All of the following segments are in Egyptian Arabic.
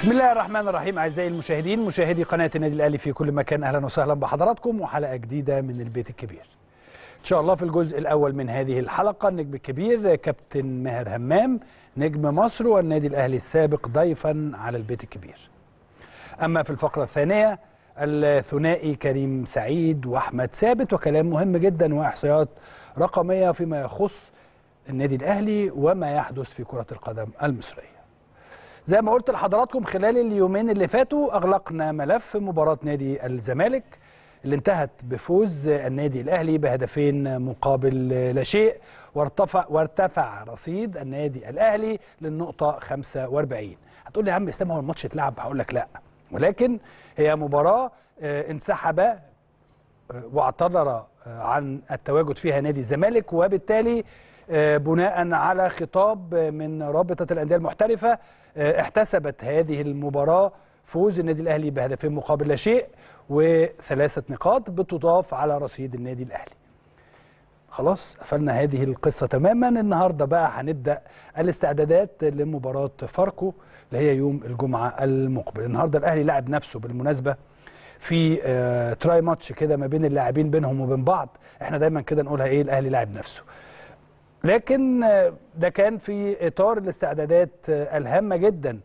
بسم الله الرحمن الرحيم اعزائي المشاهدين مشاهدي قناه النادي الاهلي في كل مكان اهلا وسهلا بحضراتكم وحلقه جديده من البيت الكبير. ان شاء الله في الجزء الاول من هذه الحلقه النجم الكبير كابتن ماهر همام نجم مصر والنادي الاهلي السابق ضيفا على البيت الكبير. اما في الفقره الثانيه الثنائي كريم سعيد واحمد ثابت وكلام مهم جدا واحصائيات رقميه فيما يخص النادي الاهلي وما يحدث في كره القدم المصريه. زي ما قلت لحضراتكم خلال اليومين اللي فاتوا اغلقنا ملف مباراه نادي الزمالك اللي انتهت بفوز النادي الاهلي بهدفين مقابل لا شيء وارتفع وارتفع رصيد النادي الاهلي للنقطه 45 هتقول لي يا عم اسلام هو الماتش اتلعب هقول لك لا ولكن هي مباراه انسحب واعتذر عن التواجد فيها نادي الزمالك وبالتالي بناء على خطاب من رابطه الانديه المحترفه احتسبت هذه المباراه فوز النادي الاهلي بهدفين مقابل لا شيء وثلاثه نقاط بتضاف على رصيد النادي الاهلي. خلاص قفلنا هذه القصه تماما النهارده بقى هنبدا الاستعدادات لمباراه فاركو اللي هي يوم الجمعه المقبل. النهارده الاهلي لعب نفسه بالمناسبه في آه تراي ماتش كده ما بين اللاعبين بينهم وبين بعض احنا دايما كده نقولها ايه الاهلي لاعب نفسه. لكن ده كان في اطار الاستعدادات الهامه جدا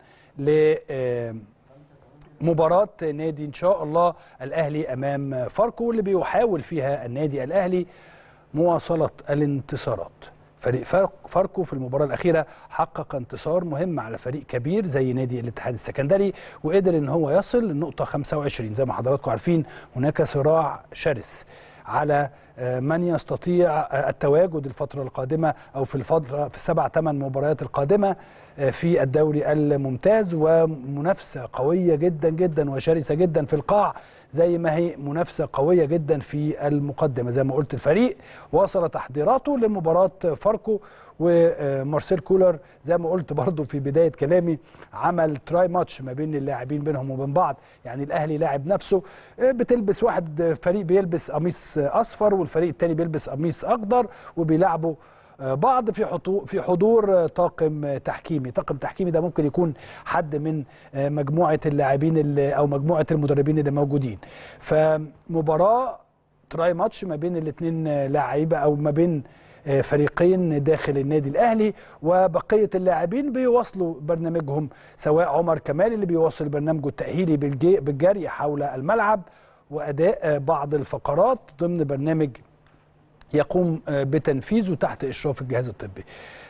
لمباراه نادي ان شاء الله الاهلي امام فاركو اللي بيحاول فيها النادي الاهلي مواصله الانتصارات. فريق فاركو في المباراه الاخيره حقق انتصار مهم على فريق كبير زي نادي الاتحاد السكندري وقدر ان هو يصل للنقطه 25 زي ما حضراتكم عارفين هناك صراع شرس على من يستطيع التواجد الفترة القادمة أو في الفترة في السبع ثمان مباريات القادمة في الدوري الممتاز ومنافسة قوية جدا جدا وشرسة جدا في القاع زي ما هي منافسة قوية جدا في المقدمة زي ما قلت الفريق واصل تحضيراته لمباراة فاركو ومارسيل كولر زي ما قلت برضو في بداية كلامي عمل تراي ماتش ما بين اللاعبين بينهم وبين بعض يعني الأهلي لاعب نفسه بتلبس واحد فريق بيلبس قميص أصفر والفريق التاني بيلبس قميص أخضر وبيلعبوا بعض في في حضور طاقم تحكيمي طاقم تحكيمي ده ممكن يكون حد من مجموعه اللاعبين او مجموعه المدربين اللي موجودين فمباراه تراي ماتش ما بين الاثنين لاعيبه او ما بين فريقين داخل النادي الاهلي وبقيه اللاعبين بيواصلوا برنامجهم سواء عمر كمال اللي بيواصل برنامجه التاهيلي بالجري حول الملعب واداء بعض الفقرات ضمن برنامج يقوم بتنفيذه تحت اشراف الجهاز الطبي.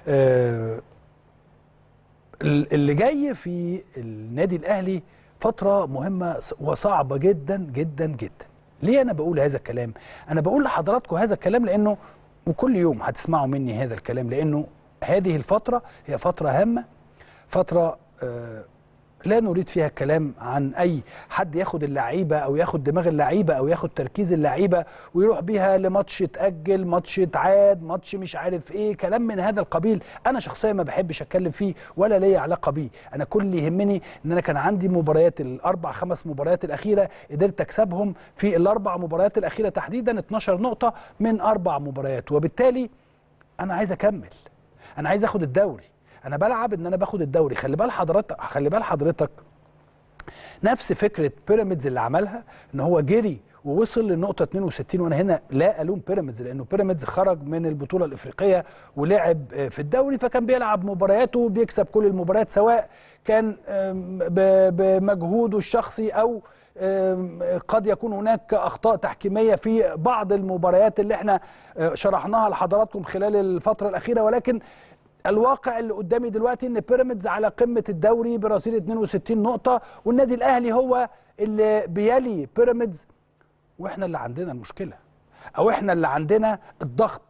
اللي جاي في النادي الاهلي فتره مهمه وصعبه جدا جدا جدا. ليه انا بقول هذا الكلام؟ انا بقول لحضراتكم هذا الكلام لانه وكل يوم هتسمعوا مني هذا الكلام لانه هذه الفتره هي فتره هامه فتره لا نريد فيها الكلام عن اي حد ياخد اللعيبه او ياخد دماغ اللعيبه او ياخد تركيز اللعيبه ويروح بيها لماتش اتاجل ماتش اتعاد ماتش مش عارف ايه كلام من هذا القبيل انا شخصيا ما بحبش اتكلم فيه ولا ليا علاقه بيه انا كل اللي يهمني ان انا كان عندي مباريات الاربع خمس مباريات الاخيره قدرت اكسبهم في الاربع مباريات الاخيره تحديدا 12 نقطه من اربع مباريات وبالتالي انا عايز اكمل انا عايز اخد الدوري انا بلعب ان انا باخد الدوري خلي بال حضرتك خلي بال حضرتك نفس فكره بيراميدز اللي عملها ان هو جري ووصل للنقطه 62 وانا هنا لا الوم بيراميدز لانه بيراميدز خرج من البطوله الافريقيه ولعب في الدوري فكان بيلعب مبارياته وبيكسب كل المباريات سواء كان بمجهوده الشخصي او قد يكون هناك اخطاء تحكيميه في بعض المباريات اللي احنا شرحناها لحضراتكم خلال الفتره الاخيره ولكن الواقع اللي قدامي دلوقتي ان بيراميدز على قمه الدوري برصيد 62 نقطه والنادي الاهلي هو اللي بيلي بيراميدز واحنا اللي عندنا المشكله او احنا اللي عندنا الضغط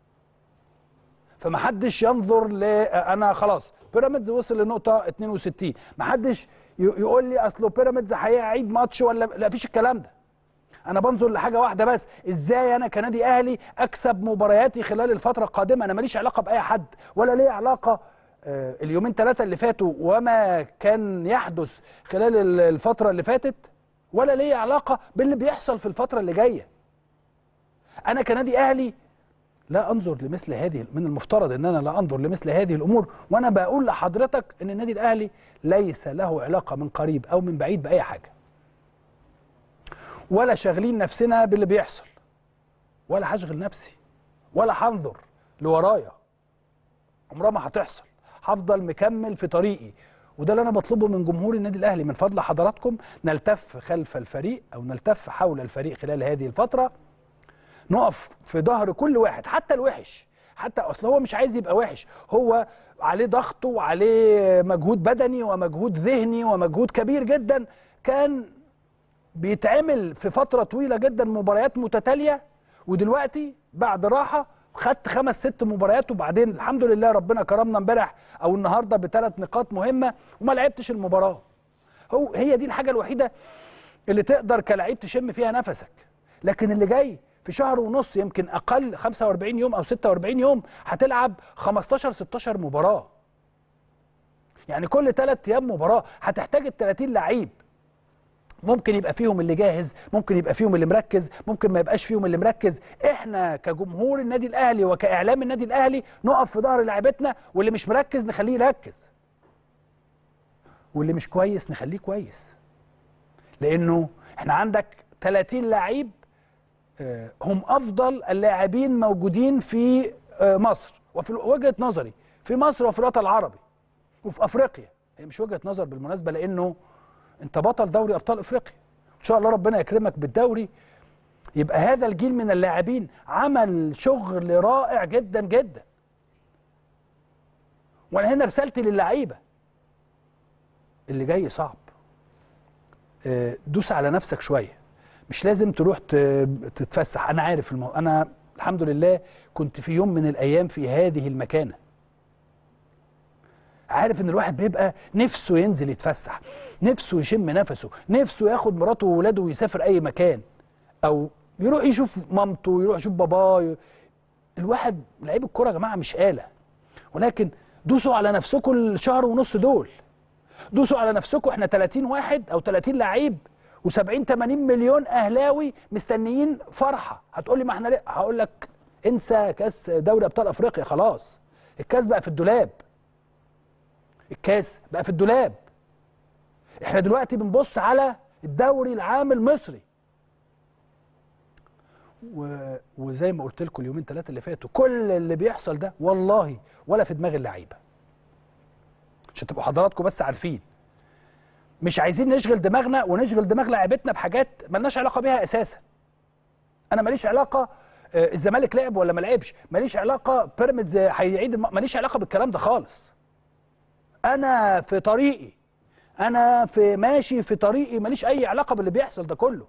فمحدش ينظر ل انا خلاص بيراميدز وصل لنقطه 62 محدش يقول لي اصله بيراميدز هيعيد ماتش ولا لا فيش الكلام ده انا بنظر لحاجه واحده بس ازاي انا كنادي اهلي اكسب مبارياتي خلال الفتره القادمه انا ماليش علاقه باي حد ولا ليه علاقه اليومين ثلاثه اللي فاتوا وما كان يحدث خلال الفتره اللي فاتت ولا ليه علاقه باللي بيحصل في الفتره اللي جايه انا كنادي اهلي لا انظر لمثل هذه من المفترض ان انا لا انظر لمثل هذه الامور وانا بقول لحضرتك ان النادي الاهلي ليس له علاقه من قريب او من بعيد باي حاجه ولا شاغلين نفسنا باللي بيحصل ولا هشغل نفسي ولا هنظر لورايا عمرها ما هتحصل هفضل مكمل في طريقي وده اللي انا بطلبه من جمهور النادي الاهلي من فضل حضراتكم نلتف خلف الفريق او نلتف حول الفريق خلال هذه الفتره نقف في ظهر كل واحد حتى الوحش حتى اصل هو مش عايز يبقى وحش هو عليه ضغط وعليه مجهود بدني ومجهود ذهني ومجهود كبير جدا كان بيتعمل في فتره طويله جدا مباريات متتاليه ودلوقتي بعد راحه خدت خمس ست مباريات وبعدين الحمد لله ربنا كرمنا امبارح او النهارده بثلاث نقاط مهمه وما لعبتش المباراه هو هي دي الحاجه الوحيده اللي تقدر كلاعب تشم فيها نفسك لكن اللي جاي في شهر ونص يمكن اقل 45 يوم او 46 يوم هتلعب 15 16 مباراه يعني كل ثلاث ايام مباراه هتحتاج ال 30 لعيب ممكن يبقى فيهم اللي جاهز ممكن يبقى فيهم اللي مركز ممكن ما يبقاش فيهم اللي مركز احنا كجمهور النادي الاهلي وكاعلام النادي الاهلي نقف في ظهر لاعيبتنا واللي مش مركز نخليه يركز واللي مش كويس نخليه كويس لانه احنا عندك 30 لعيب آه، هم افضل اللاعبين موجودين في آه، مصر وفي وجهه نظري في مصر وفي الوطن العربي وفي افريقيا هي مش وجهه نظر بالمناسبه لانه انت بطل دوري ابطال افريقيا ان شاء الله ربنا يكرمك بالدوري يبقى هذا الجيل من اللاعبين عمل شغل رائع جدا جدا وانا هنا رسالتي للعيبه اللي جاي صعب آه، دوس على نفسك شويه مش لازم تروح ت- تتفسح انا عارف المو... انا الحمد لله كنت في يوم من الايام في هذه المكانه عارف ان الواحد بيبقى نفسه ينزل يتفسح نفسه يشم نفسه نفسه ياخد مراته وولاده ويسافر اي مكان او يروح يشوف مامته يروح يشوف باباه ي... الواحد لعيب الكوره يا جماعه مش آلة ولكن دوسوا على نفسكم الشهر ونص دول دوسوا على نفسكم احنا 30 واحد او 30 لعيب و70 80 مليون اهلاوي مستنيين فرحه هتقول لي ما احنا ليه؟ هقول لك انسى كاس دوري ابطال افريقيا خلاص الكاس بقى في الدولاب الكاس بقى في الدولاب احنا دلوقتي بنبص على الدوري العام المصري و... وزي ما قلت لكم اليومين ثلاثه اللي فاتوا كل اللي بيحصل ده والله ولا في دماغ اللعيبه عشان تبقوا حضراتكم بس عارفين مش عايزين نشغل دماغنا ونشغل دماغ لاعيبتنا بحاجات ملناش علاقه بيها اساسا انا ماليش علاقه آه، الزمالك لعب ولا ما لعبش ماليش علاقه بيراميدز هيعيد الم- ماليش علاقه بالكلام ده خالص انا في طريقي انا في ماشي في طريقي ماليش اي علاقه باللي بيحصل ده كله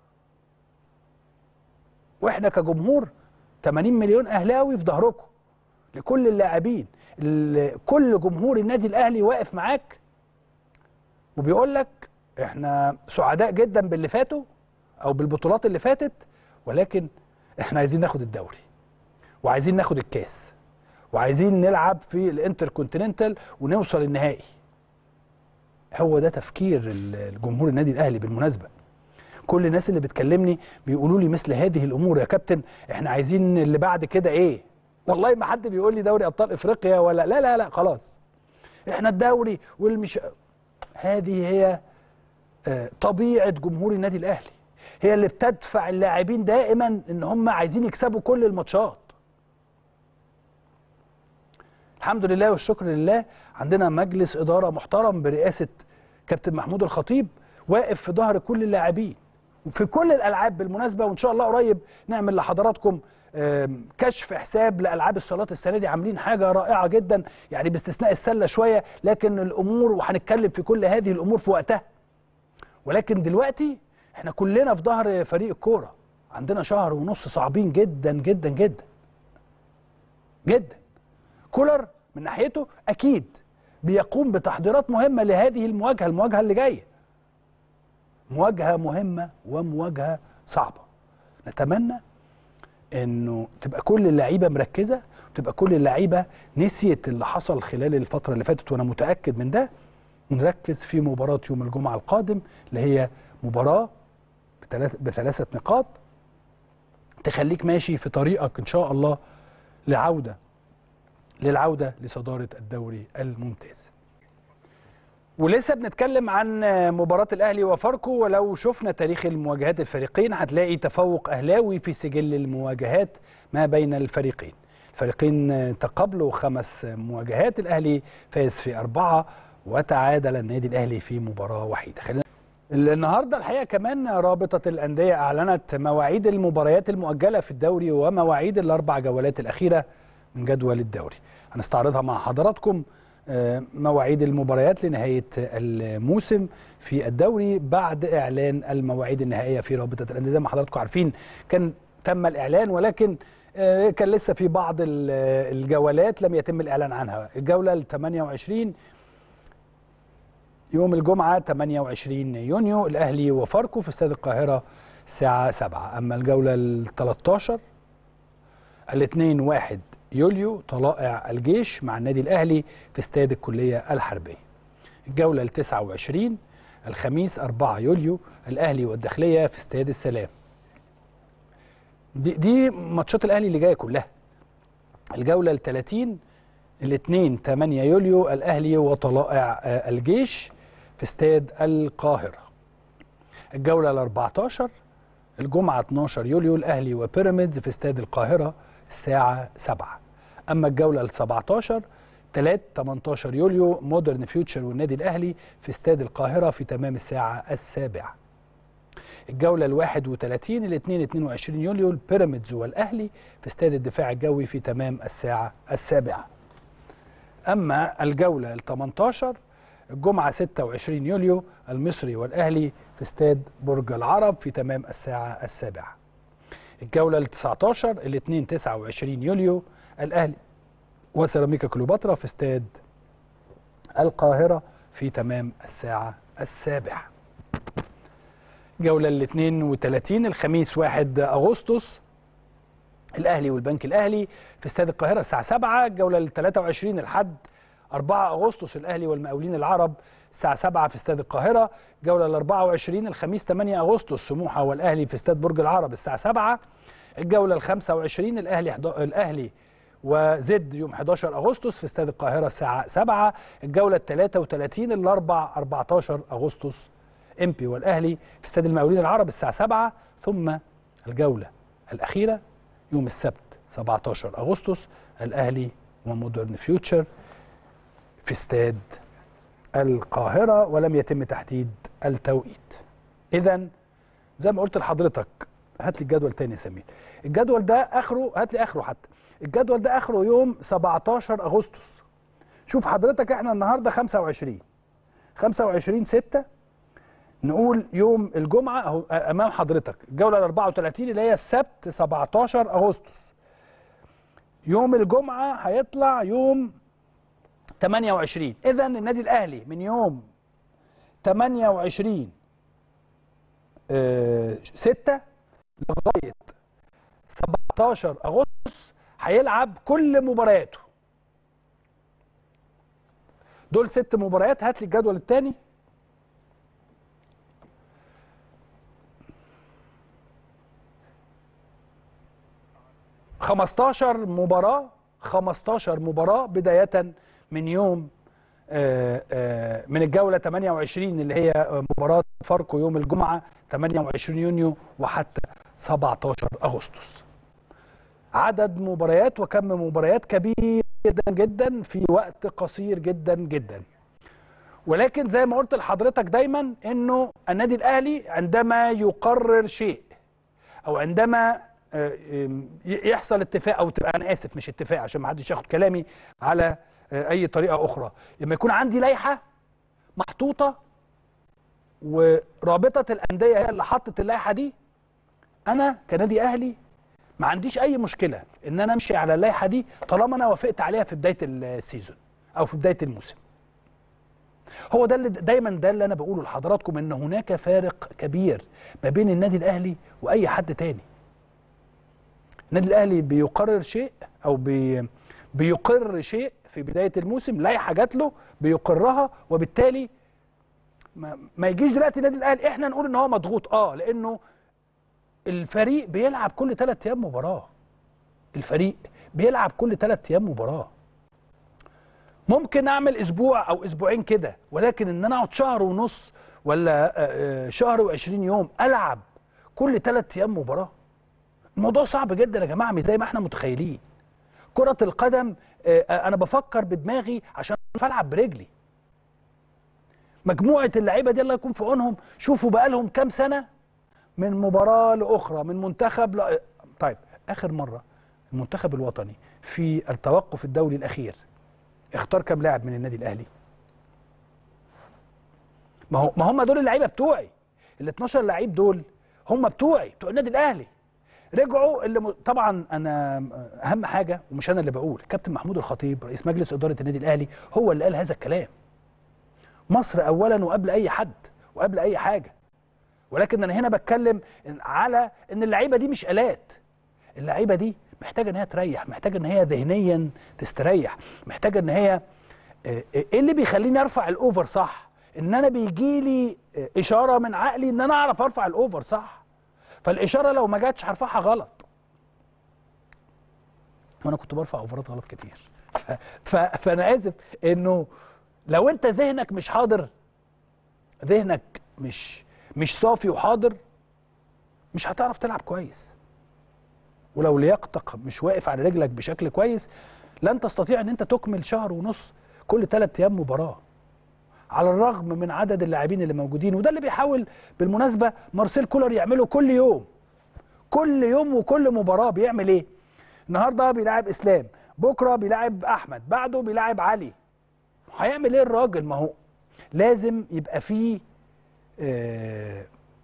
واحنا كجمهور 80 مليون اهلاوي في ظهركم لكل اللاعبين ال- كل جمهور النادي الاهلي واقف معاك وبيقول لك احنا سعداء جدا باللي فاتوا او بالبطولات اللي فاتت ولكن احنا عايزين ناخد الدوري وعايزين ناخد الكاس وعايزين نلعب في الانتر كونتيننتال ونوصل النهائي هو ده تفكير ال- الجمهور النادي الاهلي بالمناسبه كل الناس اللي بتكلمني بيقولوا لي مثل هذه الامور يا كابتن احنا عايزين اللي بعد كده ايه والله ما حد بيقول لي دوري ابطال افريقيا ولا لا لا لا خلاص احنا الدوري والمش هذه هي آه، طبيعه جمهور النادي الاهلي هي اللي بتدفع اللاعبين دائما ان هم عايزين يكسبوا كل الماتشات الحمد لله والشكر لله عندنا مجلس اداره محترم برئاسه كابتن محمود الخطيب واقف في ظهر كل اللاعبين في كل الالعاب بالمناسبه وان شاء الله قريب نعمل لحضراتكم آم، كشف حساب لالعاب الصالات السنه دي عاملين حاجه رائعه جدا يعني باستثناء السله شويه لكن الامور وهنتكلم في كل هذه الامور في وقتها ولكن دلوقتي احنا كلنا في ظهر فريق الكوره عندنا شهر ونص صعبين جدا جدا جدا جدا كولر من ناحيته اكيد بيقوم بتحضيرات مهمه لهذه المواجهه المواجهه اللي جايه مواجهه مهمه ومواجهه صعبه نتمنى انه تبقى كل اللعيبه مركزه وتبقى كل اللعيبه نسيت اللي حصل خلال الفتره اللي فاتت وانا متاكد من ده ونركز في مباراه يوم الجمعه القادم اللي هي مباراه بثلاث بثلاثه نقاط تخليك ماشي في طريقك ان شاء الله لعوده للعوده لصداره الدوري الممتاز ولسه بنتكلم عن مباراة الأهلي وفاركو ولو شفنا تاريخ المواجهات الفريقين هتلاقي تفوق أهلاوي في سجل المواجهات ما بين الفريقين الفريقين تقابلوا خمس مواجهات الأهلي فاز في أربعة وتعادل النادي الأهلي في مباراة وحيدة خلينا النهارده الحقيقه كمان رابطه الانديه اعلنت مواعيد المباريات المؤجله في الدوري ومواعيد الاربع جولات الاخيره من جدول الدوري هنستعرضها مع حضراتكم مواعيد المباريات لنهايه الموسم في الدوري بعد اعلان المواعيد النهائيه في رابطه الانديه زي ما حضراتكم عارفين كان تم الاعلان ولكن كان لسه في بعض الجولات لم يتم الاعلان عنها الجوله ال 28 يوم الجمعه 28 يونيو الاهلي وفاركو في استاد القاهره الساعه 7 اما الجوله ال 13 الاثنين 1 يوليو طلائع الجيش مع النادي الاهلي في استاد الكليه الحربيه. الجوله ال 29 الخميس 4 يوليو الاهلي والداخليه في استاد السلام. دي دي ماتشات الاهلي اللي جايه كلها. الجوله ال 30 الاثنين 8 يوليو الاهلي وطلائع الجيش في استاد القاهره. الجوله ال 14 الجمعه 12 يوليو الاهلي وبيراميدز في استاد القاهره الساعة 7 أما الجولة ال 17 3 18 يوليو مودرن فيوتشر والنادي الأهلي في استاد القاهرة في تمام الساعة السابعة الجولة ال 31 الاثنين 22 يوليو البيراميدز والأهلي في استاد الدفاع الجوي في تمام الساعة السابعة أما الجولة ال 18 الجمعة 26 يوليو المصري والأهلي في استاد برج العرب في تمام الساعة السابعة الجولة ال 19 الاثنين 29 يوليو الأهلي وسيراميكا كليوباترا في استاد القاهرة في تمام الساعة السابعة جولة ال 32 الخميس 1 أغسطس الأهلي والبنك الأهلي في استاد القاهرة الساعة 7 الجولة ال 23 الحد 4 أغسطس الأهلي والمقاولين العرب الساعة 7 في استاد القاهرة جولة ال 24 الخميس 8 أغسطس سموحة والأهلي في استاد برج العرب الساعة 7 الجولة ال 25 الأهلي حض... الأهلي وزد يوم 11 أغسطس في استاد القاهرة الساعة 7 الجولة ال 33 الأربع 14 أغسطس إمبي والأهلي في استاد المقاولين العرب الساعة 7 ثم الجولة الأخيرة يوم السبت 17 أغسطس الأهلي ومودرن فيوتشر في استاد القاهرة ولم يتم تحديد التوقيت إذا زي ما قلت لحضرتك هات لي الجدول تاني يا سمير الجدول ده آخره هات لي آخره حتى الجدول ده آخره يوم 17 أغسطس شوف حضرتك احنا النهاردة 25 25 6 نقول يوم الجمعة أهو أمام حضرتك الجولة ال 34 اللي هي السبت 17 أغسطس يوم الجمعة هيطلع يوم 28 اذا النادي الاهلي من يوم 28 آه 6 لغايه 17 اغسطس هيلعب كل مبارياته دول ست مباريات هات لي الجدول الثاني خمستاشر مباراة 15 مباراة بداية من يوم آآ آآ من الجولة 28 اللي هي مباراة فاركو يوم الجمعة 28 يونيو وحتى 17 أغسطس عدد مباريات وكم مباريات كبير جدا جدا في وقت قصير جدا جدا ولكن زي ما قلت لحضرتك دايما انه النادي الاهلي عندما يقرر شيء او عندما يحصل اتفاق او تبقى انا اسف مش اتفاق عشان ما حدش ياخد كلامي على اي طريقه اخرى لما يكون عندي لائحه محطوطه ورابطه الانديه هي اللي حطت اللائحه دي انا كنادي اهلي ما عنديش اي مشكله ان انا امشي على اللائحه دي طالما انا وافقت عليها في بدايه السيزون او في بدايه الموسم هو ده اللي دايما ده اللي انا بقوله لحضراتكم ان هناك فارق كبير ما بين النادي الاهلي واي حد تاني النادي الاهلي بيقرر شيء او بي بيقر شيء في بدايه الموسم لائحه جات له بيقرها وبالتالي ما, ما يجيش دلوقتي النادي الاهلي احنا نقول ان هو مضغوط اه لانه الفريق بيلعب كل ثلاث ايام مباراه الفريق بيلعب كل ثلاث ايام مباراه ممكن اعمل اسبوع او اسبوعين كده ولكن ان انا اقعد شهر ونص ولا آه، آه، شهر و20 يوم العب كل ثلاث ايام مباراه الموضوع صعب جدا يا جماعه مش زي ما احنا متخيلين كره القدم آه، آه، انا بفكر بدماغي عشان أعرف العب برجلي مجموعه اللعيبه دي الله يكون في عونهم شوفوا بقى لهم كام سنه من مباراه لاخرى من منتخب ل... طيب اخر مره المنتخب الوطني في التوقف الدولي الاخير اختار كام لاعب من النادي الاهلي ما هو ما هم دول اللعيبه بتوعي ال 12 لعيب دول هم بتوعي بتوع النادي الاهلي رجعوا اللي م... طبعا انا اهم حاجه ومش انا اللي بقول كابتن محمود الخطيب رئيس مجلس اداره النادي الاهلي هو اللي قال هذا الكلام مصر اولا وقبل اي حد وقبل اي حاجه ولكن انا هنا بتكلم على ان اللعيبه دي مش الات اللعيبه دي محتاجه ان هي تريح محتاجه ان هي ذهنيا تستريح محتاجه ان هي آه، ايه اللي بيخليني ارفع الاوفر صح ان انا بيجي لي آه، اشاره من عقلي ان انا اعرف ارفع الاوفر صح فالاشاره لو ما جاتش هرفعها غلط وانا كنت برفع اوفرات غلط كتير ف- ف- فانا اسف انه لو انت ذهنك مش حاضر ذهنك مش مش صافي وحاضر مش هتعرف تلعب كويس ولو لياقتك مش واقف على رجلك بشكل كويس لن تستطيع ان انت تكمل شهر ونص كل ثلاث ايام مباراه على الرغم من عدد اللاعبين اللي موجودين وده اللي بيحاول بالمناسبه مارسيل كولر يعمله كل يوم كل يوم وكل مباراه بيعمل ايه النهارده بيلاعب اسلام بكره بيلاعب احمد بعده بيلاعب علي هيعمل ايه الراجل ما هو لازم يبقى فيه آه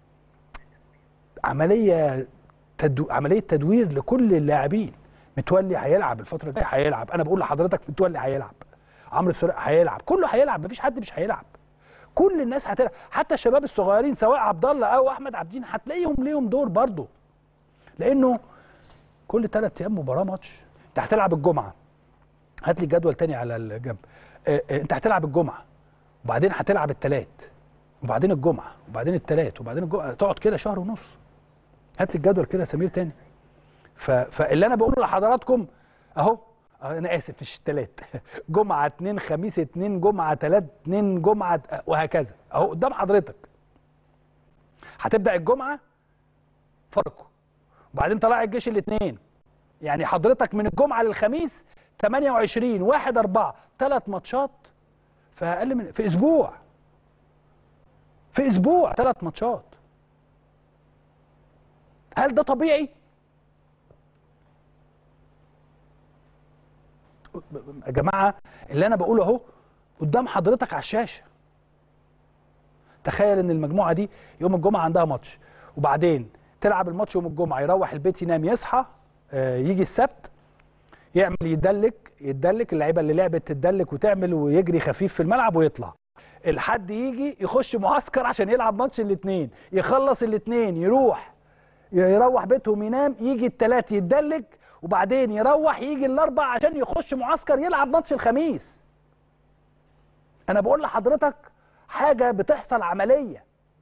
عمليه تدو... عمليه تدوير لكل اللاعبين متولي هيلعب الفتره الجايه هيلعب انا بقول لحضرتك متولي هيلعب عمرو السرق هيلعب كله هيلعب مفيش حد مش هيلعب كل الناس هتلعب حتى الشباب الصغيرين سواء عبد الله او احمد عابدين هتلاقيهم ليهم دور برضه لانه كل ثلاث ايام مباراه ماتش انت هتلعب الجمعه هات لي الجدول تاني على الجنب آه، آه، انت هتلعب الجمعه وبعدين هتلعب الثلاث وبعدين الجمعه وبعدين الثلاث وبعدين الجمعه تقعد كده شهر ونص هات لي الجدول كده يا سمير تاني ف... فاللي انا بقوله لحضراتكم اهو أهو انا اسف مش الثلاث جمعه اثنين خميس اثنين جمعه ثلاث اثنين جمعه وهكذا اهو قدام حضرتك هتبدا الجمعه فاركو وبعدين طلع الجيش الاثنين يعني حضرتك من الجمعه للخميس 28 1 4 ثلاث ماتشات في اقل من في اسبوع في اسبوع ثلاث ماتشات هل ده طبيعي؟ يا جماعه اللي انا بقوله اهو قدام حضرتك على الشاشه تخيل ان المجموعه دي يوم الجمعه عندها ماتش وبعدين تلعب الماتش يوم الجمعه يروح البيت ينام يصحى آه، يجي السبت يعمل يدلك يدلك اللعيبه اللي لعبت تدلك وتعمل ويجري خفيف في الملعب ويطلع الحد يجي يخش معسكر عشان يلعب ماتش الاثنين يخلص الاثنين يروح يروح بيتهم ينام يجي الثلاث يتدلك وبعدين يروح يجي الاربع عشان يخش معسكر يلعب ماتش الخميس انا بقول لحضرتك حاجه بتحصل عمليه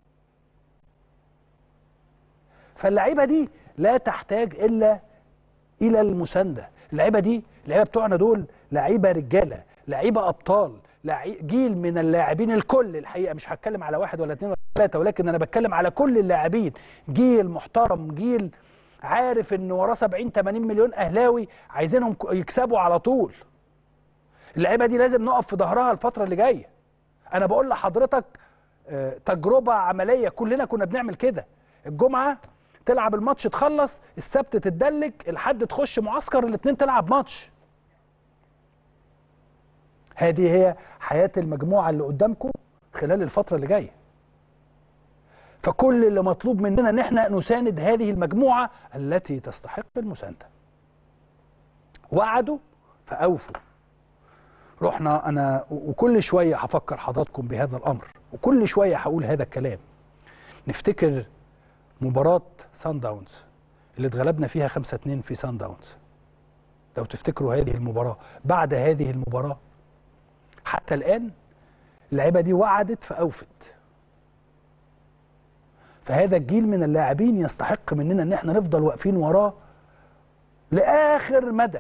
فاللعيبه دي لا تحتاج الا الى المسانده اللعيبه دي اللعيبه بتوعنا دول لعيبه رجاله لعيبه ابطال لعي... جيل من اللاعبين الكل الحقيقه مش هتكلم على واحد ولا اثنين ولا ثلاثه ولكن انا بتكلم على كل اللاعبين جيل محترم جيل عارف ان وراه 70 80 مليون اهلاوي عايزينهم ك- يكسبوا على طول اللعيبه دي لازم نقف في ظهرها الفتره اللي جايه انا بقول لحضرتك آه، تجربه عمليه كلنا كنا بنعمل كده الجمعه تلعب الماتش تخلص السبت تتدلك الحد تخش معسكر الاثنين تلعب ماتش هذه هي حياه المجموعه اللي قدامكم خلال الفتره اللي جايه فكل اللي مطلوب مننا ان احنا نساند هذه المجموعه التي تستحق المسانده وعدوا فاوفوا رحنا انا وكل شويه هفكر حضراتكم بهذا الامر وكل شويه هقول هذا الكلام نفتكر مباراه سان داونز اللي اتغلبنا فيها 5 2 في سان داونز لو تفتكروا هذه المباراه بعد هذه المباراه حتى الان اللعيبه دي وعدت فاوفت فهذا الجيل من اللاعبين يستحق مننا ان احنا نفضل واقفين وراه لاخر مدى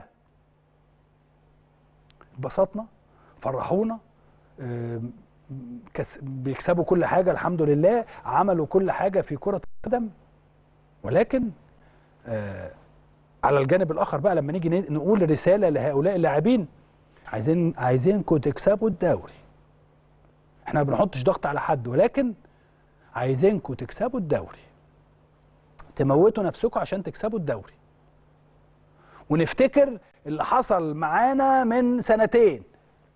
اتبسطنا فرحونا آم، كس- بيكسبوا كل حاجه الحمد لله عملوا كل حاجه في كره القدم ولكن آه، على الجانب الاخر بقى لما نيجي ن- نقول رساله لهؤلاء اللاعبين عايزين عايزينكم تكسبوا الدوري احنا ما بنحطش ضغط على حد ولكن عايزينكم تكسبوا الدوري تموتوا نفسكم عشان تكسبوا الدوري ونفتكر اللي حصل معانا من سنتين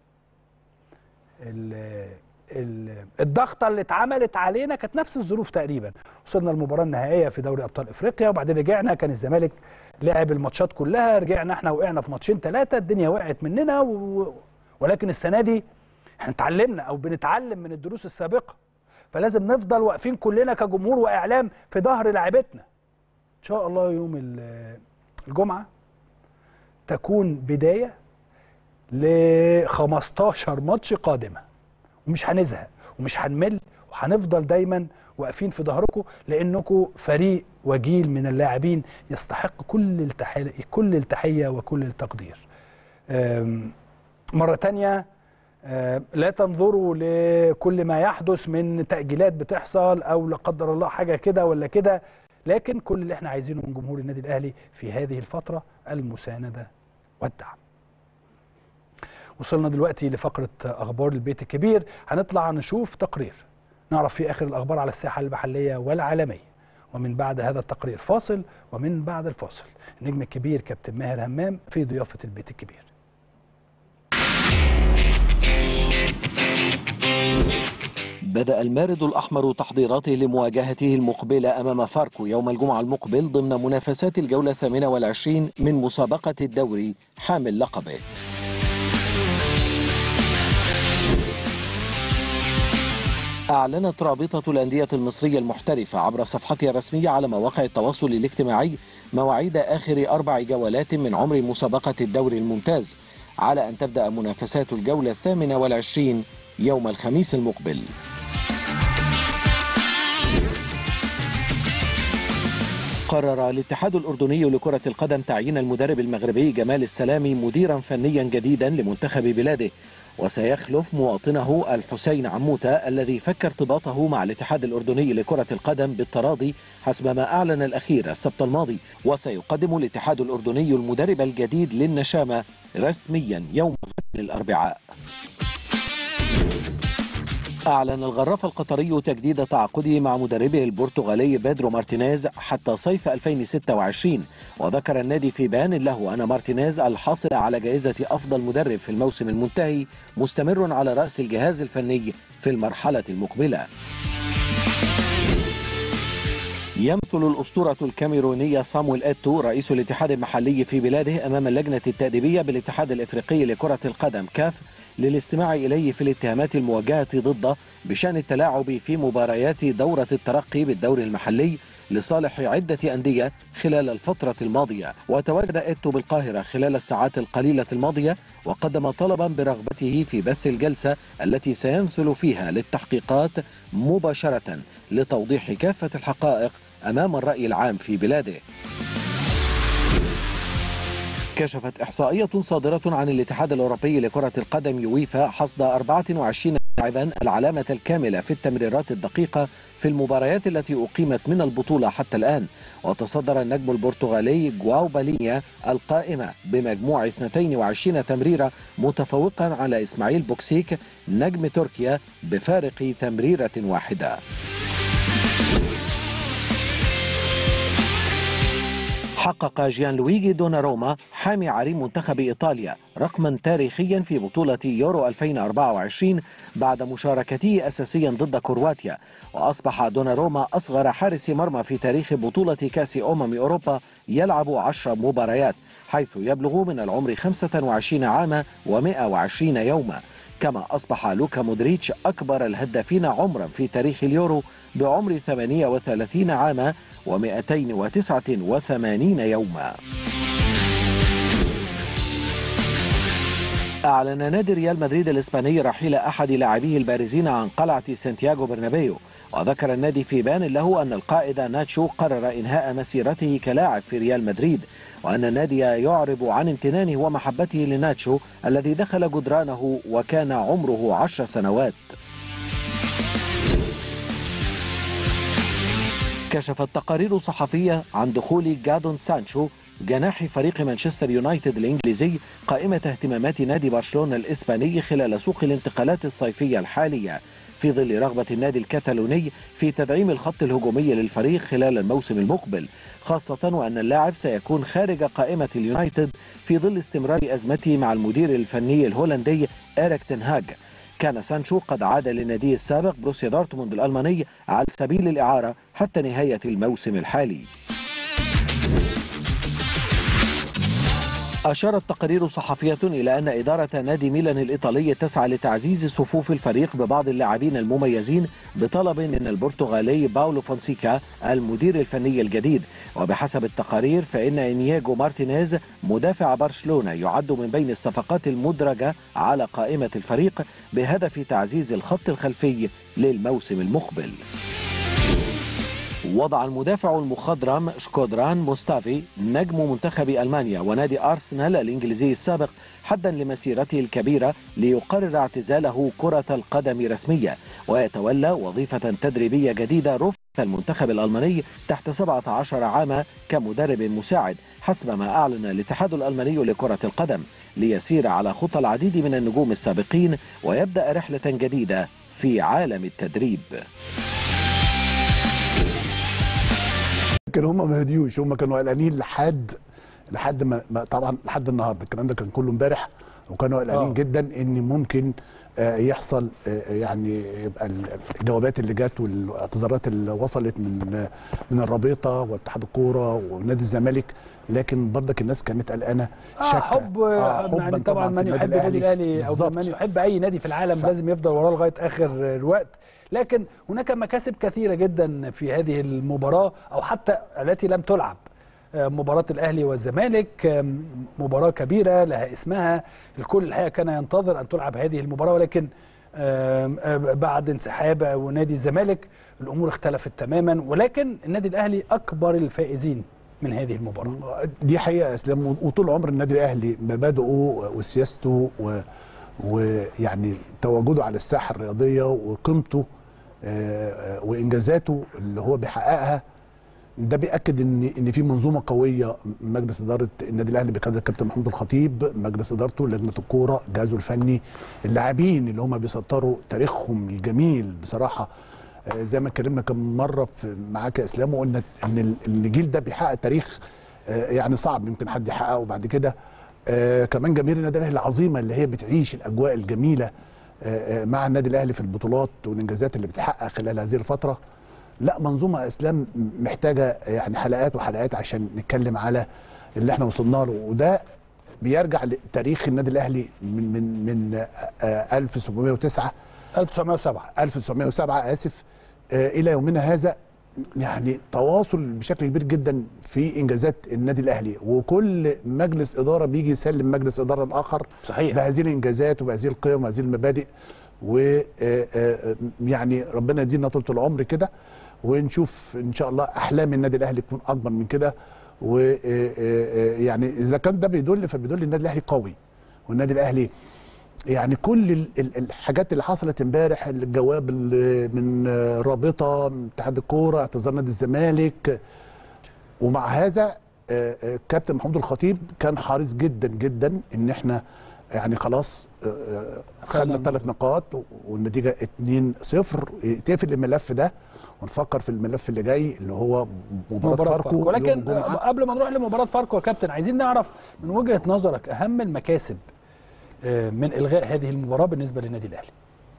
ال- ال- الضغطه اللي اتعملت علينا كانت نفس الظروف تقريبا وصلنا المباراه النهائيه في دوري ابطال افريقيا وبعدين رجعنا كان الزمالك لعب الماتشات كلها رجعنا احنا وقعنا في ماتشين ثلاثه الدنيا وقعت مننا و... ولكن السنه دي احنا اتعلمنا او بنتعلم من الدروس السابقه فلازم نفضل واقفين كلنا كجمهور واعلام في ظهر لاعبتنا ان شاء الله يوم ال- الجمعه تكون بدايه ل 15 ماتش قادمه ومش هنزهق ومش هنمل وهنفضل دايما واقفين في ظهركم لانكم فريق وجيل من اللاعبين يستحق كل التحيه كل التحيه وكل التقدير. أم، مره تانية أم، لا تنظروا لكل ما يحدث من تاجيلات بتحصل او لا قدر الله حاجه كده ولا كده لكن كل اللي احنا عايزينه من جمهور النادي الاهلي في هذه الفتره المسانده والدعم. وصلنا دلوقتي لفقرة أخبار البيت الكبير هنطلع نشوف تقرير نعرف فيه آخر الأخبار على الساحة المحلية والعالمية ومن بعد هذا التقرير فاصل ومن بعد الفاصل النجم الكبير كابتن ماهر همام في ضيافة البيت الكبير بدأ المارد الأحمر تحضيراته لمواجهته المقبلة أمام فاركو يوم الجمعة المقبل ضمن منافسات الجولة الثامنة والعشرين من مسابقة الدوري حامل لقبه أعلنت رابطة الأندية المصرية المحترفة عبر صفحتها الرسمية على مواقع التواصل الاجتماعي مواعيد آخر أربع جولات من عمر مسابقة الدوري الممتاز على أن تبدأ منافسات الجولة الثامنة والعشرين يوم الخميس المقبل قرر الاتحاد الأردني لكرة القدم تعيين المدرب المغربي جمال السلامي مديرا فنيا جديدا لمنتخب بلاده وسيخلف مواطنه الحسين عموتة الذي فك ارتباطه مع الاتحاد الأردني لكرة القدم بالتراضي حسب ما أعلن الأخير السبت الماضي وسيقدم الاتحاد الأردني المدرب الجديد للنشامة رسميا يوم غد الأربعاء أعلن الغراف القطري تجديد تعاقده مع مدربه البرتغالي بيدرو مارتينيز حتى صيف 2026 وذكر النادي في بيان له أن مارتينيز الحاصل على جائزة أفضل مدرب في الموسم المنتهي مستمر على رأس الجهاز الفني في المرحلة المقبلة يمثل الأسطورة الكاميرونية صامويل إيتو رئيس الاتحاد المحلي في بلاده أمام اللجنة التأديبية بالاتحاد الإفريقي لكرة القدم كاف للاستماع إليه في الاتهامات الموجهة ضده بشأن التلاعب في مباريات دورة الترقي بالدوري المحلي لصالح عدة أندية خلال الفترة الماضية وتواجد إيتو بالقاهرة خلال الساعات القليلة الماضية وقدم طلبا برغبته في بث الجلسة التي سينثل فيها للتحقيقات مباشرة لتوضيح كافة الحقائق أمام الرأي العام في بلاده كشفت إحصائية صادرة عن الاتحاد الأوروبي لكرة القدم يويفا حصد 24 لاعبا العلامة الكاملة في التمريرات الدقيقة في المباريات التي أقيمت من البطولة حتى الآن وتصدر النجم البرتغالي جواو بالينيا القائمة بمجموع 22 تمريرة متفوقا على إسماعيل بوكسيك نجم تركيا بفارق تمريرة واحدة حقق جيان لويجي دوناروما حامي عريم منتخب إيطاليا رقما تاريخيا في بطولة يورو 2024 بعد مشاركته أساسيا ضد كرواتيا وأصبح دوناروما أصغر حارس مرمى في تاريخ بطولة كأس أمم أوروبا يلعب عشر مباريات حيث يبلغ من العمر 25 عاما و120 يوما كما أصبح لوكا مودريتش أكبر الهدافين عمرا في تاريخ اليورو بعمر 38 عاما و289 يوما أعلن نادي ريال مدريد الإسباني رحيل أحد لاعبيه البارزين عن قلعة سانتياغو برنابيو وذكر النادي في بيان له أن القائد ناتشو قرر إنهاء مسيرته كلاعب في ريال مدريد وأن النادي يعرب عن امتنانه ومحبته لناتشو الذي دخل جدرانه وكان عمره عشر سنوات كشفت تقارير صحفية عن دخول جادون سانشو جناح فريق مانشستر يونايتد الإنجليزي قائمة اهتمامات نادي برشلونة الإسباني خلال سوق الانتقالات الصيفية الحالية في ظل رغبة النادي الكتالوني في تدعيم الخط الهجومي للفريق خلال الموسم المقبل خاصة وأن اللاعب سيكون خارج قائمة اليونايتد في ظل استمرار أزمته مع المدير الفني الهولندي إيريك تنهاج كان سانشو قد عاد للنادي السابق بروسيا دورتموند الألماني على سبيل الإعارة حتى نهاية الموسم الحالي أشارت تقارير صحفية إلى أن إدارة نادي ميلان الإيطالي تسعى لتعزيز صفوف الفريق ببعض اللاعبين المميزين بطلب من البرتغالي باولو فونسيكا المدير الفني الجديد وبحسب التقارير فإن إنياجو مارتينيز مدافع برشلونة يعد من بين الصفقات المدرجة على قائمة الفريق بهدف تعزيز الخط الخلفي للموسم المقبل وضع المدافع المخضرم شكودران موستافي نجم منتخب ألمانيا ونادي أرسنال الإنجليزي السابق حدا لمسيرته الكبيرة ليقرر اعتزاله كرة القدم رسميا ويتولى وظيفة تدريبية جديدة رفع المنتخب الألماني تحت 17 عاما كمدرب مساعد حسب ما أعلن الاتحاد الألماني لكرة القدم ليسير على خطى العديد من النجوم السابقين ويبدأ رحلة جديدة في عالم التدريب لكن هم ما هديوش هم كانوا قلقانين لحد لحد ما ما- طبعا لحد النهارده الكلام ده كان كله امبارح وكانوا قلقانين آه. جدا ان ممكن آه، يحصل آه، يعني يبقى ال- الجوابات اللي جت والاعتذارات اللي وصلت من آه، من الرابطه واتحاد الكوره ونادي الزمالك لكن برضك الناس كانت قلقانه آه شاكه حب آه، يعني حباً طبعا في من يحب النادي الاهلي او بالظبط. من يحب اي نادي في العالم لازم يفضل وراه لغايه اخر الوقت لكن هناك مكاسب كثيره جدا في هذه المباراه او حتى التي لم تلعب آه، مباراة الأهلي والزمالك آم، مباراة كبيرة لها اسمها الكل الحقيقة كان ينتظر أن تلعب هذه المباراة ولكن آم، آه، بعد انسحاب ونادي الزمالك الأمور اختلفت تماما ولكن النادي الأهلي أكبر الفائزين من هذه المباراة دي حقيقه يا اسلام وطول عمر النادي الاهلي مبادئه وسياسته و- ويعني تواجده على الساحه الرياضيه وقيمته آه، آه، وانجازاته اللي هو بيحققها ده بياكد ان ان في منظومه قويه مجلس اداره النادي الاهلي بقياده الكابتن محمود الخطيب مجلس ادارته لجنه الكوره جهازه الفني اللاعبين اللي هم بيسطروا تاريخهم الجميل بصراحه آه، زي ما اتكلمنا كم مره في معاك يا اسلام وقلنا ان ال- الجيل ده بيحقق تاريخ آه، يعني صعب يمكن حد يحققه بعد كده آه، كمان جماهير النادي الاهلي العظيمه اللي هي بتعيش الاجواء الجميله آه، آه، مع النادي الاهلي في البطولات والانجازات اللي بتحقق خلال هذه الفتره لا منظومه اسلام محتاجه يعني حلقات وحلقات عشان نتكلم على اللي احنا وصلنا له وده بيرجع لتاريخ النادي الاهلي من من من آه، 1709 1907 1907 اسف آه، الى يومنا هذا يعني تواصل بشكل كبير جدا في انجازات النادي الاهلي وكل مجلس اداره بيجي يسلم مجلس اداره الاخر صحيح. بهذه الانجازات وبهذه القيم وهذه المبادئ ويعني ربنا يدينا طول العمر كده ونشوف ان شاء الله احلام النادي الاهلي تكون اكبر من كده ويعني اذا كان ده بيدل فبيدل النادي الاهلي قوي والنادي الاهلي يعني كل ال- ال- الحاجات اللي حصلت امبارح الجواب ال- من رابطه من اتحاد الكوره اعتذار نادي الزمالك ومع هذا آه، آه، كابتن محمود الخطيب كان حريص جدا جدا ان احنا يعني خلاص آه، آه، خدنا الثلاث نقاط والنتيجه 2-0 تقفل الملف ده ونفكر في الملف اللي جاي اللي هو مباراه فاركو يوم ولكن الجمعة. قبل ما نروح لمباراه فاركو يا كابتن عايزين نعرف من وجهه نظرك اهم المكاسب آه، من الغاء هذه المباراه بالنسبه للنادي الاهلي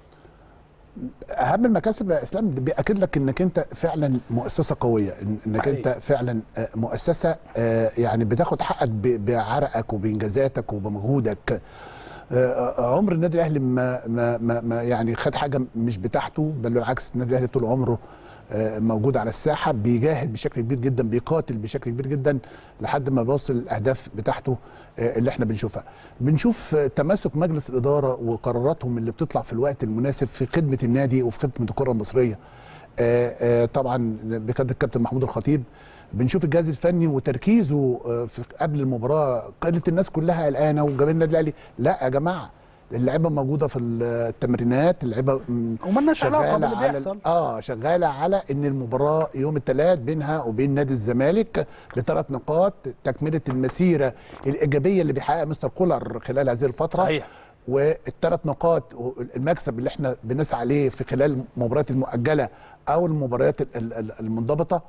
اهم المكاسب يا اسلام ده بياكد لك انك انت فعلا مؤسسه قويه إن- انك حقيقي. انت فعلا آه، مؤسسه آه، يعني بتاخد حقك ب- بعرقك وبانجازاتك وبمجهودك آه، آه، عمر النادي الاهلي ما, ما, ما, ما يعني خد حاجه مش بتاعته بل بالعكس النادي الاهلي طول عمره آه، موجود على الساحه بيجاهد بشكل كبير جدا بيقاتل بشكل كبير جدا لحد ما بيوصل الاهداف بتاعته آه، اللي احنا بنشوفها بنشوف آه، تماسك مجلس الاداره وقراراتهم اللي بتطلع في الوقت المناسب في خدمه النادي وفي خدمه الكره المصريه آه، آه، طبعا بقياده الكابتن محمود الخطيب بنشوف الجهاز الفني وتركيزه آه، في قبل المباراه قالت الناس كلها قلقانه وجماهير النادي الاهلي لا يا جماعه اللعيبه موجوده في التمرينات اللعيبه م، ومالناش علاقه شغاله باللي على بيحصل اه شغاله على ان المباراه يوم الثلاث بينها وبين نادي الزمالك بثلاث نقاط تكمله المسيره الايجابيه اللي بيحققها مستر كولر خلال هذه الفتره صحيح والثلاث نقاط المكسب اللي احنا بنسعى عليه في خلال المباريات المؤجله او المباريات ال- ال- ال- المنضبطه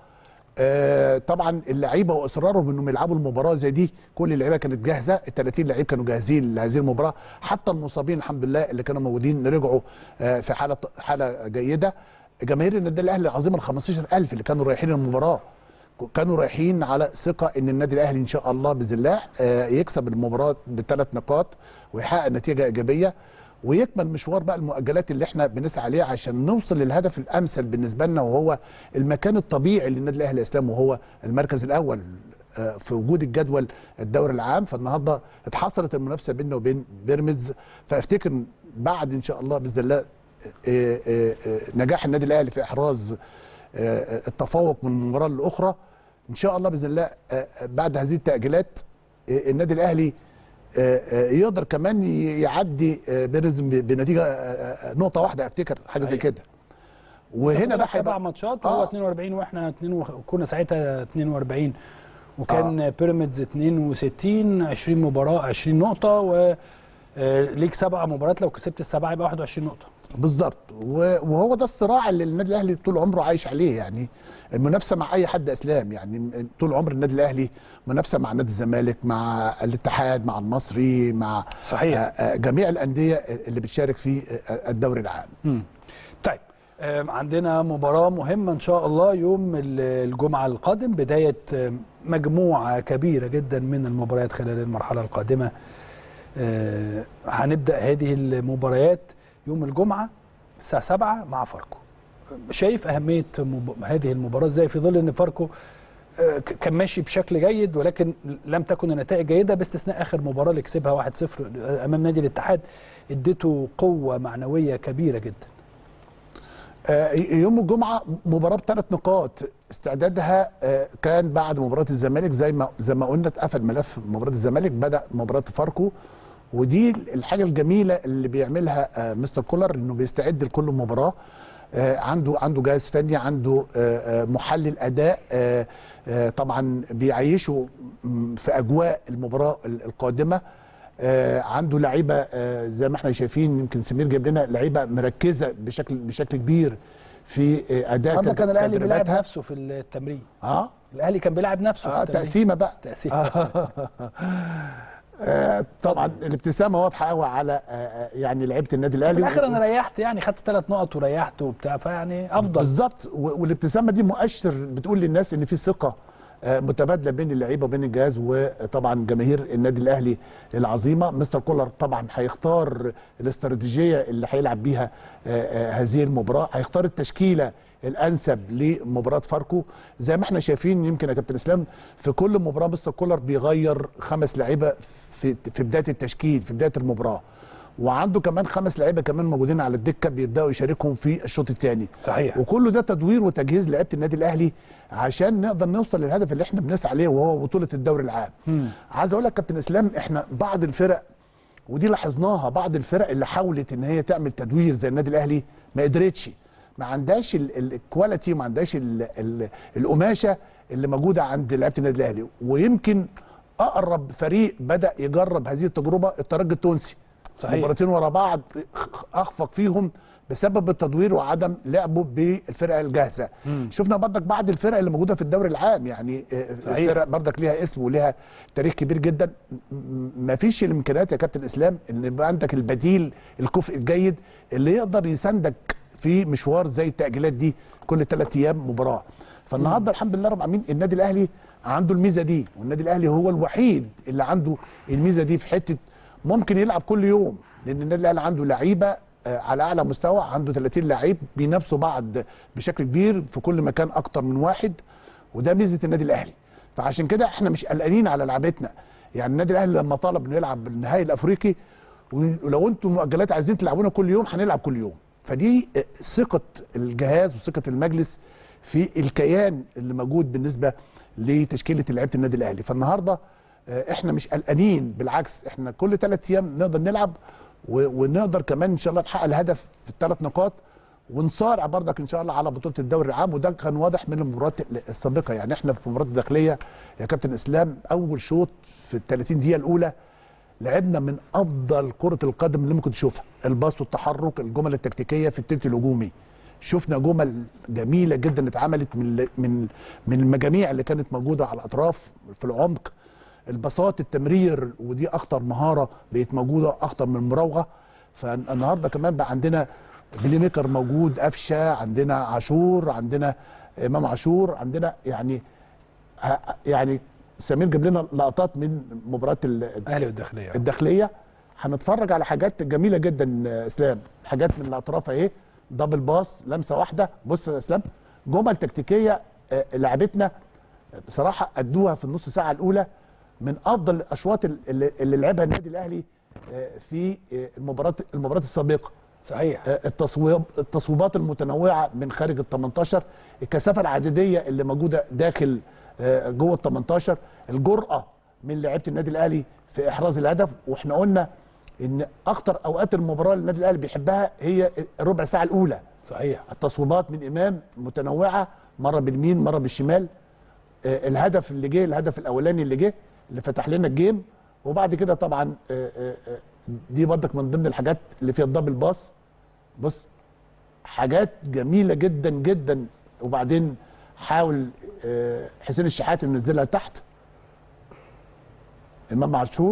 آه طبعا اللعيبه واصرارهم انهم يلعبوا المباراه زي دي كل اللعيبه كانت جاهزه ال 30 لعيب كانوا جاهزين لهذه المباراه حتى المصابين الحمد لله اللي كانوا موجودين رجعوا آه في حاله حاله جيده جماهير النادي الاهلي العظيمه ال 15000 اللي كانوا رايحين المباراه كانوا رايحين على ثقه ان النادي الاهلي ان شاء الله باذن الله آه، يكسب المباراه بثلاث نقاط ويحقق نتيجه ايجابيه ويكمل مشوار بقى المؤجلات اللي احنا بنسعى عليه عشان نوصل للهدف الامثل بالنسبه لنا وهو المكان الطبيعي للنادي الاهلي الاسلام وهو المركز الاول آه، في وجود الجدول الدوري العام فالنهارده اتحصلت المنافسه بيننا وبين بيراميدز فافتكر بعد ان شاء الله باذن الله آه، آه، آه، نجاح النادي الاهلي في احراز آه، التفوق من مباراه لاخرى ان شاء الله باذن الله آه، آه، بعد هذه التاجيلات آه، النادي الاهلي آه، آه، يقدر كمان ي- يعدي آه، بيراميدز ب- بنتيجه آه، آه، نقطه واحده افتكر حاجه زي صحيح. كده وهنا بقى سبع هيبقى- ماتشات آه. هو 42 واحنا 2 وخ... كنا ساعتها 42 وكان آه. بيراميدز 62 20 مباراه 20 نقطه و آه، ليك سبع مباريات لو كسبت السبعه يبقى 21 نقطه بالظبط و- وهو ده الصراع اللي النادي الاهلي طول عمره عايش عليه يعني المنافسه مع اي حد اسلام يعني طول عمر النادي الاهلي منافسه مع نادي الزمالك مع الاتحاد مع المصري مع صحيح. آه، آه، جميع الانديه اللي بتشارك في آه، الدوري العام مم. طيب آم، عندنا مباراة مهمة إن شاء الله يوم ال- الجمعة القادم بداية آم، مجموعة كبيرة جدا من المباريات خلال المرحلة القادمة آه، هنبدأ هذه المباريات يوم الجمعة الساعة 7 مع فاركو شايف أهمية مب- هذه المباراة إزاي في ظل إن فاركو آه، ك- كان ماشي بشكل جيد ولكن لم تكن النتائج جيدة باستثناء آخر مباراة اللي كسبها 1-0 أمام نادي الاتحاد اديته قوة معنوية كبيرة جدا آه، يوم الجمعه مباراه بثلاث نقاط استعدادها آه، كان بعد مباراه الزمالك زي ما زي ما قلنا اتقفل ملف مباراه الزمالك بدا مباراه فاركو ودي الحاجه الجميله اللي بيعملها آه، مستر كولر انه بيستعد لكل مباراه آه، عنده عنده جهاز فني عنده آه، آه، محلل اداء آه، آه، طبعا بيعيشه م، في اجواء المباراه ال- القادمه آه، عنده لعيبه آه، زي ما احنا شايفين يمكن سمير جايب لنا لعيبه مركزه بشكل بشكل كبير في آه، اداء النهارده كان الاهلي بيلعب تدريباتها. نفسه في التمرين اه الاهلي كان بيلعب نفسه في اه التمرين تقسيمه بقى تقسيم آه طبعا الابتسامه واضحه قوي على آه آه، يعني لعيبه النادي في الاهلي الاخر انا ريحت يعني خدت ثلاث نقط وريحت وبتاع فيعني افضل بالظبط و- والابتسامه دي مؤشر بتقول للناس ان في ثقه آه، متبادله بين اللعيبه وبين الجهاز وطبعا جماهير النادي الاهلي العظيمه مستر كولر طبعا هيختار الاستراتيجيه اللي هيلعب بيها آه، آه، هذه المباراه هيختار التشكيله الانسب لمباراه فاركو زي ما احنا شايفين يمكن يا كابتن اسلام في كل مباراه مستر كولر بيغير خمس لعيبه في في بدايه التشكيل في بدايه المباراه وعنده كمان خمس لعيبه كمان موجودين على الدكه بيبداوا يشاركهم في الشوط الثاني صحيح وكله ده تدوير وتجهيز لعيبه النادي الاهلي عشان نقدر نوصل للهدف اللي احنا بنسعى عليه وهو بطوله الدوري العام. مم. عايز اقول لك كابتن اسلام احنا بعض الفرق ودي لاحظناها بعض الفرق اللي حاولت ان هي تعمل تدوير زي النادي الاهلي ما قدرتش ما عندهاش ال- ال- الكواليتي وما عندهاش ال- ال- القماشه اللي موجوده عند لعيبه النادي الاهلي ويمكن اقرب فريق بدا يجرب هذه التجربه الترجي التونسي صحيح. مباراتين ورا بعض خ- اخفق فيهم بسبب التدوير وعدم لعبه بالفرقه الجاهزه مم. شفنا برضك بعض الفرق اللي موجوده في الدوري العام يعني آه، صحيح. الفرق برضك ليها اسم وليها تاريخ كبير جدا ما فيش الامكانيات يا كابتن اسلام ان يبقى عندك البديل الكفء الجيد اللي يقدر يساندك في مشوار زي التاجيلات دي كل ثلاث ايام مباراه فالنهارده الحمد لله رب العالمين النادي الاهلي عنده الميزه دي والنادي الاهلي هو الوحيد اللي عنده الميزه دي في حته ممكن يلعب كل يوم لان النادي الاهلي عنده لعيبه آه، آه، على اعلى مستوى عنده 30 لعيب بينافسوا بعض بشكل كبير في كل مكان اكتر من واحد وده ميزه النادي الاهلي فعشان كده احنا مش قلقانين على لعبتنا يعني النادي الاهلي لما طلب انه يلعب النهائي الافريقي ولو انتم المؤجلات عايزين تلعبونا كل يوم هنلعب كل يوم فدي آه، ثقه الجهاز وثقه المجلس في الكيان اللي موجود بالنسبه لتشكيله لعيبه النادي الاهلي فالنهارده آه، احنا مش قلقانين بالعكس احنا كل ثلاث ايام نقدر نلعب و- ونقدر كمان ان شاء الله نحقق الهدف في الثلاث نقاط ونصارع برضك ان شاء الله على بطوله الدوري العام وده كان واضح من المباريات السابقه يعني احنا في مباراه الداخليه يا كابتن اسلام اول شوط في ال 30 دقيقه الاولى لعبنا من افضل كره القدم اللي ممكن تشوفها الباص والتحرك الجمل التكتيكيه في التلت الهجومي شفنا جمل جميله جدا اتعملت من من من المجاميع اللي كانت موجوده على الاطراف في العمق البساط التمرير ودي اخطر مهاره بقت موجوده اخطر من المراوغه فالنهارده كمان بقى عندنا بلاي ميكر موجود قفشه عندنا عاشور عندنا امام عاشور عندنا يعني ه- يعني سمير جاب لنا لقطات من مباراه ال- الاهلي والداخليه الداخليه هنتفرج على حاجات جميله جدا آه، اسلام حاجات من الاطراف اهي دبل باص لمسه واحده بص يا اسلام جمل تكتيكيه آه، لعبتنا بصراحه ادوها في النص ساعه الاولى من افضل الاشواط اللي اللي لعبها النادي الاهلي آه، في آه، المباراه المباراه السابقه صحيح آه، التصويب التصويبات المتنوعه من خارج ال 18 الكثافه العدديه اللي موجوده داخل آه، جوه ال 18 الجرأه من لعيبه النادي الاهلي في احراز الهدف واحنا قلنا ان اكتر اوقات المباراه اللي النادي الاهلي بيحبها هي الربع ساعه الاولى صحيح التصويبات من امام متنوعه مره باليمين مره بالشمال آه، الهدف اللي جه الهدف الاولاني اللي جه اللي فتح لنا الجيم وبعد كده طبعا آه، آه، آه، دي برضك من ضمن الحاجات اللي فيها الدبل باص بص حاجات جميله جدا جدا وبعدين حاول آه، حسين الشحات انه ينزلها تحت امام عاشور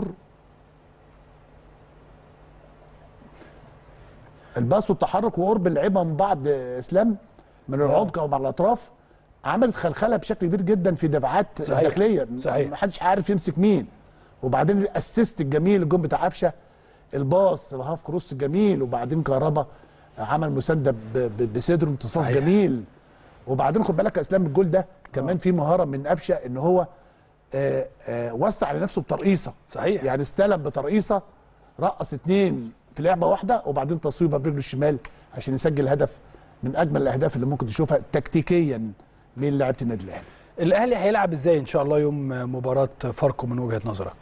الباص والتحرك وقرب اللعيبه من بعض آه، اسلام من العمق او من الاطراف عملت خلخله بشكل كبير جدا في دفاعات صحيح. الداخليه صحيح. ما حدش عارف يمسك مين وبعدين الاسيست الجميل الجون بتاع قفشه الباص الهاف كروس الجميل وبعدين كهربا عمل مسانده ب- ب- بصدره امتصاص صحيح. جميل وبعدين خد بالك يا اسلام الجول ده كمان في مهاره من قفشه ان هو آه، آه، وسع لنفسه بترقيصه صحيح يعني استلم بترقيصه رقص اتنين في لعبه واحده وبعدين تصويبه برجله الشمال عشان يسجل هدف من اجمل الاهداف اللي ممكن تشوفها تكتيكيا من لعيبه النادي الاهلي الاهلي هيلعب ازاي ان شاء الله يوم مباراه فاركو من وجهه نظرك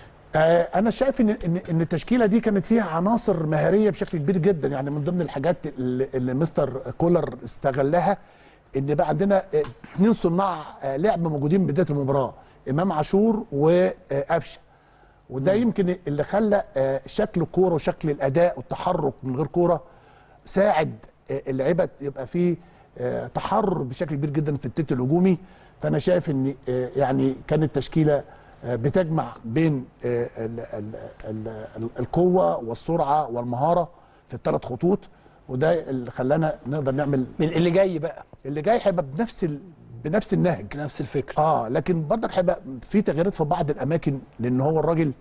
آه، انا شايف ان ان ان التشكيله دي كانت فيها عناصر مهاريه بشكل كبير جدا يعني من ضمن الحاجات اللي, اللي مستر كولر استغلها ان بقى عندنا آه، اثنين صناع آه، لعب موجودين بدايه المباراه امام عاشور وقفشه وده يمكن اللي خلى آه، شكل الكوره وشكل الاداء والتحرك من غير كوره ساعد آه، اللعيبه يبقى فيه آه، تحرر بشكل كبير جدا في التلت الهجومي فانا شايف ان آه، يعني كانت تشكيله آه، بتجمع بين آه، ال- ال- ال- ال- القوه والسرعه والمهاره في الثلاث خطوط وده اللي خلانا نقدر نعمل من اللي جاي بقى اللي جاي هيبقى بنفس ال... بنفس النهج نفس الفكره اه لكن برضك هيبقى في تغييرات في بعض الاماكن لان هو الراجل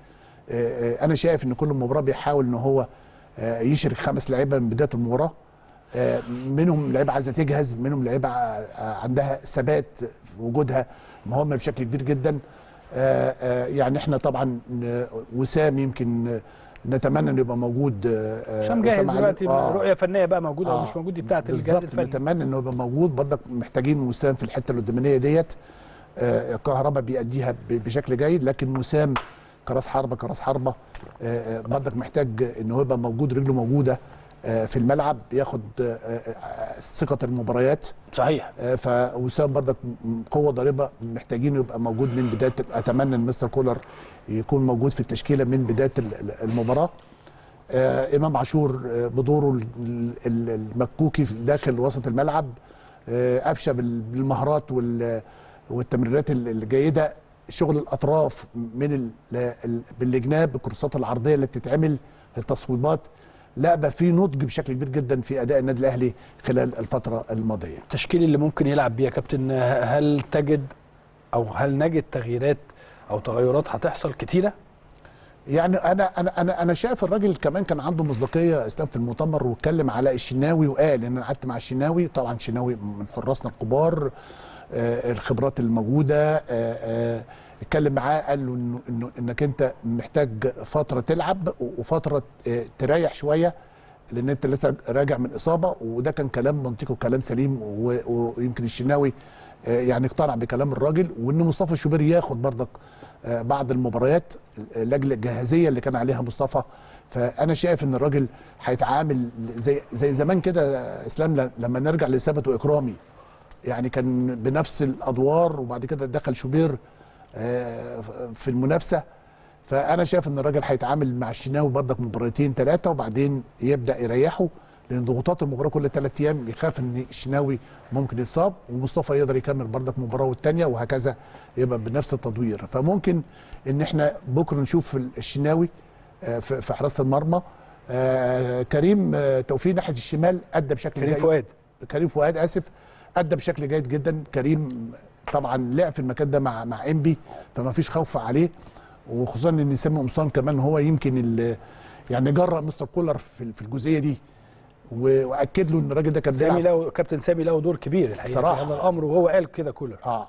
آه آه انا شايف ان كل مباراه بيحاول ان هو آه يشرك خمس لعيبه من بدايه المباراه آه منهم لعيبه عايزه تجهز منهم لعيبه آه عندها ثبات في وجودها مهمه بشكل كبير جدا آه آه يعني احنا طبعا آه، وسام يمكن آه، نتمنى انه يبقى موجود آه، آه، هشام جاهز وسام علي. دلوقتي آه. رؤيه فنيه بقى موجوده او آه، مش موجوده دي بتاعت الجهاز بالظبط الفني نتمنى انه يبقى موجود برضك محتاجين وسام في الحته القدامانيه ديت آه، كهربا بيأديها ب- بشكل جيد لكن وسام كراس حربه كراس حربه آه، آه، برضك محتاج انه يبقى موجود رجله موجوده آه، في الملعب ياخد آه، آه، ثقه المباريات صحيح آه، فوسام برضك م- قوه ضاربه محتاجين يبقى موجود من بدايه اتمنى ان مستر كولر يكون موجود في التشكيله من بدايه ال- ال- المباراه آه، امام عاشور آه، بدوره ال- ال- المكوكي في داخل وسط الملعب آه، قفشه بال- بالمهارات وال- والتمريرات ال- الجيده شغل الاطراف من ال- ال- بالجناب الكورسات العرضيه اللي بتتعمل التصويبات لا بقى في نضج بشكل كبير جدا في اداء النادي الاهلي خلال الفتره الماضيه التشكيل اللي ممكن يلعب بيه يا كابتن هل تجد او هل نجد تغييرات او تغيرات هتحصل كتيره يعني انا انا انا انا شايف الراجل كمان كان عنده مصداقيه اسلام في المؤتمر واتكلم على الشناوي وقال ان انا قعدت مع الشناوي طبعا الشناوي من حراسنا الكبار آه الخبرات الموجوده آه آه اتكلم معاه قال له انه انه انك انت محتاج فتره تلعب وفتره آه تريح شويه لان انت لسه راجع من اصابه وده كان كلام منطقي وكلام سليم و- ويمكن الشناوي آه، يعني اقتنع بكلام الراجل وان مصطفى الشوبير ياخد برضك آه، بعض المباريات آه، لاجل الجاهزيه اللي كان عليها مصطفى فانا شايف ان الراجل هيتعامل زي زي زمان كده آه، اسلام ل- لما نرجع لثابت واكرامي يعني كان بنفس الادوار وبعد كده دخل شوبير آه، في المنافسه فانا شايف ان الراجل هيتعامل مع الشناوي برضك مباراتين ثلاثه وبعدين يبدا يريحه لان ضغوطات المباراه كل ثلاث ايام يخاف ان الشناوي ممكن يتصاب ومصطفى يقدر يكمل برضك مباراه والثانيه وهكذا يبقى بنفس التدوير فممكن ان احنا بكره نشوف الشناوي آه، في في حراسه المرمى آه، كريم آه، توفيق ناحيه الشمال ادى بشكل كريم جيد فؤاد كريم فؤاد اسف ادى بشكل جيد جدا كريم طبعا لعب في المكان ده مع مع انبي فما فيش خوف عليه وخصوصا ان سامي قمصان كمان هو يمكن ال- يعني جرأ مستر كولر في في الجزئيه دي و- واكد له ان الراجل ده كان سامي بيلعب له كابتن سامي له دور كبير الحقيقه بصراحة. في هذا الامر وهو قال كده كولر اه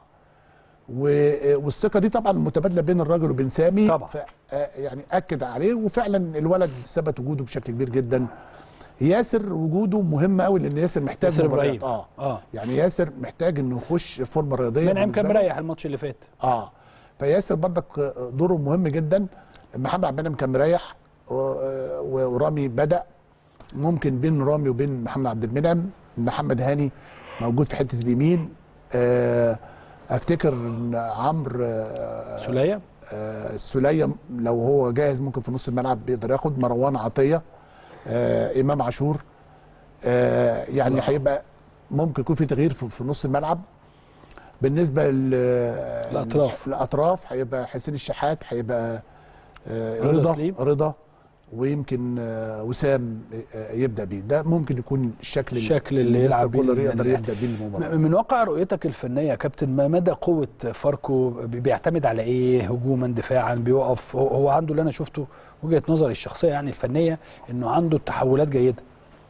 و- والثقه دي طبعا متبادله بين الراجل وبين سامي طبعا. ف آه، يعني اكد عليه وفعلا الولد ثبت وجوده بشكل كبير جدا ياسر وجوده مهم قوي لان ياسر محتاج ياسر مباريات. إبراهيم. اه اه يعني ياسر محتاج انه يخش فورمه رياضيه منعم بالنسبة كان له. مريح الماتش اللي فات اه فياسر برضك دوره مهم جدا محمد عبد المنعم كان مريح و- و- ورامي بدا ممكن بين رامي وبين محمد عبد المنعم محمد هاني موجود في حته اليمين آه، افتكر ان عمرو آه، سوليه آه، السوليه لو هو جاهز ممكن في نص الملعب بيقدر ياخد مروان عطيه آه، امام عاشور آه، يعني الله. هيبقى ممكن يكون في تغيير في في نص الملعب بالنسبه لل الأطراف. الاطراف هيبقى حسين الشحات هيبقى آه، رضا رضا سليم. رضا ويمكن آه، وسام آه، يبدا بيه ده ممكن يكون الشكل الشكل اللي مستر يلعب بيه كولر النادي يقدر الأهلي. يبدا بيه المباراه م- من واقع رؤيتك الفنيه يا كابتن ما مدى قوه فاركو بي- بيعتمد على ايه هجوما دفاعا بيقف هو- هو عنده اللي انا شفته وجهه نظري الشخصيه يعني الفنيه انه عنده تحولات جيده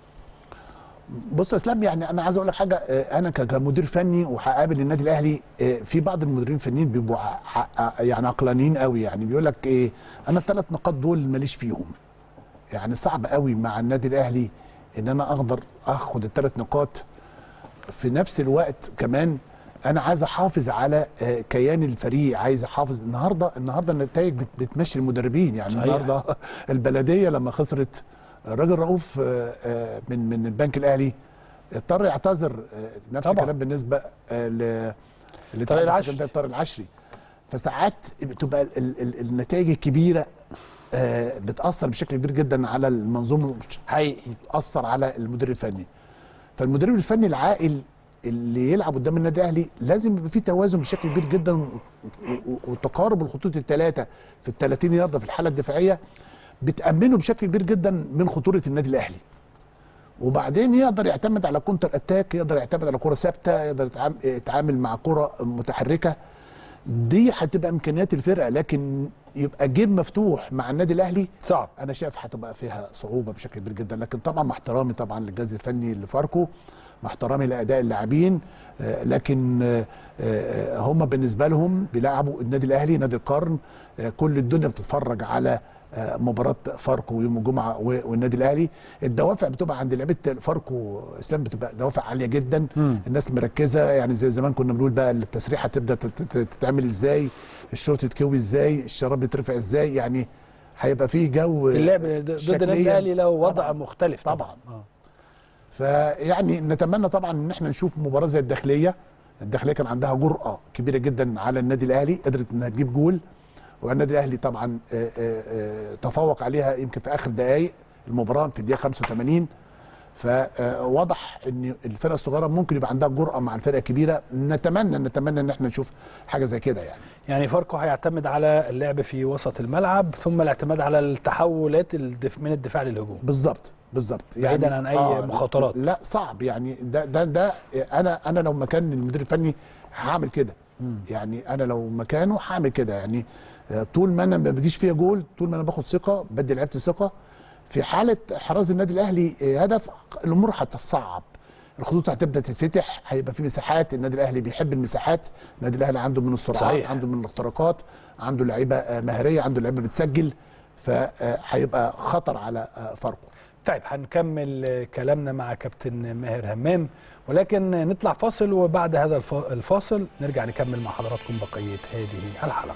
بص يا اسلام يعني انا عايز اقول لك حاجه آه، انا ك- كمدير فني وهقابل النادي الاهلي آه، في بعض المديرين الفنيين بيبقوا ع- ع- يعني عقلانيين قوي يعني بيقول لك ايه انا الثلاث نقاط دول ماليش فيهم يعني صعب قوي مع النادي الاهلي ان انا اقدر اخد الثلاث نقاط في نفس الوقت كمان انا عايز احافظ على آه، كيان الفريق عايز احافظ النهارده النهارده النتائج بت- بتمشي المدربين يعني صحيح. النهارده البلديه لما خسرت الراجل رؤوف آه، آه، من من البنك الاهلي اضطر يعتذر آه، نفس طبعا. الكلام بالنسبه آه، ل لاتحاد طارق العشري. السكندري طارق العشري فساعات بتبقى ال- ال- ال- النتائج الكبيره آه، بتاثر بشكل كبير جدا على المنظومه حقيقي بتاثر على المدير الفني فالمدير الفني العاقل اللي يلعب قدام النادي الاهلي لازم يبقى فيه توازن بشكل كبير جدا و- و- وتقارب الخطوط الثلاثه في ال 30 يارده في الحاله الدفاعيه بتامنه بشكل كبير جدا من خطوره النادي الاهلي وبعدين يقدر يعتمد على كونتر اتاك يقدر يعتمد على كره ثابته يقدر يتعام- يتعامل مع كره متحركه دي هتبقى امكانيات الفرقه لكن يبقى جيم مفتوح مع النادي الاهلي صعب انا شايف هتبقى فيها صعوبه بشكل كبير جدا لكن طبعا مع احترامي طبعا للجهاز الفني لفاركو مع احترامي لاداء اللاعبين آه، لكن آه، آه، هم بالنسبه لهم بيلعبوا النادي الاهلي نادي القرن آه، كل الدنيا بتتفرج على آه، مباراه فاركو يوم الجمعه و- والنادي الاهلي الدوافع بتبقى عند لعيبه فاركو اسلام بتبقى دوافع عاليه جدا مم. الناس مركزه يعني زي زمان كنا بنقول بقى التسريحه تبدا تت- تت- تتعمل ازاي الشورت يتكوي ازاي الشراب يترفع ازاي يعني هيبقى فيه جو اللعب ضد النادي شكلياً الاهلي له وضع طبعاً. مختلف طبعاً. آه. فيعني نتمنى طبعا ان احنا نشوف مباراه زي الداخليه الداخليه كان عندها جرأه كبيره جدا على النادي الاهلي قدرت انها تجيب جول والنادي الاهلي طبعا آه، آه، آه، تفوق عليها يمكن في اخر دقائق المباراه في الدقيقه 85 فواضح ان الفرقه الصغيره ممكن يبقى عندها جرأه مع الفرقه الكبيره نتمنى نتمنى ان احنا نشوف حاجه زي كده يعني يعني فاركو هيعتمد على اللعب في وسط الملعب ثم الاعتماد على التحولات الدف... من الدفاع للهجوم بالظبط بالظبط بعيداً عن أي مخاطرات. لا صعب يعني ده ده ده انا انا لو مكان المدير الفني هعمل كده يعني انا لو مكانه هعمل كده يعني آه، طول ما انا ما بيجيش فيها جول طول ما انا باخد ثقه بدي لعيبتي ثقه في حاله احراز النادي الاهلي آه، هدف الامور هتتصعب الخطوط هتبدا تتفتح هيبقى في مساحات النادي الاهلي بيحب المساحات النادي الاهلي عنده من السرعات صحيح. عنده من الاختراقات عنده لعيبه آه، مهاريه عنده لعيبه بتسجل فهيبقى خطر على آه، فاركو طيب هنكمل آه، كلامنا مع كابتن ماهر همام ولكن آه، نطلع فاصل وبعد هذا الف- الفاصل نرجع نكمل مع حضراتكم بقية هذه الحلقة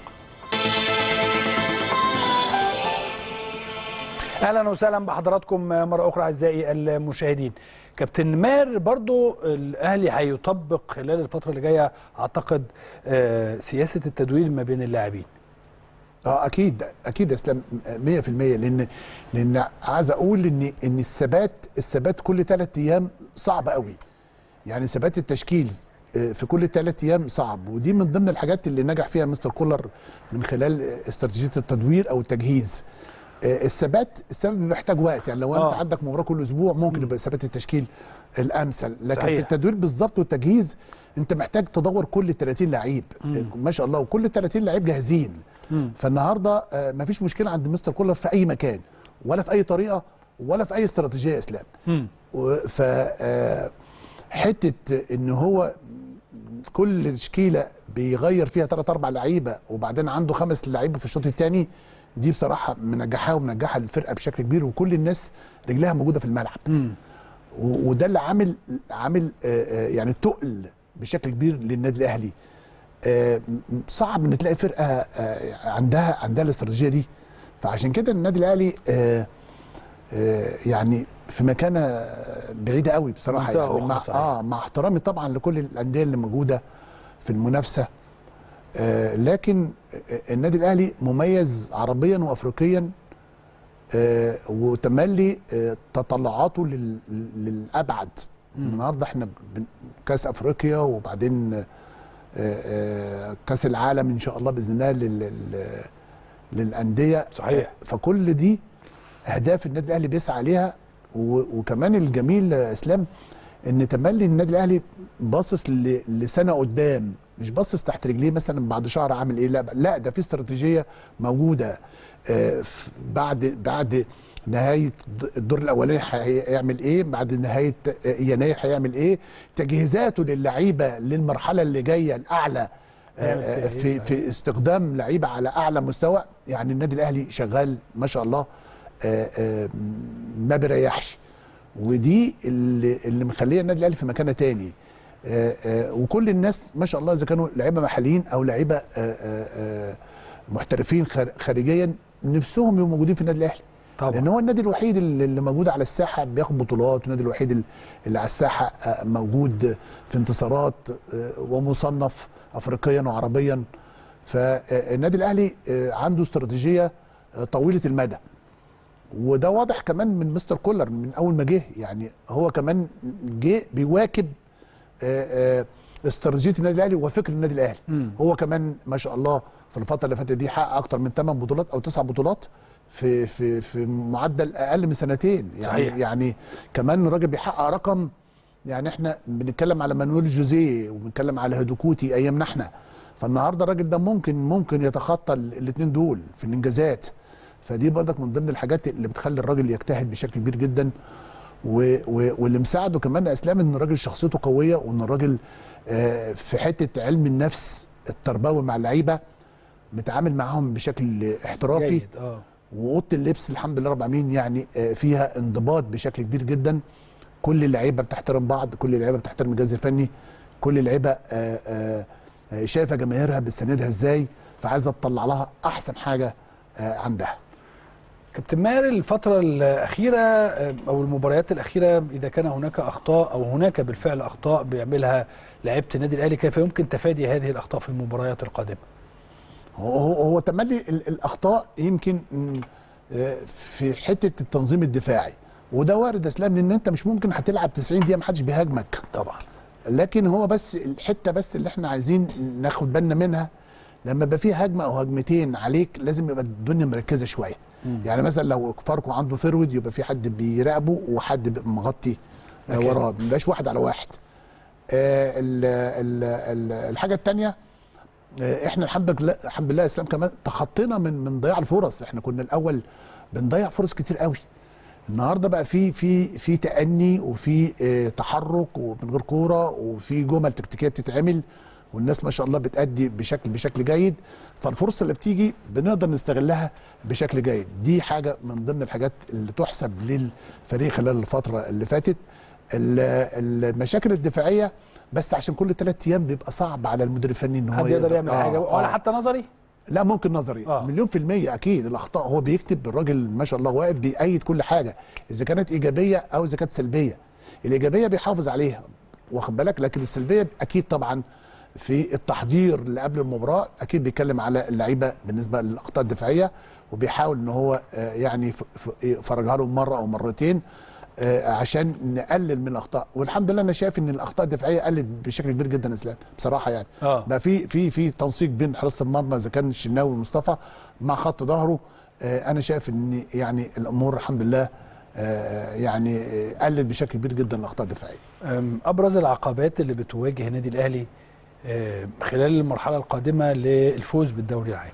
اهلا وسهلا بحضراتكم مرة اخرى اعزائي المشاهدين كابتن ماهر برضو الاهلي هيطبق خلال الفترة اللي جاية اعتقد آه، سياسة التدوير ما بين اللاعبين اه اكيد اكيد يا اسلام 100% لان لان عايز اقول ان ان الثبات الثبات كل ثلاث ايام صعب قوي يعني ثبات التشكيل آه، في كل ثلاث ايام صعب ودي من ضمن الحاجات اللي نجح فيها مستر كولر من خلال آه، استراتيجيه التدوير او التجهيز آه، الثبات الثبات محتاج وقت يعني لو انت آه. عندك مباراه كل اسبوع ممكن يبقى ثبات التشكيل الامثل لكن صحيح. في التدوير بالظبط والتجهيز انت محتاج تدور كل 30 لعيب آه، ما شاء الله وكل 30 لعيب جاهزين مم. فالنهارده آه، مفيش مشكله عند مستر كولر في اي مكان ولا في اي طريقه ولا في اي استراتيجيه يا اسلام مم. و- ف آه، حته ان هو كل تشكيله بيغير فيها ثلاث اربع لعيبه وبعدين عنده خمس لعيبه في الشوط الثاني دي بصراحه منجحاها ومنجحه الفرقه بشكل كبير وكل الناس رجلها موجوده في الملعب مم. و- وده اللي عامل عامل آه، آه، يعني تقل بشكل كبير للنادي الاهلي آه، م- صعب ان تلاقي فرقه آه، عندها عندها الاستراتيجيه دي فعشان كده النادي الاهلي آه، آه، يعني في مكانه بعيده قوي بصراحه منطقة يعني أخرى مع صحيح. اه مع احترامي طبعا لكل الانديه اللي موجوده في المنافسه آه، لكن النادي الاهلي مميز عربيا وافريقيا آه، وتملي آه، تطلعاته لل- للابعد النهارده احنا بن- كاس افريقيا وبعدين آه، آه، كاس العالم ان شاء الله باذن الله لل- لل- للانديه صحيح. آه، فكل دي اهداف النادي الاهلي بيسعى عليها و- وكمان الجميل يا اسلام ان تملي النادي الاهلي باصص ل- لسنه قدام مش باصص تحت رجليه مثلا بعد شهر عامل ايه لا لا ده في استراتيجيه موجوده آه، ف- بعد بعد نهايه الد- الدور الاولاني هيعمل ايه بعد نهايه آه، يناير هيعمل ايه تجهيزاته للعيبه للمرحله اللي جايه الاعلى هيعمل آه، فيها آه، إيه؟ في في استخدام لعيبه على اعلى مستوى يعني النادي الاهلي شغال ما شاء الله آه، آه، ما بيريحش ودي اللي اللي مخليه النادي الاهلي في مكانه تاني آه، آه، وكل الناس ما شاء الله اذا كانوا لعيبه محليين او لعيبه آه، آه، آه، محترفين خار- خارجيا نفسهم يبقوا موجودين في النادي الاهلي طبعا. لان هو النادي الوحيد اللي اللي موجود على الساحه بياخد بطولات والنادي الوحيد اللي- اللي على الساحه آه، موجود في انتصارات آه، ومصنف افريقيا وعربيا فالنادي الاهلي آه، عنده استراتيجيه آه، طويله المدى وده واضح كمان من مستر كولر من اول ما جه يعني هو كمان جه بيواكب آه، آه، استراتيجيه النادي الاهلي وفكر النادي الاهلي مم. هو كمان ما شاء الله في الفتره اللي فاتت دي حقق اكتر من 8 بطولات او 9 بطولات في في في معدل اقل من سنتين يعني صحيح. يعني كمان الراجل بيحقق رقم يعني احنا بنتكلم على مانويل جوزيه وبنتكلم على هدوكوتي ايامنا احنا فالنهارده الراجل ده ممكن ممكن يتخطى الاثنين دول في الانجازات فدي برضك من ضمن الحاجات اللي بتخلي الراجل يجتهد بشكل كبير جدا و و واللي مساعده كمان يا اسلام ان الراجل شخصيته قويه وان الراجل آه، في حته علم النفس التربوي مع اللعيبه متعامل معاهم بشكل احترافي جيد اه واوضه اللبس الحمد لله رب العالمين يعني آه، فيها انضباط بشكل كبير جدا كل اللعيبه بتحترم بعض كل اللعيبه بتحترم الجهاز الفني كل اللعيبه آه، آه، آه، شايفه جماهيرها بتساندها ازاي فعايزه تطلع لها احسن حاجه آه، عندها كابتن ماهر الفترة الأخيرة آه، أو المباريات الأخيرة إذا كان هناك أخطاء أو هناك بالفعل أخطاء بيعملها لعيبة النادي الأهلي كيف يمكن تفادي هذه الأخطاء في المباريات القادمة؟ هو هو هو تملي ال- الاخطاء يمكن م، آه، في حته التنظيم الدفاعي وده وارد يا اسلام لان انت مش ممكن هتلعب 90 دقيقه محدش بيهاجمك طبعا لكن هو بس الحته بس اللي احنا عايزين ناخد بالنا منها لما يبقى في هجمه او هجمتين عليك لازم يبقى الدنيا مركزه شويه يعني مثلا لو فاركو عنده فرود يبقى في حد بيراقبه وحد بيبقى مغطي آه، أكيد. وراه ما يبقاش واحد على واحد آه، ال- ال- ال- الحاجه الثانيه آه، احنا الحمد لله الحمد لله اسلام كمان تخطينا من من ضياع الفرص احنا كنا الاول بنضيع فرص كتير قوي النهارده بقى في في في تأني وفي آه، تحرك ومن غير كوره وفي جمل تكتيكيه بتتعمل والناس ما شاء الله بتأدي بشكل بشكل جيد فالفرصه اللي بتيجي بنقدر نستغلها بشكل جيد دي حاجه من ضمن الحاجات اللي تحسب للفريق خلال الفتره اللي فاتت ال- المشاكل الدفاعيه بس عشان كل ثلاث ايام بيبقى صعب على المدير الفني ان هو حد يقدر يعمل آه، حاجه ولا آه. حتى نظري لا ممكن نظري آه. آه. مليون في المية أكيد الأخطاء هو بيكتب الراجل ما شاء الله واقف بيأيد كل حاجة إذا كانت إيجابية أو إذا كانت سلبية الإيجابية بيحافظ عليها واخد بالك لكن السلبية أكيد طبعا في التحضير اللي قبل المباراة أكيد بيتكلم على اللعيبة بالنسبة للأخطاء الدفاعية وبيحاول إن هو آه، يعني ف- ف- يفرجها لهم مرة أو مرتين آه، عشان نقلل من الاخطاء والحمد لله انا شايف ان الاخطاء الدفاعيه قلت بشكل كبير جدا يا اسلام بصراحه يعني آه. بقى في في في تنسيق بين حراسه المرمى اذا كان الشناوي ومصطفى مع خط ظهره آه، انا شايف ان يعني الامور الحمد لله آه، يعني آه، قلت بشكل كبير جدا الاخطاء الدفاعيه أم، ابرز العقبات اللي بتواجه النادي الاهلي أم، خلال المرحله القادمه للفوز بالدوري العام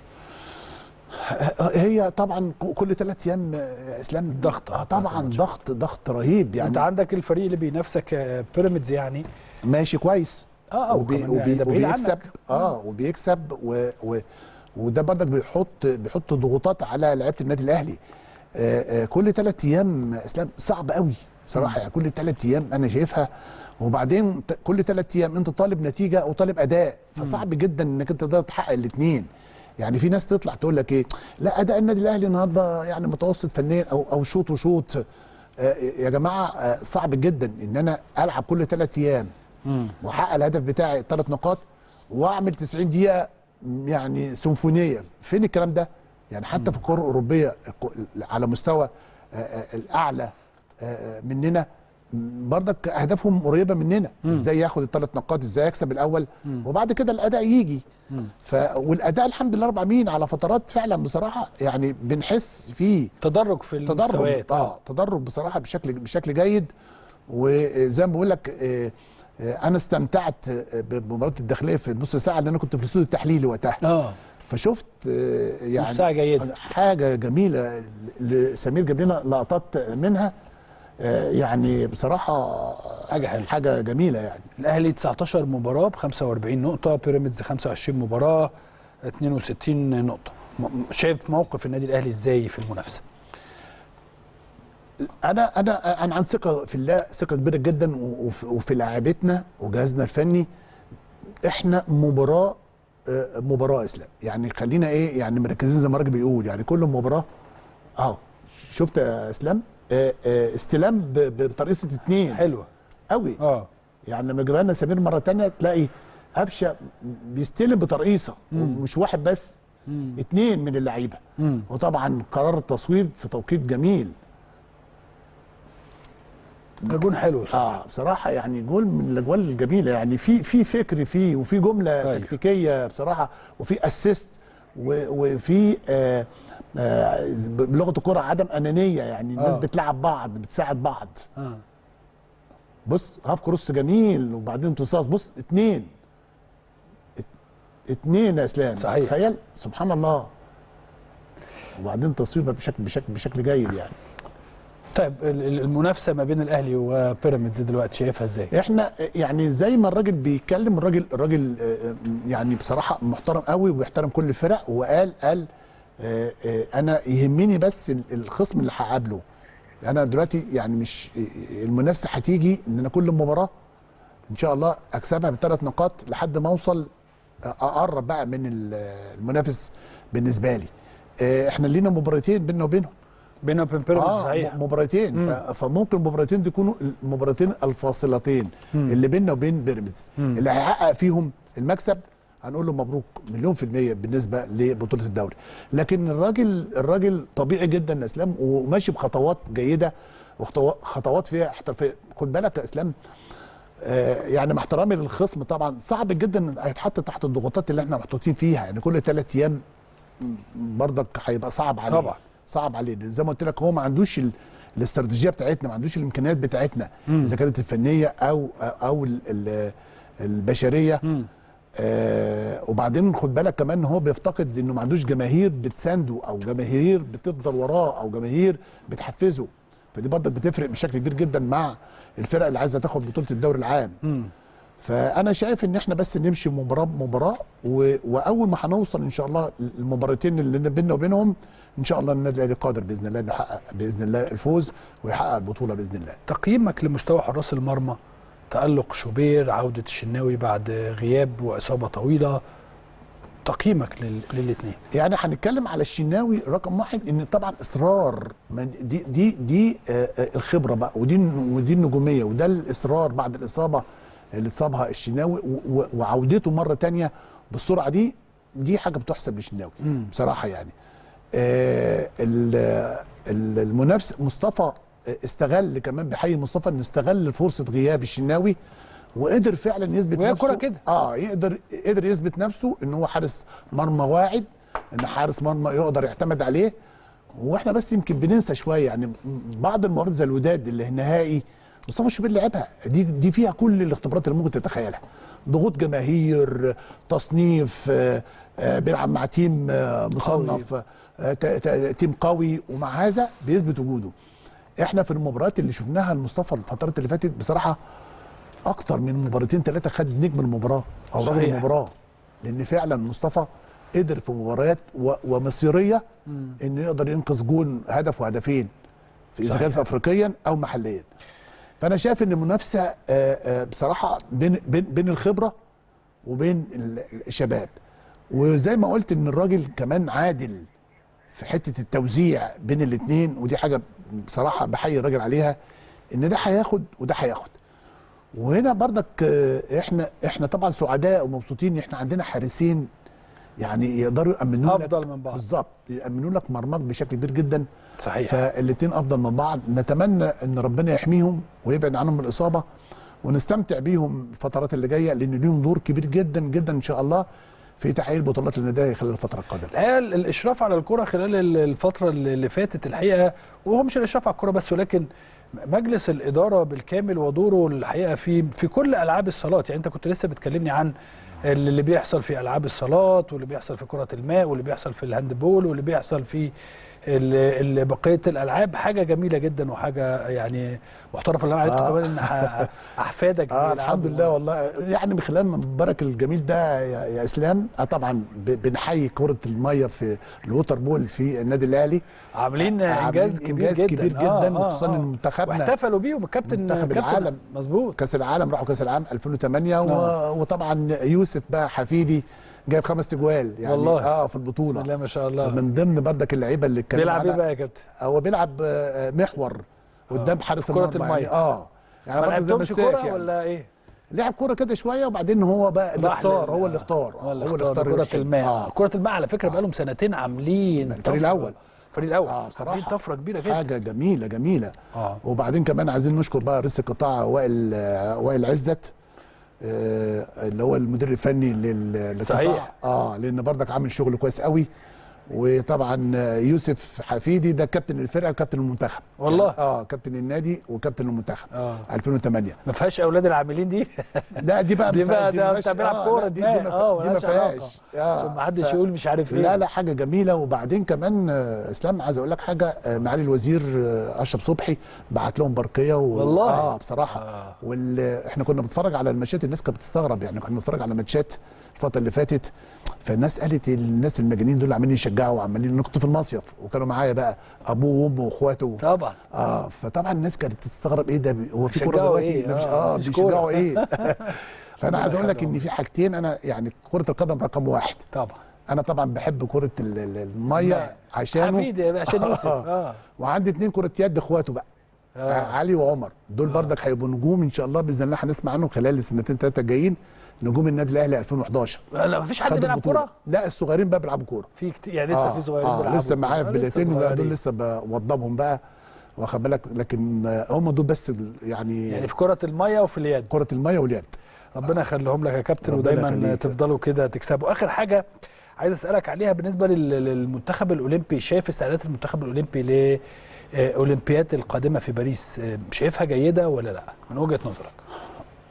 هي طبعا كل ثلاث ايام آه، اسلام ضغط. آه طبعا ضغط ضغط رهيب انت يعني عندك الفريق اللي بينافسك آه، بيراميدز يعني ماشي كويس اه آه، وبي وكمان يعني وبي ده بعيد وبيكسب عنك. اه وبيكسب و و وده برضك بيحط بيحط ضغوطات على لعيبه النادي الاهلي آه آه كل ثلاث ايام اسلام صعب قوي بصراحه يعني كل ثلاث ايام انا شايفها وبعدين ت- كل ثلاث ايام انت طالب نتيجه او طالب اداء فصعب جدا انك انت تقدر تحقق الاثنين يعني في ناس تطلع تقول لك ايه لا اداء النادي الاهلي النهارده يعني متوسط فنيا او او شوط وشوط آه يا جماعه آه صعب جدا ان انا العب كل ثلاث ايام مم. واحقق الهدف بتاعي ثلاث نقاط واعمل 90 دقيقه يعني سيمفونيه فين الكلام ده يعني حتى في الكره الاوروبيه الك- على مستوى آه، آه، الاعلى آه، آه، مننا م، برضك اهدافهم قريبه مننا ازاي ياخد الثلاث نقاط ازاي يكسب الاول وبعد كده الاداء يجي ف والاداء الحمد لله رب العالمين على فترات فعلا بصراحه يعني بنحس فيه تدرج في تدرج المستويات اه تدرج بصراحه بشكل بشكل جيد وزي ما بقول لك آه، آه، انا استمتعت آه، بمباراه الداخليه في النص ساعه اللي انا كنت في الاستوديو التحليلي وقتها اه فشفت آه، يعني ساعة جيدة. حاجه جميله لسمير جاب لنا لقطات منها آه، يعني بصراحه حاجة حلوة. حاجه جميله يعني الاهلي 19 مباراه ب 45 نقطه بيراميدز 25 مباراه 62 نقطه م- شايف موقف النادي الاهلي ازاي في المنافسه انا انا انا عن ثقه في الله ثقه كبيره جدا وفي, وفي لاعبتنا وجهازنا الفني احنا مباراه آه، مباراه اسلام يعني خلينا ايه يعني مركزين زي ما الراجل بيقول يعني كل مباراه اهو شفت يا اسلام آه، آه، استلام ب- ب- بطريقه اتنين حلوه قوي اه يعني لما يجيبها لنا سمير مره تانية تلاقي قفشه بيستلم بترقيصه ومش واحد بس اتنين من اللعيبه مم. وطبعا قرار التصويب في توقيت جميل ده جون حلو صح اه بصراحه يعني جول من الاجوال الجميله يعني في في فكر فيه وفي جمله أيوة. تكتيكيه بصراحه وفي اسيست وفي آه آه بلغه الكره عدم انانيه يعني الناس آه. بتلعب بعض بتساعد بعض اه بص هاف كروس جميل وبعدين امتصاص بص اتنين ات- اتنين يا اسلام صحيح. تخيل سبحان الله وبعدين تصويبها بشكل بشكل بشكل جيد يعني طيب ال- ال- المنافسه ما بين الاهلي وبيراميدز دلوقتي شايفها ازاي احنا يعني زي ما الراجل بيتكلم الراجل الراجل آه، يعني بصراحه محترم قوي وبيحترم كل الفرق وقال قال آه، آه، انا يهمني بس ال- الخصم اللي هقابله انا دلوقتي يعني مش المنافسه هتيجي ان انا كل مباراه ان شاء الله اكسبها بثلاث نقاط لحد ما اوصل اقرب بقى من ال- المنافس بالنسبه لي آه، احنا لينا مباراتين بيننا وبينهم بينه وبين بيراميدز اه صحيح م- مباراتين ف- فممكن المباراتين دي يكونوا المباراتين الفاصلتين اللي بيننا وبين بيراميدز اللي هيحقق فيهم المكسب هنقول له مبروك مليون في المية بالنسبة لبطولة الدوري لكن الراجل الراجل طبيعي جدا يا اسلام وماشي بخطوات جيدة وخطوات فيها احترافية خد بالك يا اسلام آه، يعني مع احترامي للخصم طبعا صعب جدا ان هيتحط تحت الضغوطات اللي احنا محطوطين فيها يعني كل ثلاث ايام برضك هيبقى صعب عليه طبعا. صعب عليه لأن زي ما قلت لك هو ما عندوش ال... الاستراتيجيه بتاعتنا ما عندوش الامكانيات بتاعتنا اذا كانت الفنيه او او ال... ال... البشريه مم. آه وبعدين خد بالك كمان ان هو بيفتقد انه ما عندوش جماهير بتسانده او جماهير بتفضل وراه او جماهير بتحفزه فدي برضك بتفرق بشكل كبير جدا مع الفرق اللي عايزه تاخد بطوله الدوري العام مم. فانا شايف ان احنا بس نمشي مباراه بمباراه و... واول ما هنوصل ان شاء الله المباراتين اللي بيننا وبينهم ان شاء الله النادي الاهلي قادر باذن الله انه يحقق باذن الله الفوز ويحقق البطوله باذن الله تقييمك لمستوى حراس المرمى تألق شوبير عودة الشناوي بعد غياب وإصابة طويلة تقييمك لل... للاثنين يعني هنتكلم على الشناوي رقم واحد ان طبعا اصرار ما دي دي دي آه، آه، الخبره بقى ودي ودي النجوميه وده الاصرار بعد الاصابه اللي اتصابها الشناوي و- و- وعودته مره تانية بالسرعه دي دي حاجه بتحسب للشناوي مم. بصراحه يعني آه، ال- ال- المنافس مصطفى استغل كمان بحيي مصطفى انه استغل فرصه غياب الشناوي وقدر فعلا يثبت وهي نفسه كرة كده. اه يقدر قدر يثبت نفسه ان هو حارس مرمى واعد ان حارس مرمى يقدر يعتمد عليه واحنا بس يمكن بننسى شويه يعني بعض المباريات زي الوداد اللي النهائي مصطفى شوبير لعبها دي دي فيها كل الاختبارات اللي ممكن تتخيلها ضغوط جماهير تصنيف آه، آه، بيلعب مع تيم آه، مصنف آه، ت- ت- تيم قوي ومع هذا بيثبت وجوده احنا في المباريات اللي شفناها لمصطفى الفترات اللي فاتت بصراحه اكتر من مباراتين ثلاثه خد نجم المباراه او رجل صحيح. المباراه لان فعلا مصطفى قدر في مباريات و- ومصيريه انه يقدر ينقذ جون هدف وهدفين في اذا صحيح. كان في افريقيا او محليا فانا شايف ان المنافسه آه، آه، بصراحه بين بين بين الخبره وبين ال- الشباب وزي ما قلت ان الراجل كمان عادل في حته التوزيع بين الاثنين ودي حاجه بصراحه بحيي الراجل عليها ان ده هياخد وده هياخد وهنا برضك آه، احنا احنا طبعا سعداء ومبسوطين ان احنا عندنا حارسين يعني يقدروا يامنوا لك أفضل من بعض. بالظبط يامنوا لك مرماك بشكل كبير جدا صحيح فالاثنين افضل من بعض نتمنى ان ربنا يحميهم ويبعد عنهم الاصابه ونستمتع بيهم الفترات اللي جايه لان ليهم دور كبير جدا جدا ان شاء الله في تحقيق بطولات النادي خلال الفتره القادمه الحقيقه الاشراف على الكره خلال ال- الفتره اللي فاتت الحقيقه وهو مش الاشراف على الكره بس ولكن مجلس الاداره بالكامل ودوره الحقيقه في في كل العاب الصالات يعني انت كنت لسه بتكلمني عن اللي بيحصل في العاب الصالات واللي بيحصل في كره الماء واللي بيحصل في الهاندبول واللي بيحصل في ال- ال- بقيه الالعاب حاجه جميله جدا وحاجه يعني محترفه اللي انا عرفت آه. كمان ان ح- احفادك اه بيلعبوا. الحمد لله والله يعني من خلال مبارك الجميل ده يا, يا اسلام آه طبعا ب- بنحيي كره الميه في الووتر بول في النادي الاهلي عاملين عاملين انجاز كبير إنجاز جدا كبير جدا وخصوصاً إن منتخبنا- واحتفلوا بيهم الكابتن منتخب كابتن- العالم. مظبوط كاس العالم راحوا كاس العالم 2008 و... آه. وطبعا يوسف بقى حفيدي جايب خمس تجوال يعني والله. اه في بسم البطوله الله ما شاء الله من ضمن بردك اللعيبه اللي اتكلموا بيلعب ايه عنها- بقى يا كابتن؟ هو بيلعب آه، محور قدام آه. حارس في كرة المرمى المية. يعني اه يعني ما برضه زي لعبتهمش مساك كوره يعني. ولا ايه؟ لعب كوره كده شويه وبعدين هو بقى اللي راح اختار لل- هو اللي اختار هو اللي هو اللي اختار اختار كرة الماء اه كرة الماء على فكرة بقالهم سنتين عاملين الفريق طفرة. الأول. الفريق الأول اه بصراحه عاملين طفرة كبيرة جدا حاجه جميله جميله اه وبعدين كمان عايزين نشكر بقى رئيس القطاع وائل آه، وائل عزت آه، اللي هو المدير الفني لل- للقطاع صحيح. اه لان برضك عامل شغل كويس قوي وطبعا آه، يوسف حفيدي ده كابتن الفرقه وكابتن المنتخب والله؟ يعني اه كابتن النادي وكابتن المنتخب اه 2008 ما فيهاش اولاد العاملين دي ده دي بقى دي ما فيهاش- بقى ده ما انت فيهاش- بيلعب آه، كورة لا، دي دي دماغ. ما اه فيها- دي ما ملهاش علاقة. فيهاش عشان ما حدش يقول مش عارف ايه لا لا حاجه جميله وبعدين كمان آه، اسلام عايز اقول لك حاجه آه، معالي الوزير آه، اشرف صبحي بعت لهم برقيه و... والله؟ اه بصراحه آه. آه. وال... احنا كنا بنتفرج على الماتشات الناس كانت بتستغرب يعني كنا بنتفرج على ماتشات الفتره اللي فاتت فالناس قالت الناس المجانين دول عمالين يشجعوا وعمالين انا كنت في المصيف وكانوا معايا بقى ابوه وامه واخواته طبعا اه فطبعا الناس كانت تستغرب ايه ده بي- هو في كوره بيشجعوا دلوقتي إيه؟ مفيش آه، اه مش بيشجعوا كورة. ايه فانا عايز اقول لك يخليهم. ان في حاجتين انا يعني كره القدم رقم واحد طبعا انا طبعا بحب كره ال- ال- الميه المية. عشانه حفيدي عشان يوسف اه وعندي اتنين كره يد اخواته بقى آه. علي وعمر دول بردك هيبقوا نجوم ان شاء الله باذن الله هنسمع عنهم خلال السنتين ثلاثه الجايين نجوم النادي الاهلي 2011 لا مفيش حد خدوا بيلعب البطولة. كورة لا الصغيرين بقى بيلعبوا كوره في كتير يعني لسه في صغيرين آه بيلعبوا لسه معايا كورة. في لسه بلاتين بقى دول صغيرين. لسه بوضبهم بقى واخد بالك لكن آه، هم دول بس ال- يعني, يعني في كرة المية وفي اليد كره الميه واليد ربنا يخليهم لك يا كابتن ربنا ودايما يخليك. تفضلوا كده تكسبوا اخر حاجه عايز اسالك عليها بالنسبه لل- للمنتخب الاولمبي شايف استعدادات المنتخب الاولمبي لاولمبياد القادمه في باريس آه، شايفها جيده ولا لا من وجهه نظرك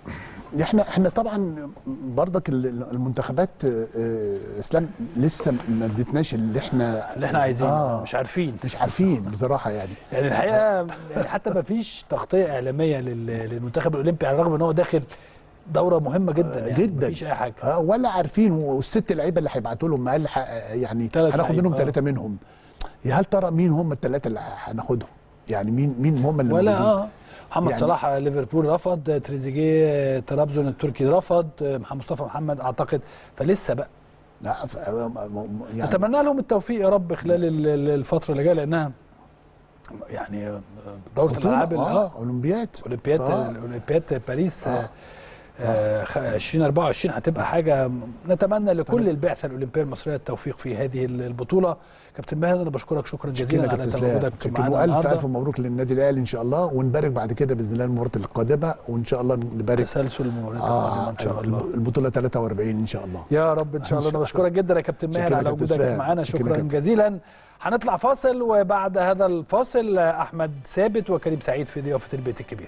احنا احنا طبعا برضك ال- المنتخبات آه، آه، اسلام لسه ما ادتناش اللي احنا اللي احنا عايزينه آه مش عارفين مش عارفين بصراحه يعني يعني الحقيقه يعني حتى ما فيش تغطيه اعلاميه لل- للمنتخب الاولمبي على الرغم ان هو داخل دوره مهمه جدا يعني جدا ما فيش اي حاجه آه ولا عارفين والست لعيبه اللي هيبعتوا لهم قال ح- يعني تلات هناخد لعيبة، منهم آه. ثلاثه منهم يا هل ترى مين هم الثلاثه اللي هناخدهم يعني مين مين هم اللي ولا موجودين؟ اه محمد يعني- صلاح ليفربول رفض تريزيجيه طرابزون التركي رفض محمد مصطفى محمد اعتقد فلسه بقى لا ف- يعني اتمنى لهم التوفيق يا رب خلال ال- ال- الفتره اللي جايه لانها يعني دوره بطولة، الالعاب ال- اه اه اولمبياد اولمبياد ف- اولمبياد باريس آه. آه. خ- 2024 هتبقى حاجه م- نتمنى لكل البعثه الاولمبيه المصريه التوفيق في هذه ال- البطوله كابتن ماهر انا بشكرك شكرا شكرا جزيلا لك على يا تواجدك تسلم معانا والف النهارده الف مبروك للنادي الاهلي ان شاء الله ونبارك بعد كده باذن الله المباراه القادمه وان شاء الله نبارك تسلسل المباريات القادمه آه ان شاء الله البطوله 43 ان شاء الله يا رب ان شاء الله انا بشكرك جدا يا كابتن ماهر شكرا على لك يا وجودك تسلم. معانا شكرا شكرا كابتن. جزيلا هنطلع فاصل وبعد هذا الفاصل احمد ثابت وكريم سعيد في ضيافه البيت الكبير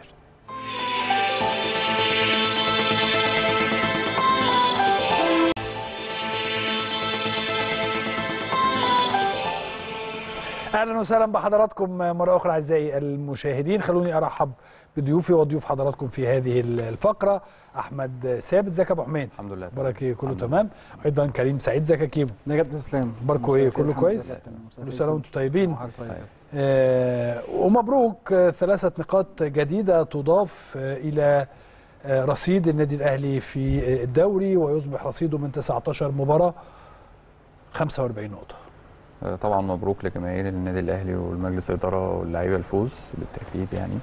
اهلا وسهلا بحضراتكم مره اخرى اعزائي المشاهدين خلوني ارحب بضيوفي وضيوف حضراتكم في هذه الفقره احمد ثابت ازيك يا ابو حميد الحمد لله اخبارك ايه كله تمام ايضا كريم سعيد ازيك يا كيمو ده كابتن اسلام اخباركم مساء ايه الخير، كله الحمد كويس لله تمام. مساء كل الخير. سنه وانتم طيبين وحضرتك طيب آه ومبروك آه ثلاثه نقاط جديده تضاف آه الى آه رصيد النادي الاهلي في آه الدوري ويصبح رصيده من 19 مباراه 45 نقطه آه، طبعا مبروك لجماهير النادي الاهلي والمجلس الاداره واللعيبه الفوز بالتاكيد يعني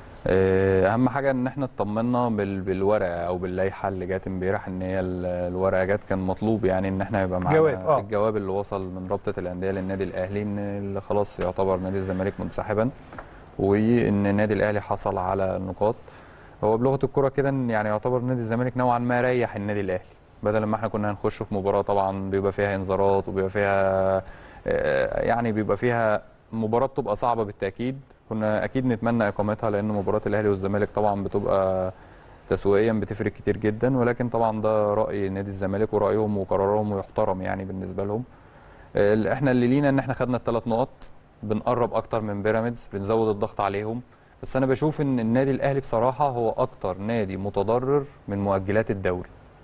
آه، اهم حاجه ان احنا اطمنا بال- بالورقه او باللائحه اللي جت امبارح ان هي ال- الورقه جت كان مطلوب يعني ان احنا يبقى معانا جواب، آه. الجواب اللي وصل من رابطه الانديه للنادي الاهلي ان اللي خلاص يعتبر نادي الزمالك منسحبا وان النادي الاهلي حصل على النقاط هو بلغه الكره كده ان يعني يعتبر نادي الزمالك نوعا ما ريح النادي الاهلي بدل ما احنا كنا هنخش في مباراه طبعا بيبقى فيها انذارات وبيبقى فيها آه، يعني بيبقى فيها مباراه بتبقى صعبه بالتاكيد كنا اكيد نتمنى اقامتها لان مباراه الاهلي والزمالك طبعا بتبقى تسويقيا بتفرق كتير جدا ولكن طبعا ده راي نادي الزمالك ورايهم وقرارهم ويحترم يعني بالنسبه لهم آه، احنا اللي لينا ان احنا خدنا الثلاث نقط بنقرب اكتر من بيراميدز بنزود الضغط عليهم بس انا بشوف ان النادي الاهلي بصراحه هو اكتر نادي متضرر من مؤجلات الدوري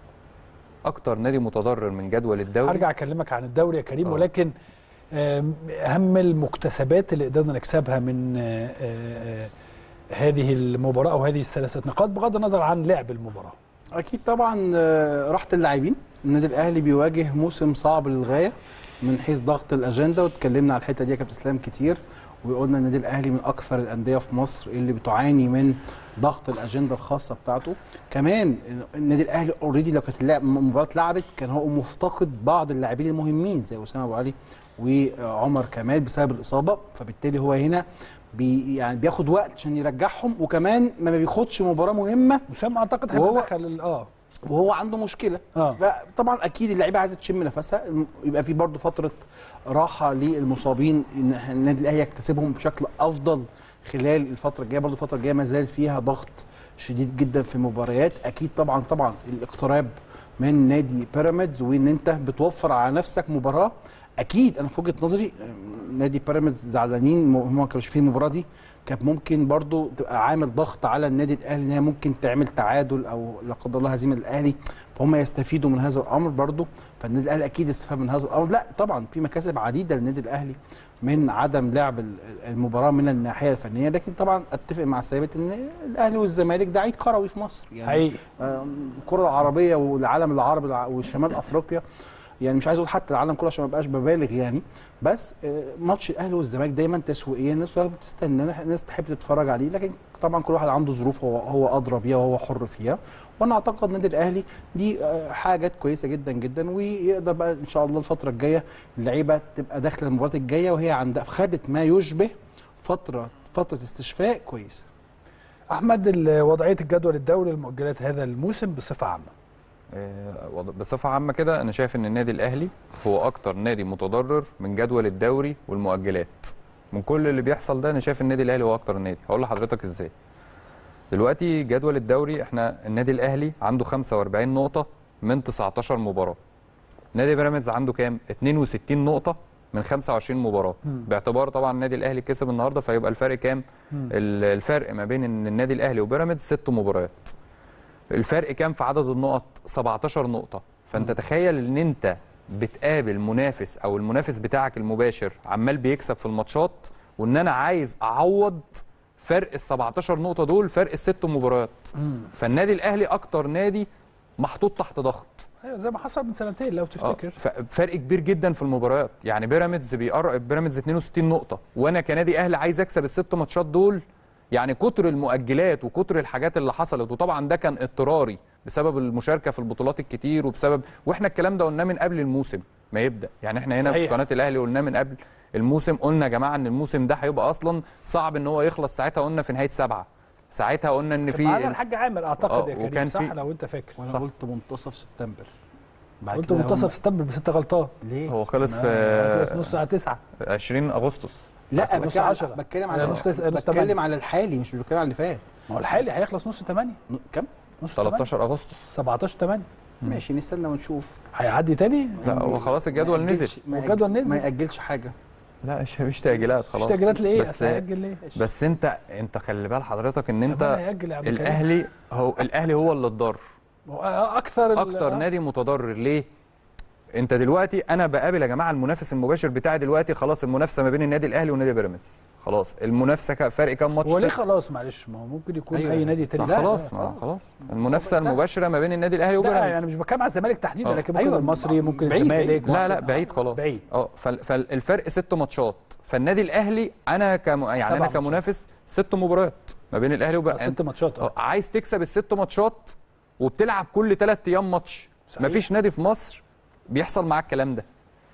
اكتر نادي متضرر من جدول الدوري هرجع اكلمك عن الدوري يا كريم آه. ولكن آم، اهم المكتسبات اللي قدرنا نكسبها من آه، آه، هذه المباراه او هذه الثلاثه نقاط بغض النظر عن لعب المباراه اكيد طبعا آه، راحه اللاعبين النادي الاهلي بيواجه موسم صعب للغايه من حيث ضغط الاجنده واتكلمنا على الحته دي يا كابتن اسلام كتير وقلنا النادي الاهلي من اكثر الانديه في مصر اللي بتعاني من ضغط الاجنده الخاصه بتاعته كمان النادي الاهلي اوريدي لو كانت اللعب- المباراه اتلعبت كان هو مفتقد بعض اللاعبين المهمين زي اسامه ابو علي وعمر كمال بسبب الاصابه فبالتالي هو هنا بي يعني بياخد وقت عشان يرجعهم وكمان ما بياخدش مباراه مهمه وسام اعتقد هيبقى وهو- دخل ال- اه وهو عنده مشكله اه فطبعا اكيد اللعيبه عايزه تشم نفسها يبقى في برضه فتره راحه للمصابين ان النادي الاهلي يكتسبهم بشكل افضل خلال الفتره الجايه برضه الفتره الجايه ما زال فيها ضغط شديد جدا في المباريات اكيد طبعا طبعا الاقتراب من نادي بيراميدز وان انت بتوفر على نفسك مباراه اكيد انا في وجهه نظري آم، نادي بيراميدز زعلانين م- هم ما كانوش في المباراه دي كانت ممكن برضو تبقى عامل ضغط على النادي الاهلي ان هي ممكن تعمل تعادل او لا قدر الله هزيمه للاهلي فهم يستفيدوا من هذا الامر برضو فالنادي الاهلي اكيد استفاد من هذا الامر لا طبعا في مكاسب عديده للنادي الاهلي من عدم لعب ال- المباراه من الناحيه الفنيه لكن طبعا اتفق مع ثابت ان الاهلي والزمالك ده عيد كروي في مصر يعني حقيقي آه، الكره العربيه والعالم العربي الع- وشمال افريقيا يعني مش عايز اقول حتى العالم كله عشان ما ابقاش ببالغ يعني بس آه، ماتش الاهلي والزمالك دايما تسويقيا الناس كلها بتستنى الناس تحب تتفرج عليه لكن طبعا كل واحد عنده ظروف هو هو ادرى بيها وهو حر فيها وانا اعتقد النادي الاهلي دي آه، حاجات كويسه جدا جدا ويقدر بقى ان شاء الله الفتره الجايه اللعيبه تبقى داخله المباراه الجايه وهي عندها خدت ما يشبه فتره فتره استشفاء كويسه احمد ال- وضعيه الجدول الدوري المؤجلات هذا الموسم بصفه عامه آه، وض- بصفه عامه كده انا شايف ان النادي الاهلي هو اكتر نادي متضرر من جدول الدوري والمؤجلات من كل اللي بيحصل ده انا شايف النادي الاهلي هو اكتر نادي هقول لحضرتك ازاي دلوقتي جدول الدوري احنا النادي الاهلي عنده 45 نقطه من 19 مباراه نادي بيراميدز عنده كام 62 نقطه من 25 مباراه باعتبار طبعا النادي الاهلي كسب النهارده فيبقى الفرق كام ال- الفرق ما بين ان النادي الاهلي وبيراميدز ست مباريات الفرق كام في عدد النقط 17 نقطه فانت تخيل ان انت بتقابل منافس او المنافس بتاعك المباشر عمال بيكسب في الماتشات وان انا عايز اعوض فرق ال 17 نقطه دول فرق الست مباريات فالنادي الاهلي اكتر نادي محطوط تحت ضغط ايوه زي ما حصل من سنتين لو آه، تفتكر ف- فرق كبير جدا في المباريات يعني بيراميدز بيقرب بيراميدز 62 نقطه وانا كنادي اهلي عايز اكسب الست ماتشات دول يعني كتر المؤجلات وكتر الحاجات اللي حصلت وطبعا ده كان اضطراري بسبب المشاركه في البطولات الكتير وبسبب واحنا الكلام ده قلناه من قبل الموسم ما يبدا يعني احنا هنا صحيح. في قناه الاهلي قلناه من قبل الموسم قلنا يا جماعه ان الموسم ده هيبقى اصلا صعب ان هو يخلص ساعتها قلنا في نهايه سبعه ساعتها قلنا ان كان معانا في الحاج عامر اعتقد آه، يا كريم وكان صح في- لو انت فاكر وانا صح. قلت منتصف سبتمبر بعد قلت كده منتصف هم- سبتمبر بس انت غلطان ليه؟ هو خلص خلص في نص ساعه 9 20 اغسطس لا نص بتكلم عشرة. بتكلم يعني على نص تسعة- نص بتكلم تمانية. على الحالي مش بتكلم على اللي فات ما هو الحالي هيخلص نص 8 ن- كم؟ نص 8 13 اغسطس 17 8 ماشي نستنى ونشوف هيعدي تاني لا هو خلاص الجدول ما نزل يأجلش- ما والجدول يأجل- نزل. ما ياجلش حاجه لا مش مفيش تاجيلات مش خلاص تاجيلات لايه بس هيأجل ليه بس انت انت خلي بال حضرتك ان طب انت ما هيأجل يا عم كريم. الاهلي هو الاهلي هو اللي اتضر هو اكثر ال- اكتر آه. نادي متضرر ليه انت دلوقتي انا بقابل يا جماعه المنافس المباشر بتاعي دلوقتي خلاص المنافسه ما بين النادي الاهلي ونادي بيراميدز خلاص المنافسه ك- فرق كام ماتش هو ليه ست. خلاص معلش ما هو ممكن يكون أيوة. اي نادي تاني ما لا، خلاص لا، ما خلاص المنافسه المباشره ما بين النادي الاهلي لا وبيراميدز يعني مش بتكلم على الزمالك تحديدا آه. لكن ممكن أيوة، المصري ممكن بعيد، الزمالك بعيد. لا لا بعيد خلاص بعيد اه فال- فالفرق ست ماتشات فالنادي الاهلي انا كم يعني سبع انا ماتشات. كمنافس ست مباريات ما بين الاهلي آه، وبيراميدز ست ماتشات اه اه عايز تكسب الست ماتشات وبتلعب كل ثلاث ايام ماتش صحيح. مفيش نادي في مصر بيحصل معاه الكلام ده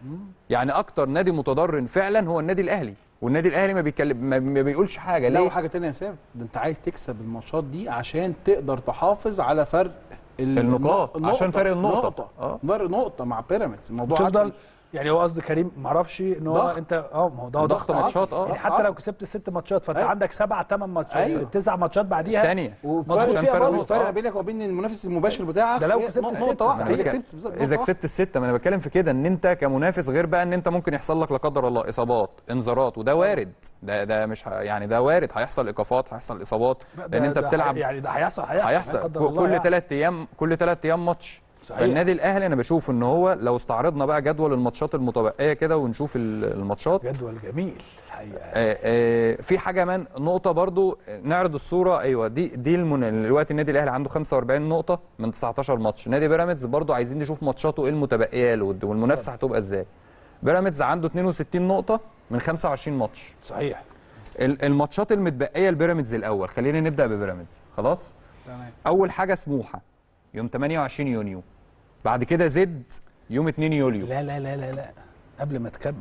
يعني اكتر نادي متضرر فعلا هو النادي الاهلي والنادي الاهلي ما بيتكلم ما ما بيقولش حاجه لا ليه وحاجه تانية يا سام ده انت عايز تكسب الماتشات دي عشان تقدر تحافظ على فرق ال- النقاط، النقطة. عشان فرق النقطة. نقطة آه. فرق نقطة مع بيراميدز الموضوع تفضل عادي. يعني هو قصد كريم ما اعرفش ان هو ضغط. انت اه ما هو ده ضغط ماتشات، اه. يعني ضغط حتى لو عصبي. كسبت الست ماتشات فانت أيوة. عندك سبع ثمان ماتشات أيوة. تسع ماتشات بعديها تانية مضغوط وفرق فيها برضه. الفرق آه. بينك وبين المنافس المباشر بتاعك ده لو هي كسبت نقطة الستة. واحدة أنا اذا بتكلم- كسبت بالظبط اذا نقطة واحدة. كسبت السته ما انا بتكلم في كده ان انت كمنافس غير بقى ان انت ممكن يحصل لك لا قدر الله اصابات انذارات وده وارد ده ده مش ه- يعني ده وارد هيحصل ايقافات هيحصل اصابات ده- لان انت ده بتلعب هي- يعني ده هيحصل هيحصل لا هيحصل قدر الله كل يعني. ثلاث ايام كل ثلاث ايام ماتش صحيح. فالنادي الاهلي انا بشوف ان هو لو استعرضنا بقى جدول الماتشات المتبقيه كده ونشوف ال- الماتشات جدول جميل الحقيقه آه، آه، في حاجه من نقطه برضو آه، نعرض الصوره ايوه دي دي المن... دلوقتي النادي الاهلي عنده 45 نقطه من 19 ماتش نادي بيراميدز برضو عايزين نشوف ماتشاته ايه المتبقيه له والد- والمنافسه هتبقى ازاي بيراميدز عنده 62 نقطه من 25 ماتش صحيح ال- الماتشات المتبقيه لبيراميدز الاول خلينا نبدا ببيراميدز خلاص تمام اول حاجه سموحه يوم 28 يونيو بعد كده زد يوم 2 يوليو لا لا لا لا لا قبل ما تكمل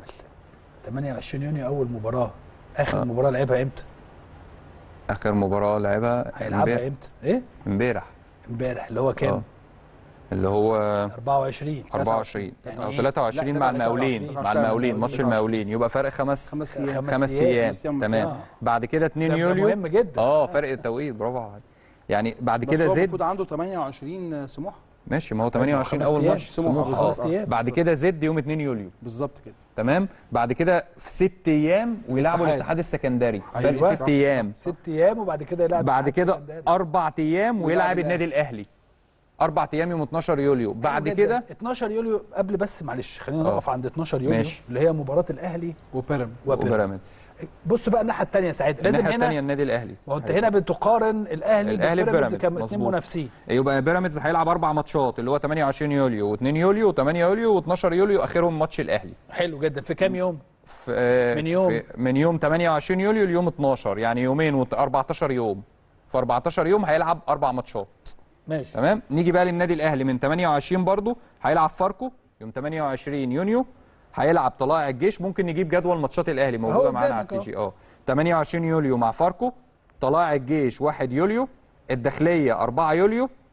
28 يونيو اول مباراه اخر مباراه لعبها امتى؟ اخر مباراه لعبها هيلعبها امبارح- امتى؟ ايه؟ امبارح امبارح اللي هو آه. كام؟ اللي هو 24 24 يعني او إيه؟ 23 لا، مع 23 المقاولين مع 23 المقاولين ماتش 23. المقاولين يبقى فرق خمس خمس ايام خمس خمس أيام. ايام خمس أيام. تمام آه. بعد كده 2 ده- ده يوليو مهم جدا اه فرق التوقيت برافو عليك يعني بعد بس كده هو زد المفروض عنده 28 سموحه ماشي ما هو 28 خمس اول أيام. ماتش سموحة. سموحة. خمس آه. أيام. بعد كده زد يوم 2 يوليو بالظبط كده تمام بعد كده في ست ايام ويلعبوا الاتحاد. الاتحاد السكندري أيوة. فرق ست ايام ست ايام وبعد كده يلعب بعد الاتحاد كده السكندري. اربع ايام ويلعب ويلعب النادي الاهلي اربع ايام يوم 12 يوليو بعد حلو جداً. كده 12 يوليو قبل بس معلش خلينا آه. نقف عند 12 يوليو ماشي. اللي هي مباراه الاهلي وبيراميدز وبيراميدز وبيراميدز بص بقى الناحيه الثانيه سعيد لازم الناحيه هنا الثانيه النادي الاهلي ما هو انت هنا بتقارن الاهلي الأهلي ببيراميدز ببيراميدز، كاثنين مظبوط. منافسين يبقى بيراميدز هيلعب اربع ماتشات اللي هو 28 يوليو و2 يوليو و8 يوليو و12 يوليو اخرهم ماتش الاهلي حلو جدا في كام يوم في آه، من يوم؟ في من يوم 28 يوليو ليوم 12 يعني يومين و14 يوم في 14 يوم هيلعب اربع ماتشات ماشي تمام نيجي بقى للنادي الاهلي من 28 برضو هيلعب فاركو يوم 28 يونيو هيلعب طلائع الجيش ممكن نجيب جدول ماتشات الاهلي موجوده أهو معانا على قدامك السي جي اه 28 يوليو مع فاركو طلائع الجيش 1 يوليو الداخليه 4 يوليو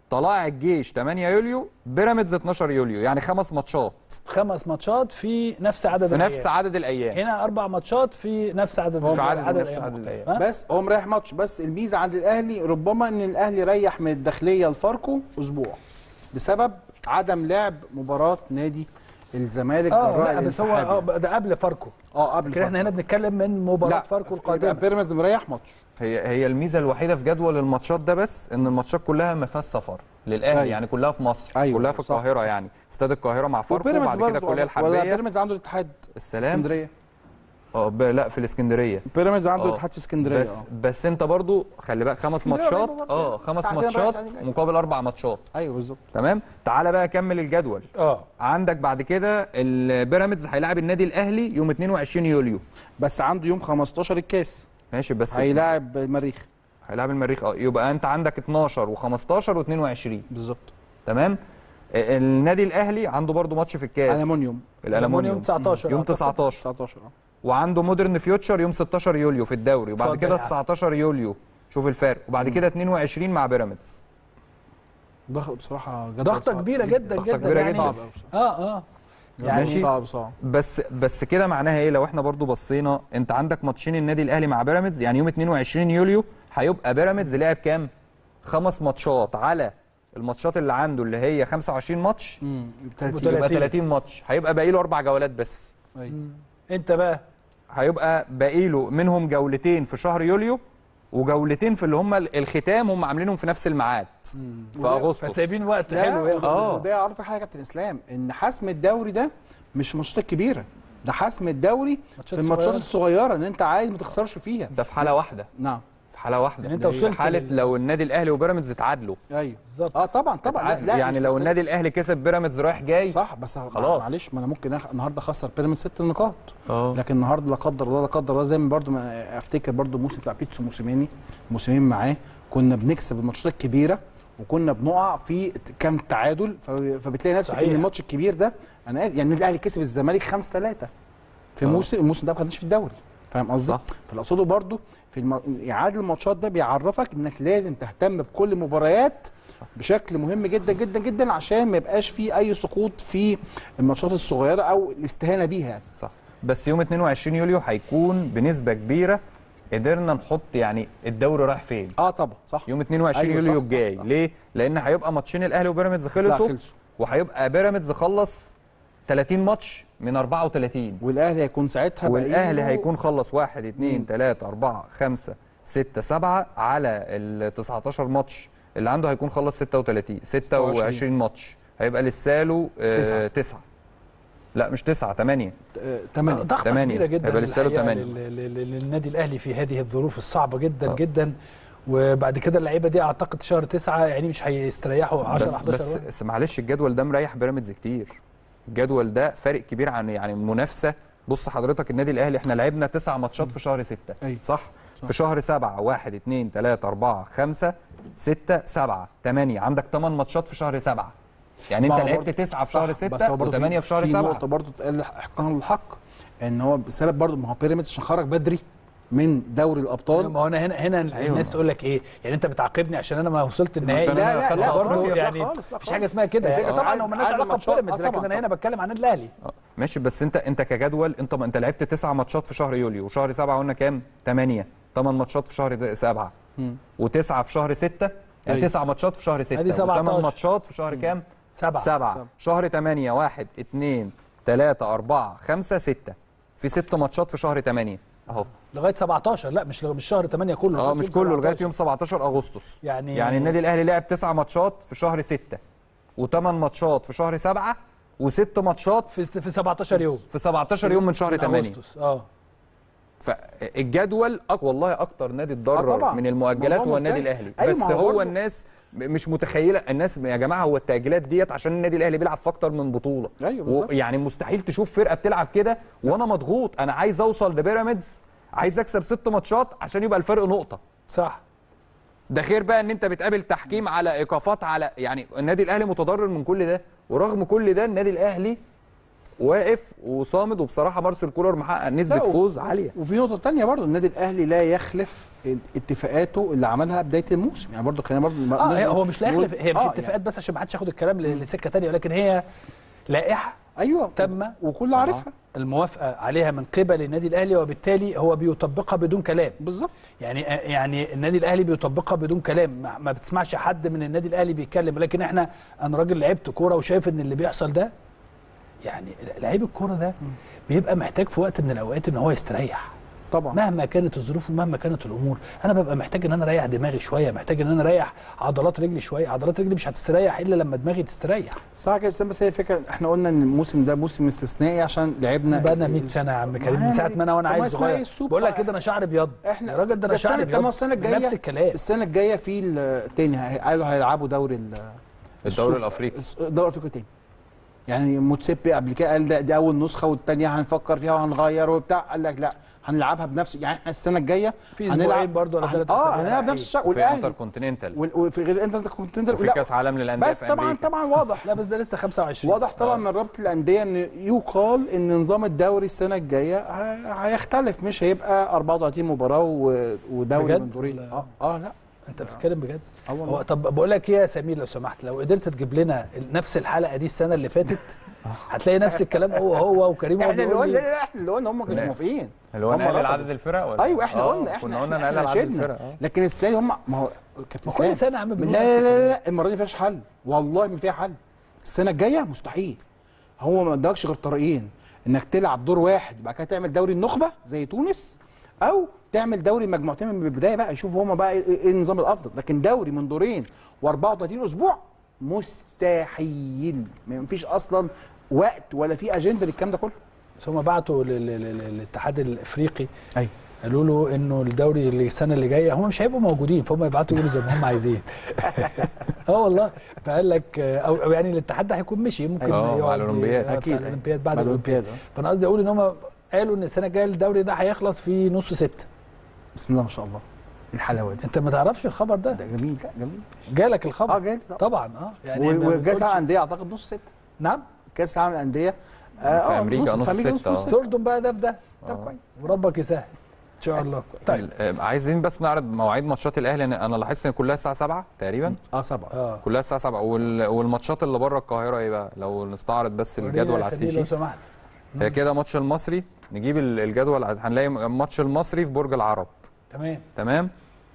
طلائع الجيش 8 يوليو بيراميدز 12 يوليو يعني خمس ماتشات خمس ماتشات في نفس عدد في نفس الأيام. عدد الايام هنا اربع ماتشات في نفس عدد في عدد نفس الأيام. عدد الايام ها؟ بس هو مريح ماتش بس الميزه عند الاهلي ربما ان الاهلي ريح من الداخليه لفاركو اسبوع بسبب عدم لعب مباراه نادي الزمالك اه جراء لا بس هو الانسحاب اه ده قبل فاركو اه قبل لكن احنا هنا فاركو. بنتكلم من مباراه لا فاركو يبقى القادمه بيراميدز مريح ماتش هي هي الميزه الوحيده في جدول الماتشات ده بس ان الماتشات كلها ما فيهاش سفر للاهلي أيوة. يعني كلها في مصر أيوة، كلها في صح، القاهره صح. يعني استاد القاهره مع فاركو وبيراميدز وبعد كده برضه الكليه ولا الحربيه بيراميدز عنده الاتحاد في السلام اسكندريه اه ب- لا في الاسكندريه بيراميدز عنده آه. الاتحاد في اسكندريه بس اه بس انت برضو خلي بالك خمس اسكندرية ماتشات قريبة برضه اه يعني. خمس ساعتين رايح ماتشات يعني جاي. مقابل اربع ماتشات ايوه بالظبط تمام تعالى بقى كمل الجدول اه عندك بعد كده البيراميدز هيلاعب النادي الاهلي يوم 22 يوليو بس عنده يوم 15 الكاس ماشي بس هيلاعب المريخ هيلاعب المريخ اه يبقى انت عندك 12 و15 و22 بالظبط تمام آه، النادي الاهلي عنده برضو ماتش في الكاس المونيوم الالومنيوم 19 يوم أعتقد. 19 19 اه وعنده مودرن فيوتشر يوم 16 يوليو في الدوري وبعد اتفضل كده يا عم. 19 يوليو شوف الفرق وبعد كده 22 مع بيراميدز ضغط بصراحه جدول ضغطه صعب كبيره جدا ضغطة جدا كبيرة يعني جدا. صعب قوي بصراحه اه اه يعني ماشي. صعب صعب بس بس كده معناها ايه لو احنا برضو بصينا انت عندك ماتشين النادي الاهلي مع بيراميدز يعني يوم 22 يوليو هيبقى بيراميدز لعب كام خمس ماتشات على الماتشات اللي عنده اللي هي 25 ماتش امم وتلاتين. 30 يبقى 30 ماتش هيبقى باقي له اربع جولات بس ايوه انت بقى هيبقى باقي له منهم جولتين في شهر يوليو وجولتين في اللي هم الختام هم عاملينهم في نفس الميعاد في اغسطس فسايبين وقت لا، حلو ياخد آه. وده عارف حاجه يا كابتن اسلام ان حسم الدوري ده مش الماتشات الكبيره ده حسم الدوري ماتشات في الماتشات صغيرة. الصغيره ان انت عايز ما تخسرش فيها ده في حاله واحده نعم في حاله واحده يعني انت ده وصلت في حاله لل- لو النادي الاهلي وبيراميدز اتعادلوا ايوه بالظبط اه طبعا طبعا لا, لا يعني مش لو مختلف. النادي الاهلي كسب بيراميدز رايح جاي صح بس خلاص. معلش ما انا ممكن أخ... النهارده اخسر بيراميدز ست نقاط اه لكن النهارده لا قدر الله لا قدر الله زي ما برضو ما افتكر برضو الموسم بتاع بيتسو موسيماني موسمين معاه كنا بنكسب الماتشات الكبيره وكنا بنقع في كام تعادل ف- فبتلاقي نفسك صحيح. ان الماتش الكبير ده انا آسف، يعني النادي الاهلي كسب الزمالك 5 3 في آه. موسم الموسم ده ما خدناش في الدوري فاهم قصدي؟ صح. فاللي اقصده برضو في الم... اعاده الماتشات ده بيعرفك انك لازم تهتم بكل مباريات بشكل مهم جدا جدا جدا عشان ما يبقاش في اي سقوط في الماتشات الصغيره او الاستهانه بيها يعني. صح بس يوم 22 يوليو هيكون بنسبه كبيره قدرنا نحط يعني الدوري رايح فين اه طبعا صح يوم 22 أيوة، يوليو صح، صح، الجاي صح. ليه لان هيبقى ماتشين الاهلي وبيراميدز لا، خلصوا خلصوا وهيبقى بيراميدز خلص 30 ماتش من 34 والاهلي هيكون ساعتها والاهلي بقيله- هيكون خلص 1 2 مم. 3 4 5 6 7 على ال 19 ماتش اللي عنده هيكون خلص 36 26 ماتش هيبقى لسه له تسعة. 9 لا مش 9 8 آه، تمانية ضغطه تمانية. كبيره جدا هيبقى لسه له الحقيقة تمانية. لل- لل- للنادي الاهلي في هذه الظروف الصعبه جدا آه. جدا وبعد كده اللعيبه دي اعتقد شهر تسعة يعني مش هيستريحوا 10 بس 11 بس واحد. بس معلش الجدول ده مريح بيراميدز كتير الجدول ده فارق كبير عن يعني المنافسه بص حضرتك النادي الاهلي احنا لعبنا تسع ماتشات في شهر ستة أيوة. صح؟ في شهر سبعة واحد اتنين تلاتة أربعة خمسة ستة سبعة تمانية عندك تمن ماتشات في شهر سبعة يعني ما انت هو لعبت برضه- تسعة في صح، شهر بس ستة هو برضه وثمانية في شهر في سبعة نقطه برضه تقل احقاقا للحق ان هو بسبب برضه ما هو بيراميدز عشان خرج بدري من دوري الابطال ما هو انا هنا هنا أيوة. الناس تقول لك ايه يعني انت بتعاقبني عشان انا ما وصلت النهائي عشان أنا لا خدت لا لا برضه خالص، لا يعني خالص، لا مفيش حاجه اسمها كده الفكرة يعني طبعاً طبعا هو مالناش عدد علاقه الماتشات- ببيراميدز آه لكن طبعاً، انا هنا طبعاً. بتكلم عن النادي الاهلي آه، ماشي بس انت انت كجدول انت انت لعبت تسع ماتشات في شهر يوليو وشهر سبعة قلنا كام؟ ثمانية ثمان ماتشات في شهر د- سبعة مم. وتسعة في شهر ستة يعني أيوة. تسع ماتشات في شهر ستة ادي 17. وثمان ماتشات في شهر كام؟ سبعة سبعة سبعة. شهر 8 1 2 3 4 5 6 في ست ماتشات في شهر 8 اهو لغايه 17 لا مش مش شهر 8 كله اه لغاية مش يوم كله لغايه 17. يوم 17 اغسطس يعني يعني النادي الاهلي لعب تسع ماتشات في شهر 6 وثمان ماتشات في شهر 7 وست ماتشات في في 17 يوم في 17 يوم من شهر 8 أغسطس. اه فالجدول أك والله اكتر نادي اتضرر آه طبعا. من المؤجلات موضوع هو النادي منتهي. الاهلي أيوة، بس ما هو هو برضه- الناس م- مش متخيله الناس يا جماعه هو التاجيلات ديت عشان النادي الاهلي بيلعب في اكتر من بطوله أيوة بالظبط. يعني مستحيل تشوف فرقه بتلعب كده وانا مضغوط انا عايز اوصل لبيراميدز عايز اكسب ست ماتشات عشان يبقى الفرق نقطه صح ده غير بقى ان انت بتقابل تحكيم على ايقافات على يعني النادي الاهلي متضرر من كل ده ورغم كل ده النادي الاهلي واقف وصامد وبصراحه مارسيل كولر محقق نسبه لا، و- فوز عاليه وفي نقطه تانية برضو النادي الاهلي لا يخلف اتفاقاته اللي عملها بدايه الموسم يعني برضو خلينا برضو اه هي- هو مش لا نقول- يخلف هي مش آه، اتفاقات بس عشان ما حدش ياخد الكلام ل- لسكه ثانيه ولكن هي لائحه يعني ايوه تم وكله عارفها الموافقه عليها من قبل النادي الاهلي وبالتالي هو بيطبقها بدون كلام بالظبط يعني يعني النادي الاهلي بيطبقها بدون كلام ما- ما بتسمعش حد من النادي الاهلي بيتكلم لكن احنا انا راجل لعبت كوره وشايف ان اللي بيحصل ده يعني لعيب الكوره ده بيبقى محتاج في وقت من الاوقات ان هو يستريح طبعا مهما كانت الظروف ومهما كانت الامور انا ببقى محتاج ان انا اريح دماغي شويه محتاج ان انا اريح عضلات رجلي شويه عضلات رجلي مش هتستريح الا لما دماغي تستريح صح كده بس بس هي الفكره احنا قلنا ان الموسم ده موسم استثنائي عشان لعبنا بقى 100 سنه يا عم كريم من ساعه ما انا وانا طب ما عايز اسمها ايه صغير السوبر؟ بقول لك كده انا شعري ابيض احنا يا راجل ده انا بس شعري السنة- طب ما ابيض السنه الجايه نفس الكلام السنه الجايه في التاني هي- قالوا هيلعبوا دوري ال- الدوري السوبر- الافريقي الس- الدوري الافريقي تاني يعني موتسيبي قبل كده قال ده دي اول نسخه والثانيه هنفكر فيها وهنغير وبتاع قال لك لا هنلعبها بنفس يعني احنا السنه الجايه في اسبوعين برضه ولا هن- ثلاث اه هنلعب بنفس الشكل وفي والاهلي انتر كونتيننتال وال- وفي غير انت كونتيننتال وفي لا، كاس عالم للانديه بس في طبعا أمريكا. طبعا واضح لا بس ده لسه 25 واضح طبعا من رابطه الانديه ان يقال ان نظام الدوري السنه الجايه ه- هيختلف مش هيبقى 34 مباراه و- ودوري بجد من دورين ولا؟ اه اه لا انت بتتكلم بجد اه هو والله طب بقول لك ايه يا سمير لو سمحت لو قدرت تجيب لنا نفس الحلقه دي السنه اللي فاتت هتلاقي نفس الكلام هو هو وكريم هو احنا اللي بيقول قلنا لي لا لا احنا اللي قلنا هم ما كانوش لا. موافقين اللي هو هم نقلل رفضوا. عدد الفرق ولا ايوه احنا آه، قلنا احنا كنا قلنا احنا نقلل عدد شدنا. الفرق آه. لكن السنه دي هم ما هو كابتن ما كل اسلام سنه يا عم لا بنقول لا نفس لا, الكلام. لا المره دي ما فيهاش حل والله ما فيها حل السنه الجايه مستحيل هو ما ادكش غير طريقين انك تلعب دور واحد وبعد كده تعمل دوري النخبه زي تونس او تعمل دوري مجموعتين من البدايه بقى يشوفوا هما بقى ايه إيه النظام الافضل لكن دوري من دورين و34 اسبوع مستحيل ما فيش اصلا وقت ولا في اجنده للكلام ده كله بس هم بعتوا لل- لل- للاتحاد الافريقي ايوه قالوا له انه الدوري اللي السنه اللي جايه هم مش هيبقوا موجودين فهم يبعتوا يقولوا زي ما هم عايزين اه والله فقال لك او أو يعني الاتحاد ده هيكون مشي ممكن آه، مع يقعد- الأولمبياد. آه، أكيد. بتاع الاولمبياد بعد بعد الاولمبياد الأولمبياد، آه. فانا قصدي اقول ان هم قالوا ان السنه الجايه الدوري ده هيخلص في نص ستة بسم الله ما شاء الله الحلاوه دي انت ما تعرفش الخبر ده ده جميل لا جميل جالك الخبر اه جامد طبعا طبعا اه يعني ما و- وكاس بتقولش- العالم للانديه اعتقد نص ستة نعم كاس العالم للانديه في أمريكا نص في ستة، آه. ستة تردم بقى ده في ده طب كويس وربك يسهل ان شاء الله طيب آه، عايزين بس نعرض مواعيد ماتشات الاهلي أنا- انا لاحظت ان كلها الساعه 7 تقريبا اه سبعه اه كلها الساعه 7 وال- والماتشات اللي بره القاهره ايه بقى لو نستعرض بس ورينا الجدول يا على سمير السي لو شيت سمحت هي كده ماتش المصري نجيب ال- الجدول هنلاقي ماتش المصري في برج العرب تمام تمام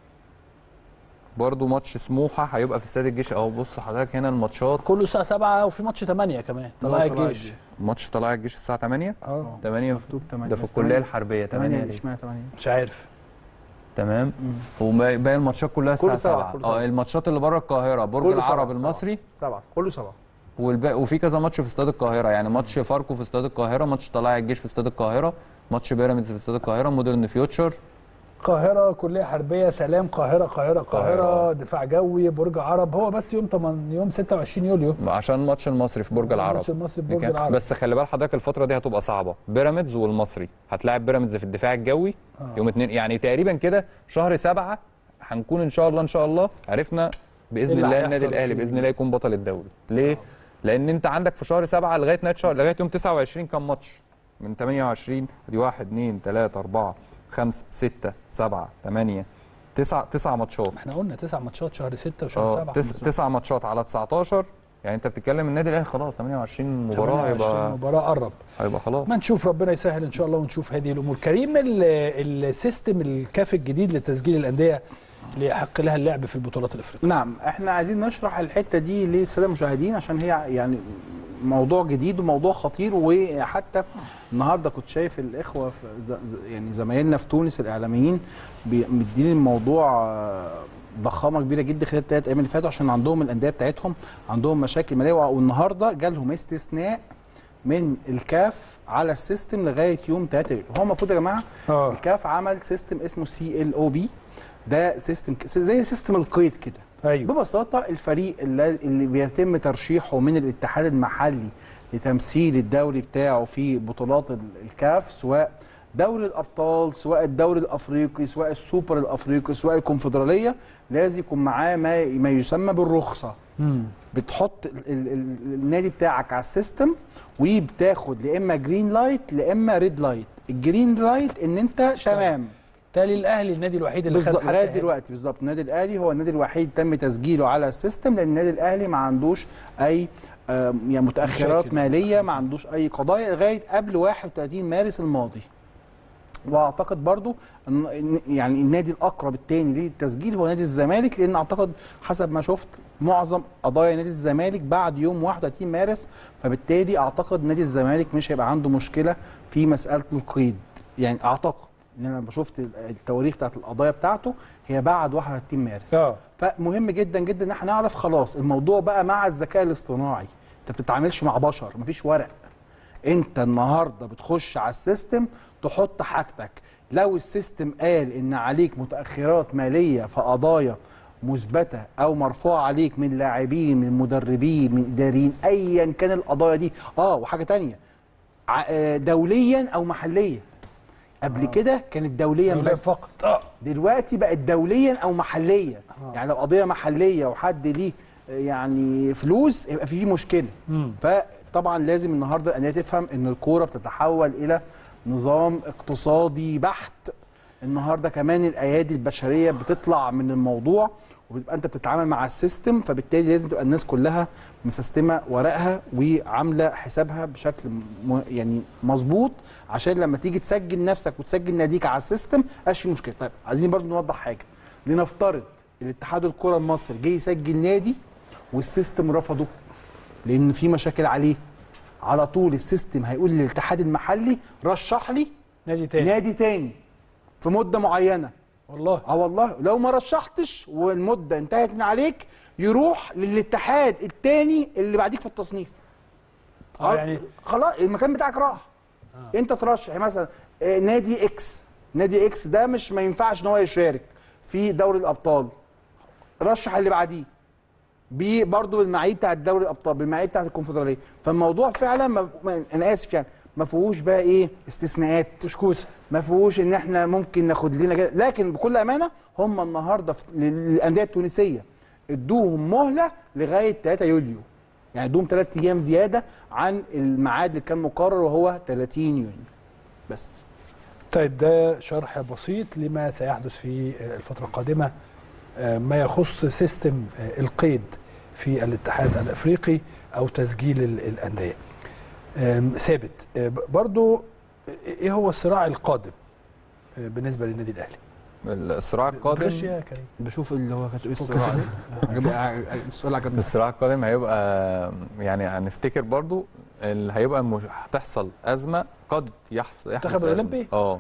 برضو ماتش سموحه هيبقى في استاد الجيش اهو بص حضرتك هنا الماتشات كله الساعه 7 وفي ماتش 8 كمان طلائع الجيش ماتش طلائع الجيش الساعه 8 اه 8 مكتوب 8 ده في الكليه الحربيه 8 8 ليه اشمعنى 8 مش عارف تمام وباقي الماتشات كلها كله الساعه سبعة، 7 كله سبعة. اه الماتشات اللي بره القاهره برج كله العرب سبعة، المصري سبعه كله سبعه والباقي وفي كذا ماتش في استاد القاهره يعني ماتش فاركو في استاد القاهره ماتش طلائع الجيش في استاد القاهره ماتش بيراميدز في استاد القاهره مودرن فيوتشر القاهرة كلية حربية سلام قاهرة قاهرة القاهرة. قاهرة دفاع جوي برج عرب هو بس يوم 8 يوم 26 يوليو عشان ماتش المصري في برج العرب ماتش المصري في برج كان- العرب بس خلي بال حضرتك الفتره دي هتبقى صعبه بيراميدز والمصري هتلاعب بيراميدز في الدفاع الجوي آه. يوم اتنين يعني تقريبا كده شهر سبعة هنكون ان شاء الله ان شاء الله عرفنا باذن اللي الله هيحصل النادي الاهلي في- باذن الله يكون بطل الدوري ليه لان انت عندك في شهر سبعة لغايه نهايه شهر لغايه يوم 29 كام ماتش من 28 دي 1 2 3 4 5 6 7 8 9 9 ماتشات احنا قلنا تسع ماتشات شهر 6 وشهر اه 7 تس... تسع ماتشات على 19 يعني انت بتتكلم النادي الاهلي خلاص 28 مباراه هيبقى مباراة قرب هيبقى خلاص ما نشوف ربنا يسهل ان شاء الله ونشوف هذه الامور كريم ال- السيستم الكاف الجديد لتسجيل الانديه اللي يحق لها اللعب في البطولات الافريقيه نعم احنا عايزين نشرح الحته دي للساده المشاهدين عشان هي يعني موضوع جديد وموضوع خطير وحتى النهارده كنت شايف الاخوه في ز- ز- يعني زمايلنا في تونس الاعلاميين بي- مدين الموضوع آه، ضخامه كبيره جدا خلال الثلاث ايام اللي فاتوا عشان عندهم الانديه بتاعتهم عندهم مشاكل ماليه والنهارده جالهم استثناء من الكاف على السيستم لغايه يوم 3 يوليو هو المفروض يا جماعه اه الكاف عمل سيستم اسمه سي ال او بي ده سيستم ك- زي سيستم القيد كده ايوه ببساطه الفريق اللي, اللي بيتم ترشيحه من الاتحاد المحلي لتمثيل الدوري بتاعه في بطولات ال- الكاف سواء دوري الابطال سواء الدوري الافريقي سواء السوبر الافريقي سواء الكونفدراليه لازم يكون معاه ما ما يسمى بالرخصه بتحط ال ال ال النادي بتاعك على السيستم وبتاخد لا اما جرين لايت لا اما ريد لايت الجرين لايت ان انت تمام بالتالي الاهلي النادي الوحيد اللي خد بالظبط حتى لغايه هنا. دلوقتي بالظبط النادي الاهلي هو النادي الوحيد تم تسجيله على السيستم لان النادي الاهلي ما عندوش اي آم، يعني متاخرات مشاكل. ماليه ما عندوش اي قضايا لغايه قبل 31 مارس الماضي واعتقد برضو ان إن- يعني النادي الاقرب الثاني للتسجيل هو نادي الزمالك لان اعتقد حسب ما شفت معظم قضايا نادي الزمالك بعد يوم 31 مارس فبالتالي اعتقد نادي الزمالك مش هيبقى عنده مشكله في مساله القيد يعني اعتقد ان انا لما شفت التواريخ بتاعت القضايا بتاعته هي بعد 31 مارس اه فمهم جدا جدا ان احنا نعرف خلاص الموضوع بقى مع الذكاء الاصطناعي انت ما بتتعاملش مع بشر مفيش ورق انت النهارده بتخش على السيستم تحط حاجتك لو السيستم قال ان عليك متاخرات ماليه في قضايا مثبته او مرفوعه عليك من لاعبين من مدربين من اداريين ايا كان القضايا دي اه وحاجه تانية ع- آه، دوليا او محليا قبل كده كانت دوليا دوليا بس فقط اه دلوقتي بقت دوليا او محليا يعني لو قضيه محليه وحد ليه يعني فلوس يبقى في مشكله مم. فطبعا لازم النهارده الانديه تفهم ان الكوره بتتحول الى نظام اقتصادي بحت النهارده كمان الايادي البشريه بتطلع من الموضوع وبتبقى انت بتتعامل مع السيستم فبالتالي لازم تبقى الناس كلها مسستمه ورقها وعامله حسابها بشكل م... يعني مظبوط عشان لما تيجي تسجل نفسك وتسجل ناديك على السيستم مبقاش في مشكله طيب عايزين برضو نوضح حاجه لنفترض الاتحاد الكره المصري جه يسجل نادي والسيستم رفضه لان في مشاكل عليه على طول السيستم هيقول للاتحاد المحلي رشح لي نادي تاني نادي تاني في مده معينه والله اه والله لو ما رشحتش والمده انتهت من عليك يروح للاتحاد التاني اللي بعديك في التصنيف اه يعني خلاص المكان بتاعك راح آه. انت ترشح يعني مثلا آه، نادي اكس نادي اكس ده مش ما ينفعش ان هو يشارك في دوري الابطال رشح اللي بعديه بيه برضه بالمعايير بتاعت دوري الابطال بالمعايير بتاعت الكونفدراليه فالموضوع فعلا ما ما- انا اسف يعني ما فيهوش بقى ايه استثناءات مش كوسه ما فيهوش ان احنا ممكن ناخد لنا كده لكن بكل امانه هم النهارده في- للانديه التونسيه ادوهم مهله لغايه 3 يوليو يعني ادوهم 3 ايام زياده عن الميعاد اللي كان مقرر وهو 30 يونيو بس طيب ده شرح بسيط لما سيحدث في الفترة القادمة آه، ما يخص سيستم آه، القيد في الاتحاد الافريقي او تسجيل ال- الانديه. آم، ثابت آه، ب- برضو ايه هو الصراع القادم آه، بالنسبه للنادي الاهلي؟ الصراع القادم بتغش يا كريم بشوف اللي هو كانت ايه الصراع ده عجبني السؤال عجبني الصراع القادم هيبقى يعني هنفتكر برضو اللي هيبقى مش هتحصل ازمه قد يحصل يحدث المنتخب أزمة. الأولمبي؟ اه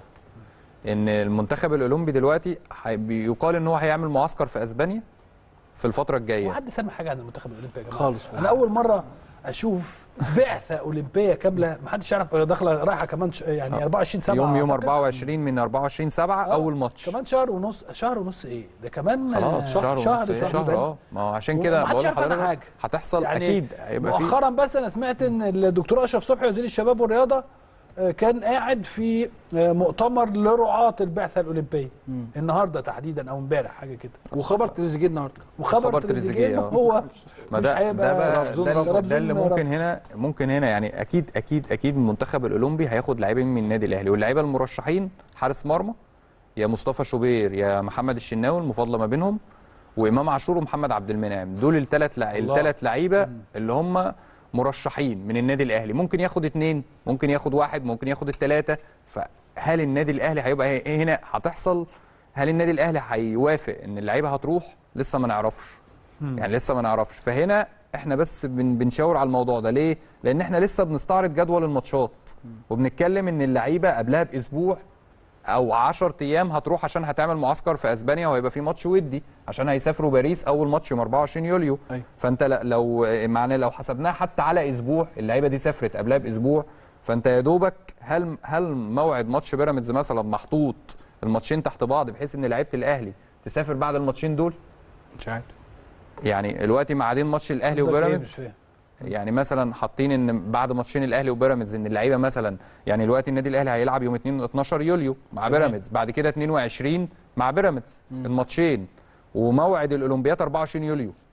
ان المنتخب الاولمبي دلوقتي حي- بيقال ان هو هيعمل معسكر في اسبانيا في الفتره الجايه وحد سامع حاجه عن المنتخب الاولمبي يا جماعه؟ خالص انا اول مره اشوف بعثه اولمبيه كامله ما حدش يعرف داخله رايحه كمان ش- يعني آه. 24 7 يوم يوم 24 من 24 7 آه. اول ماتش كمان شهر ونص شهر ونص ايه ده كمان خلاص آه، شهر شهر ونص إيه؟ شهر تقريباً. اه ما هو عشان كده ومحدش بقول يعرف عنها لحضرتك حاجة. هتحصل يعني اكيد هيبقى في مؤخرا بس انا سمعت ان الدكتور اشرف صبحي وزير الشباب والرياضه آه، كان قاعد في آه، مؤتمر لرعاة البعثه الاولمبيه النهارده تحديدا او امبارح حاجه كده وخبر تريزيجيه النهارده وخبر خبر تريزيجيه تريزيجيه، إن آه. هو ما مش ده هيبقى ده بقى رابزون ده, اللي- رابزون ده اللي رابزون. ممكن هنا ممكن هنا يعني اكيد اكيد اكيد المنتخب الاولمبي هياخد لاعبين من النادي الاهلي واللعيبه المرشحين حارس مرمى يا مصطفى شوبير يا محمد الشناوي المفاضله ما بينهم وامام عاشور ومحمد عبد المنعم دول الثلاث لع... الله. الثلاث لعيبه اللي هم مرشحين من النادي الاهلي ممكن ياخد اثنين ممكن ياخد واحد ممكن ياخد الثلاثه فهل النادي الاهلي هيبقى ايه هنا هتحصل هل النادي الاهلي هيوافق ان اللعيبه هتروح لسه ما نعرفش يعني لسه ما نعرفش فهنا احنا بس بن بنشاور على الموضوع ده ليه لان احنا لسه بنستعرض جدول الماتشات وبنتكلم ان اللعيبه قبلها باسبوع او 10 ايام هتروح عشان هتعمل معسكر في اسبانيا وهيبقى في ماتش ودي عشان هيسافروا باريس اول ماتش يوم 24 يوليو أيوة. فانت ل- لو معنى لو حسبناها حتى على اسبوع اللعيبه دي سافرت قبلها باسبوع فانت يا دوبك هل هل موعد ماتش بيراميدز مثلا محطوط الماتشين تحت بعض بحيث ان لعيبه الاهلي تسافر بعد الماتشين دول مش عارف يعني دلوقتي معادين ماتش الاهلي قصدك إيه؟ مش وبيراميدز فاهم. يعني مثلا حاطين ان بعد ماتشين الاهلي وبيراميدز ان اللعيبه مثلا يعني دلوقتي النادي الاهلي هيلعب يوم 2 12 يوليو مع بيراميدز بعد كده 22 مع بيراميدز الماتشين وموعد الاولمبياد 24 يوليو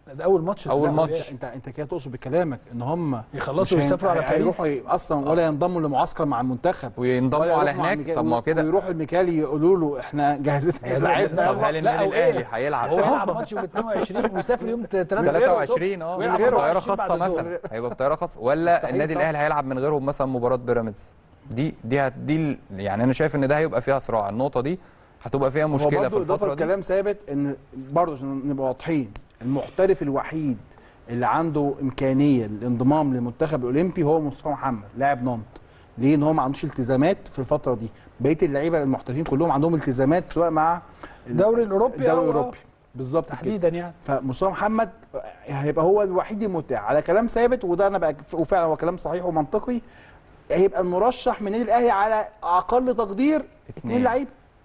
ده اول ماتش أول لا، ماتش. انت انت كده تقصد بكلامك ان هم يخلصوا مش هين- ويسافروا على باريس هيروحوا ي- اصلا ولا ينضموا لمعسكر مع المنتخب وينضموا ولا على يروحوا مع هناك الميكا- طب ما هو كده ويروحوا الميكالي يقولوا له احنا جاهزين جاهزين. لعبنا لا، طب يلا. هل لا، النادي أو إيه؟ الاهلي هيلعب هو يلعب ماتش يوم 22 ويسافر يوم 23 23 اه ويلعب هيبقى بطياره 24 بعد خاصه الظهر. مثلا هيبقى بطياره خاصه ولا مستحيل النادي طبعا. الاهلي هيلعب من غيرهم مثلا مباراه بيراميدز دي دي هت- دي ال- يعني انا شايف ان ده هيبقى فيها صراع النقطه دي هتبقى فيها هو مشكله في برضه اضافه الفتره دي الكلام ثابت ان برضه عشان نبقى واضحين المحترف الوحيد اللي عنده امكانيه للانضمام للمنتخب الاولمبي هو مصطفى محمد لاعب نانت ليه ان هو ما عندوش التزامات في الفتره دي بقيه اللعيبه المحترفين كلهم عندهم التزامات سواء مع الدوري الأوروبي الدوري أو- الاوروبي بالظبط كده تحديدا يعني فمصطفى محمد هيبقى هو الوحيد المتاح على كلام ثابت وده انا بقى وفعلا هو كلام صحيح ومنطقي هيبقى المرشح من النادي الاهلي على اقل تقدير اتنين. اثنين لعيبه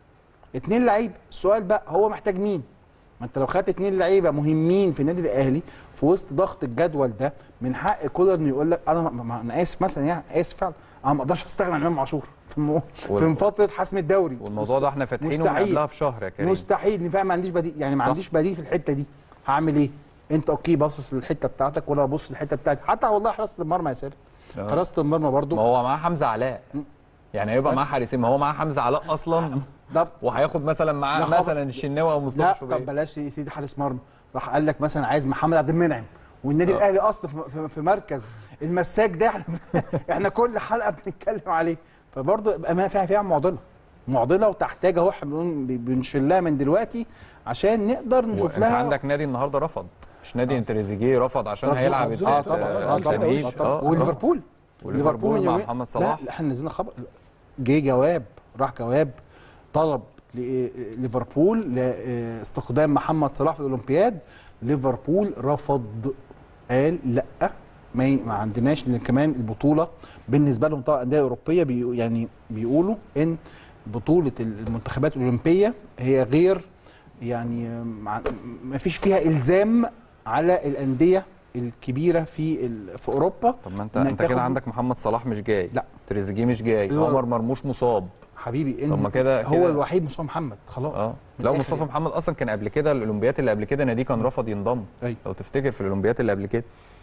اثنين لعيبه السؤال بقى هو محتاج مين ما انت لو خدت اثنين لعيبه مهمين في النادي الاهلي في وسط ضغط الجدول ده من حق كولر انه يقول لك انا ما- ما انا اسف مثلا يعني اسف فعلا انا ما اقدرش استغنى عن امام عاشور في, الم... وال- في فتره حسم الدوري والموضوع ده احنا فاتحينه من مستحيل. قبلها بشهر يا كريم مستحيل ان فعلا ما عنديش بديل يعني ما صح. عنديش بديل في الحته دي هعمل ايه انت اوكي باصص للحته بتاعتك ولا ابص للحته بتاعتي حتى والله حراسه المرمى يا سيد آه. حراسه المرمى برضو ما هو معاه حمزه علاء يعني هيبقى معاه حارسين ما هو معاه حمزه علاء اصلا ده وهياخد مثلا لا معاه خبر. مثلا الشناوي او لا مصطفى طب شوبير بلاش يا سيدي حارس مرمى راح قال لك مثلا عايز محمد عبد المنعم والنادي آه. الاهلي اصلا في- في, في مركز المساك ده احنا احنا كل حلقه بنتكلم عليه فبرضه يبقى ما فيها فيها معضله معضله وتحتاج اهو احنا بنقول- بنشلها من دلوقتي عشان نقدر نشوف وانت لها عندك نادي النهارده رفض مش نادي تريزيجيه رفض عشان طرابزون- هيلعب طرابزون. اه الت- طبعا اه طبعا التمهيد. آه طبعا آه، وليفربول وليفربول من مع يومين- محمد صلاح لا احنا نزلنا خبر جه جواب راح جواب طلب ل- ليفربول لاستقدام محمد صلاح في الاولمبياد ليفربول رفض قال لا ما ي- ما عندناش لان كمان البطوله بالنسبه لهم طبعا الانديه الاوروبيه بي يعني بيقولوا ان بطوله المنتخبات الاولمبيه هي غير يعني مع- ما فيش فيها الزام على الانديه الكبيره في ال- في اوروبا طب ما انت إنك انت كده تاخد- عندك محمد صلاح مش جاي لا. تريزيجيه مش جاي لا. عمر مرموش مصاب حبيبي طب ما كده- هو كده- الوحيد مصطفى محمد خلاص اه من لا الآخر مصطفى يعني. محمد اصلا كان قبل كده الاولمبيات اللي قبل كده ناديه كان رفض ينضم أيوة. لو تفتكر في الاولمبيات اللي قبل كده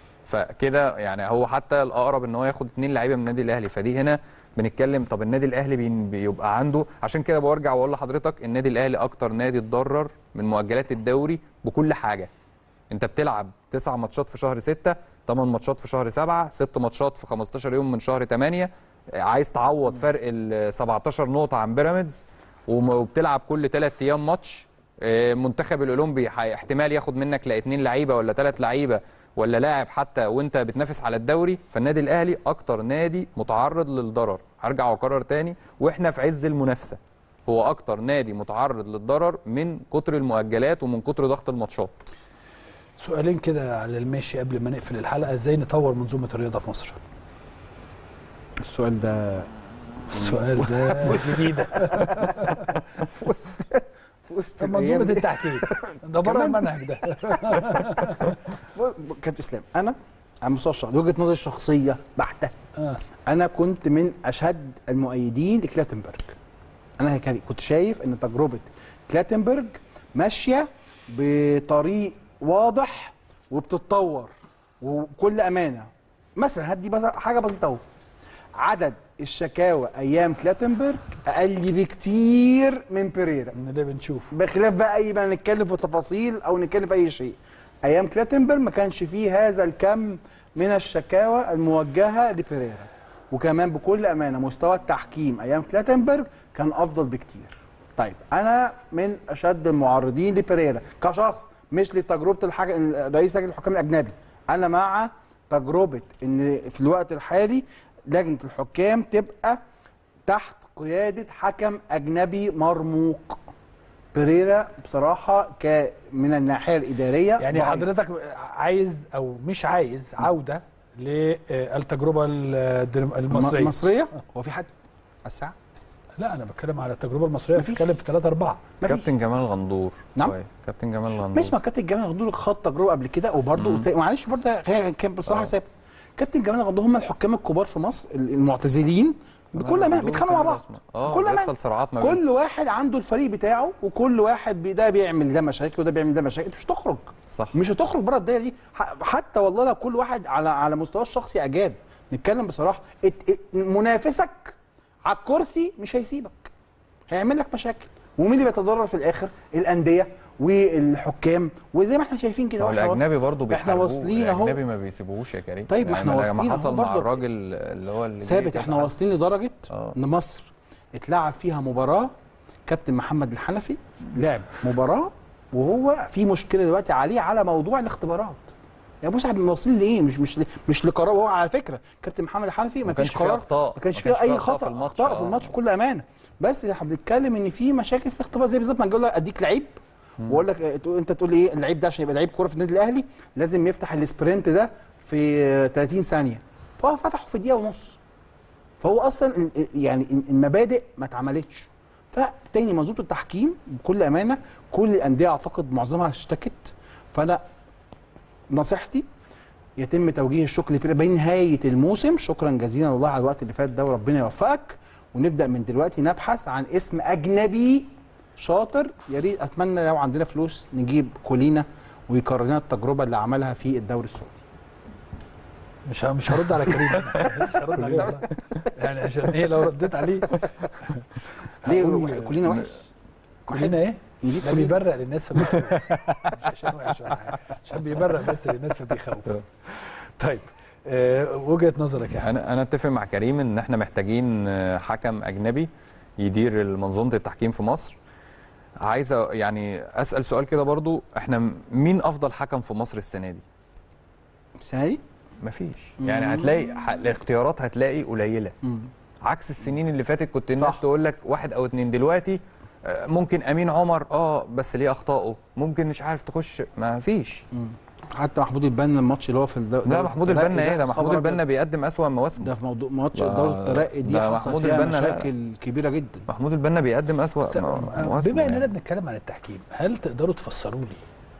فكده يعني هو حتى الاقرب ان هو ياخد اتنين لعيبه من النادي الاهلي فدي هنا بنتكلم طب النادي الاهلي بين- بيبقى عنده عشان كده برجع واقول لحضرتك النادي الاهلي اكتر نادي اتضرر من مؤجلات الدوري بكل حاجه انت بتلعب تسع ماتشات في شهر ستة ثمان ماتشات في شهر سبعة ست ماتشات في 15 يوم من شهر 8 عايز تعوض فرق ال 17 نقطة عن بيراميدز وم- وبتلعب كل ثلاث ايام ماتش آه، منتخب الاولمبي هي- احتمال ياخد منك لا اتنين لعيبه ولا ثلاث لعيبه ولا لاعب حتى وانت بتنافس على الدوري فالنادي الاهلي اكتر نادي متعرض للضرر هرجع واكرر تاني واحنا في عز المنافسه هو اكتر نادي متعرض للضرر من كتر المؤجلات ومن كتر ضغط الماتشات سؤالين كده على الماشي قبل ما نقفل الحلقه ازاي نطور منظومه الرياضه في مصر السؤال ده السؤال ده جديده في وسط في وسط طب الأيام منظومه دي. التحكيم ده بره كمان. المنهج ده كابتن اسلام انا على مستوى الشخصي وجهه نظري الشخصيه بحته آه. انا كنت من اشد المؤيدين لكلاتنبرج انا كان- كنت شايف ان تجربه كلاتنبرج ماشيه بطريق واضح وبتتطور وبكل امانه مثلا هدي بس حاجه بسيطه اهو عدد الشكاوى ايام كلاتنبرج اقل بكتير من بيريرا من اللي بنشوفه بخلاف بقى اي ما نتكلم في تفاصيل او نتكلم في اي شيء ايام كلاتنبرج ما كانش فيه هذا الكم من الشكاوى الموجهه لبيريرا وكمان بكل امانه مستوى التحكيم ايام كلاتنبرج كان افضل بكتير طيب انا من اشد المعارضين لبيريرا كشخص مش لتجربه الحاج... رئيس لجنه الحكام الاجنبي انا مع تجربه ان في الوقت الحالي لجنه الحكام تبقى تحت قياده حكم اجنبي مرموق بيريرا بصراحه ك من الناحيه الاداريه يعني ضعيف. حضرتك عايز او مش عايز عوده للتجربه الدرم- المصريه المصريه هو في حد على الساعه لا انا بتكلم على التجربه المصريه مفيش. بتتكلم في 3 4 مفيش. كابتن جمال غندور نعم. شوية. كابتن جمال غندور ماشي ما كابتن جمال غندور خد تجربه قبل كده وبرده معلش برده كان بصراحه آه. ثابت كابتن جمال غندور هم الحكام الكبار في مصر المعتزلين بكل امان بيتخانقوا مع بعض اه بكل امان بيحصل صراعات ما بين كل واحد عنده الفريق بتاعه وكل واحد بي- ده بيعمل ده مشاكل وده بيعمل ده مشاكل انت مش هتخرج صح مش هتخرج بره الدايره دي ح- حتى والله لو كل واحد على على مستواه الشخصي اجاد نتكلم بصراحه ات- ات- منافسك على الكرسي مش هيسيبك هيعمل لك مشاكل ومين اللي بيتضرر في الاخر الانديه والحكام وزي ما احنا شايفين كده هو واحنا الاجنبي برضه احنا بيحاربوه واصلين اهو الاجنبي ما بيسيبوهوش يا كريم طيب، ما يعني احنا لما واصلين اهو حصل مع برضه. الراجل اللي هو اللي جه ثابت كده احنا على- واصلين لدرجه اه. ان مصر اتلعب فيها مباراه كابتن محمد الحنفي لعب مباراه وهو في مشكله دلوقتي عليه على موضوع الاختبارات يا ابو صاحب واصلين لايه مش مش مش لقرار هو على فكره كابتن محمد الحنفي ما ما فيش كانش فيه قرار أخطاء. ما كانش ما فيه كانش فيه اي أخطاء خطا في الماتش. اخطاء في اه. الماتش بكل امانه بس احنا بنتكلم ان في مشاكل في الاختبار زي بالظبط ما اجي اقول لك اديك لعيب واقول لك اه، تقول- انت تقول لي ايه اللعيب ده عشان يبقى لعيب كوره في النادي الاهلي لازم يفتح السبرنت ده في اه، 30 ثانيه فهو فتحه في دقيقه ونص فهو اصلا ال- ال- يعني ال- المبادئ ما اتعملتش فتاني منظومه التحكيم بكل امانه كل الانديه اعتقد معظمها اشتكت فانا نصيحتي يتم توجيه الشكر لبيريرا بنهايه الموسم شكرا جزيلا والله على الوقت اللي فات ده وربنا يوفقك ونبدا من دلوقتي نبحث عن اسم اجنبي شاطر يا ريت اتمنى لو عندنا فلوس نجيب كولينا ويكرر لنا التجربه اللي عملها في الدوري السعودي مش ه- مش هرد على كريم أنا. مش هرد عليه والله. يعني عشان ايه لو رديت عليه ليه هقول- كولينا وحش كلنا ايه؟ نجيب ده كولينا بيبرق للناس في بيخوف مش عشان وحش ولا حاجه عشان بيبرق بس للناس في بيخوف طيب آه وجهه نظرك يا حمد انا انا اتفق مع كريم ان احنا محتاجين آه، حكم اجنبي يدير منظومه التحكيم في مصر عايز أ- يعني اسال سؤال كده برضو احنا م- مين افضل حكم في مصر السنه دي السنه دي مفيش يعني هتلاقي ح- الاختيارات هتلاقي قليله مم. عكس السنين اللي فاتت كنت الناس صح. تقول لك واحد او اتنين دلوقتي آه، ممكن امين عمر اه بس ليه اخطائه ممكن مش عارف تخش ما فيش مم. حتى محمود البنا الماتش اللي هو في الدوري ده محمود البنا ايه ده محمود البنا بيقدم اسوأ مواسمه ده في موضوع ماتش ده- الدوري الترقي دي ده حصل محمود فيها البنا لا. مشاكل كبيره جدا محمود البنا بيقدم اسوأ بس- مو- مواسمه بما اننا يعني. بنتكلم عن التحكيم هل تقدروا تفسروا لي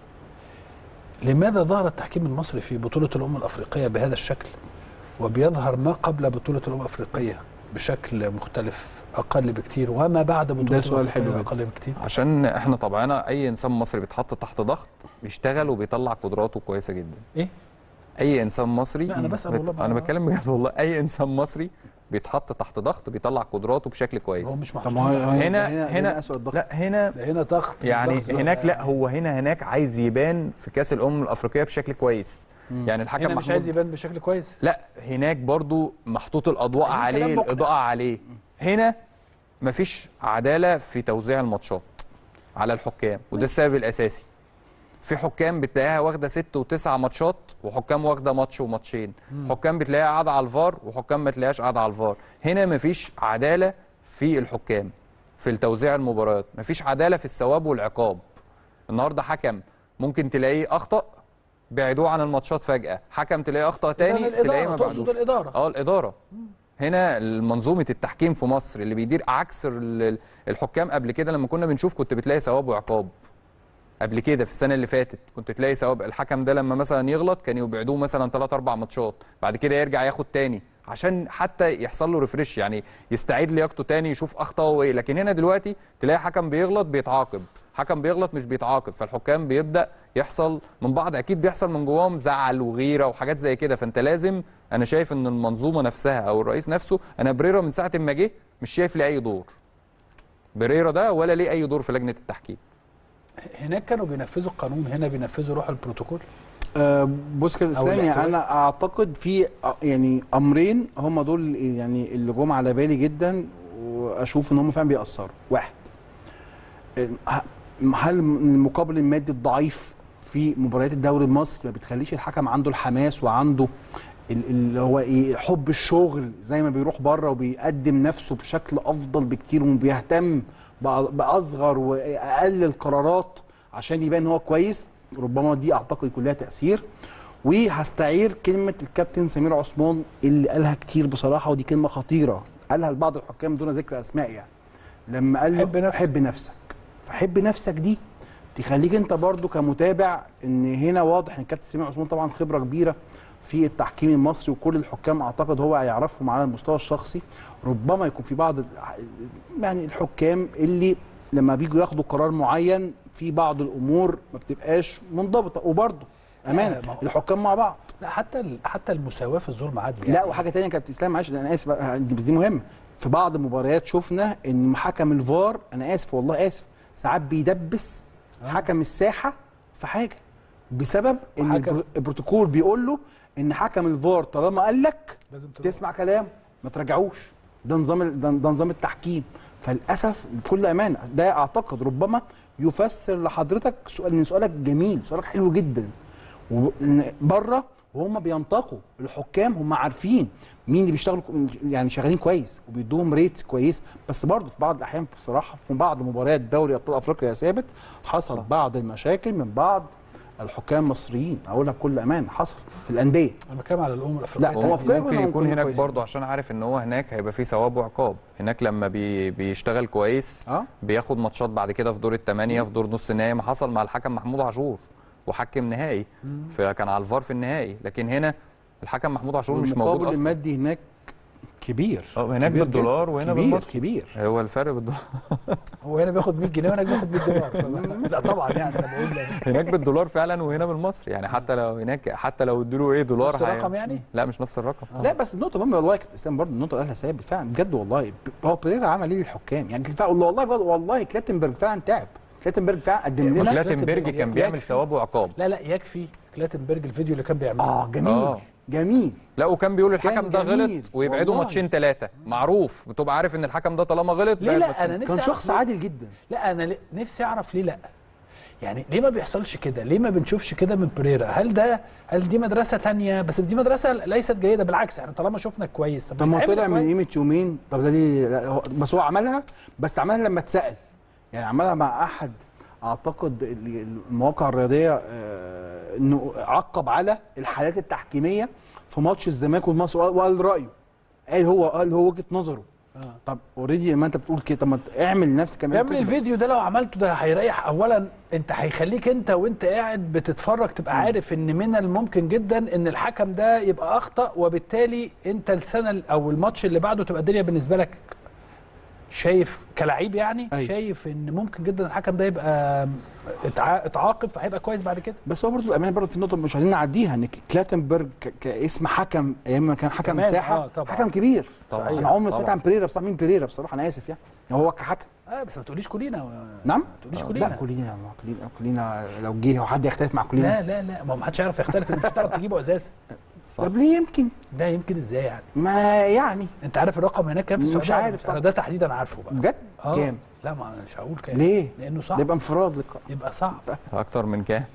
لماذا ظهر التحكيم المصري في بطوله الامم الافريقيه بهذا الشكل وبيظهر ما قبل بطوله الامم الافريقيه بشكل مختلف اقل بكتير وما بعد بطوله ده سؤال الأمم حلو الأفريقية جدا. اقل بكتير عشان احنا طبعنا اي انسان مصري بيتحط تحت ضغط بيشتغل وبيطلع قدراته كويسه جدا ايه اي انسان مصري لا، أنا بسأل بت- والله انا بقى. بتكلم بجد والله اي انسان مصري بيتحط تحت ضغط بيطلع قدراته بشكل كويس هو مش طب محطوط ما هو تحت- هنا- هنا هنا- هنا اسوء الضغط لا هنا ده هنا ضغط يعني ضغط هناك لا يعني. هو هنا هناك عايز يبان في كاس الامم الافريقيه بشكل كويس يعني الحكم هنا مش عايز محمود يبان بشكل كويس لا هناك برضو محطوط الاضواء عايزين عليه كلام مقنع. الاضاءه عليه هنا مفيش عداله في توزيع الماتشات على الحكام وده السبب الاساسي في حكام بتلاقيها واخده ست وتسع ماتشات وحكام واخده ماتش وماتشين حكام بتلاقيها قاعده على الفار وحكام ما تلاقيهاش قاعده على الفار هنا مفيش عداله في الحكام في توزيع المباريات مفيش عداله في الثواب والعقاب النهارده حكم ممكن تلاقيه اخطا بعدوه عن الماتشات فجاه حكم تلاقيه اخطا تاني إذن الإدارة، تلاقيه ما تقصد بعدوش الإدارة. اه الاداره هنا منظومه التحكيم في مصر اللي بيدير عكس ال- الحكام قبل كده لما كنا بنشوف كنت بتلاقي ثواب وعقاب قبل كده في السنه اللي فاتت كنت تلاقي ثواب الحكم ده لما مثلا يغلط كان يبعدوه مثلا 3 4 ماتشات بعد كده يرجع ياخد تاني عشان حتى يحصل له ريفريش يعني يستعيد لياقته تاني يشوف اخطائه ايه لكن هنا دلوقتي تلاقي حكم بيغلط بيتعاقب حكم بيغلط مش بيتعاقب فالحكام بيبدا يحصل من بعض اكيد بيحصل من جواهم زعل وغيره وحاجات زي كده فانت لازم انا شايف ان المنظومه نفسها او الرئيس نفسه انا بريرا من ساعه ما جه مش شايف ليه اي دور بريرا ده ولا ليه اي دور في لجنه التحكيم هناك كانوا بينفذوا القانون هنا بينفذوا روح البروتوكول آه، بص كده الاسلام يعني الاحتواء. انا اعتقد في آه، يعني امرين هم دول يعني اللي جم على بالي جدا واشوف ان هم فعلا بيأثروا واحد آه، هل المقابل المادي الضعيف في مباريات الدوري المصري ما بتخليش الحكم عنده الحماس وعنده ال- اللي هو ايه حب الشغل زي ما بيروح بره وبيقدم نفسه بشكل افضل بكتير وبيهتم بأ- باصغر واقل القرارات عشان يبان ان هو كويس ربما دي اعتقد يكون لها تاثير وهستعير كلمه الكابتن سمير عثمان اللي قالها كتير بصراحه ودي كلمه خطيره قالها لبعض الحكام دون ذكر اسماء يعني لما قال له حب نفسك. حب نفسك فحب نفسك دي تخليك انت برضو كمتابع ان هنا واضح ان الكابتن سمير عثمان طبعا خبره كبيره في التحكيم المصري وكل الحكام اعتقد هو هيعرفهم على المستوى الشخصي ربما يكون في بعض ال- يعني الحكام اللي لما بيجوا ياخدوا قرار معين في بعض الامور ما بتبقاش منضبطه وبرضه امانه ما هو- الحكام مع بعض لا حتى ال- حتى المساواه في الظلم عدل لا وحاجه تانية كابتن اسلام معلش ده انا اسف بقى، دي- بس دي مهمه في بعض المباريات شفنا ان حكم الفار انا اسف والله اسف ساعات بيدبس حكم الساحه في حاجه بسبب ان وحكم- البر- البروتوكول بيقول له ان حكم الفار طالما قال لك لازم تروح. تسمع كلام ما ترجعوش ده نظام ال- ده ده نظام التحكيم فللاسف بكل امانه ده اعتقد ربما يفسر لحضرتك سؤال من سؤالك جميل سؤالك حلو جدا بره وهم بينتقوا الحكام هم عارفين مين اللي بيشتغلوا كو- يعني شغالين كويس وبيدوهم ريت كويس بس برضه في بعض الاحيان بصراحه في بعض مباريات دوري ابطال افريقيا يا ثابت حصل بعض المشاكل من بعض الحكام المصريين اقولها بكل امان حصل في الانديه انا بتكلم على الامم الافريقيه لا، هو هو في بالي ممكن إنهم يكون يكونوا هناك كويسين. برضه عشان عارف ان هو هناك هيبقى فيه ثواب وعقاب هناك لما بي بيشتغل كويس اه بياخد ماتشات بعد كده في دور الثمانيه في دور نص النهائي ما حصل مع الحكم محمود عاشور وحكم نهائي فكان على الفار في النهائي لكن هنا الحكم محمود عاشور مش موجود والمقابل اصلا المادي هناك كبير اه هناك كبير بالدولار جداً. وهنا كبير بالمصري كبير هو الفرق بالدولار هو هنا بياخد 100 جنيه وهناك بياخد 100 دولار ف- لا طبعا يعني انا بقول لك. هناك بالدولار فعلا وهنا بالمصري يعني حتى لو هناك حتى لو ادوا له ايه دولار نفس هي- الرقم يعني؟ لا مش نفس الرقم لا بس النقطه مهمه والله يا كابتن اسلام برضه النقطه اللي قالها ثابت فعلا بجد والله ب- هو بيريرا عمل ايه للحكام يعني فعلا والله والله بجد والله كلاتنبرج فعلا تعب كلاتنبرج فعلا قدم لنا كلاتنبرج كان بيعمل ثواب وعقاب لا لا يكفي كلاتنبرج الفيديو اللي كان بيعمله اه جميل آه. جميل لا وكان بيقول كان الحكم ده جميل. غلط ويبعدوا والله. ماتشين ثلاثه معروف بتبقى عارف ان الحكم ده طالما غلط ليه بعد لا ماتشين. انا نفسي كان أعرف شخص ليه- عادل جدا لا انا ليه- نفسي اعرف ليه لا يعني ليه ما بيحصلش كده ليه ما بنشوفش كده من بريرا هل ده هل دي مدرسه تانية بس دي مدرسه ليست جيده بالعكس يعني طالما شفنا كويس طب ما هو يتعمل طلع من كويس. قيمه يومين طب ده ليه لا هو بس هو عملها بس عملها لما اتسال يعني عملها مع احد اعتقد ال- المواقع الرياضيه آه، انه عقب على الحالات التحكيميه في ماتش الزمالك والمصري وقال رايه قال هو قال هو وجهه نظره آه. طب اوريدي ما انت بتقول كده طب ما اعمل نفس كمان اعمل الفيديو ده لو عملته ده هيريح اولا انت هيخليك انت وانت قاعد بتتفرج تبقى عارف ان من الممكن جدا ان الحكم ده يبقى اخطا وبالتالي انت السنه ال- او الماتش اللي بعده تبقى الدنيا بالنسبه لك شايف كلاعب يعني أيوة. شايف ان ممكن جدا الحكم ده يبقى اتع- اتعاقب فهيبقى كويس بعد كده بس هو برضه الامانه برضه في نقطه مش عايزين نعديها ان كلاتنبرج ك- كاسم حكم ايام ما كان حكم كمان، ساحه آه، طبعا. حكم كبير طبعا انا عمري ما سمعت طبعا. عن بيريرا بصراحه مين بيريرا بصراحه انا اسف يعني هو كحكم اه بس ما تقوليش كلنا نعم ما تقوليش لا كلنا كلنا ما كلنا كلنا لو جه وحد يختلف مع كلنا لا لا لا ما هو ما حدش يعرف يختلف انت مش هتعرف تجيبه اساسا صح. طب ليه يمكن لا يمكن ازاي يعني ما يعني انت عارف الرقم هناك كام في مش السعوديه عارف انا طبعا. ده تحديدا عارفه بقى بجد آه. كام لا ما أنا مش هقول كام ليه لانه ده صعب يبقى انفراد لك يبقى صعب اكتر من كام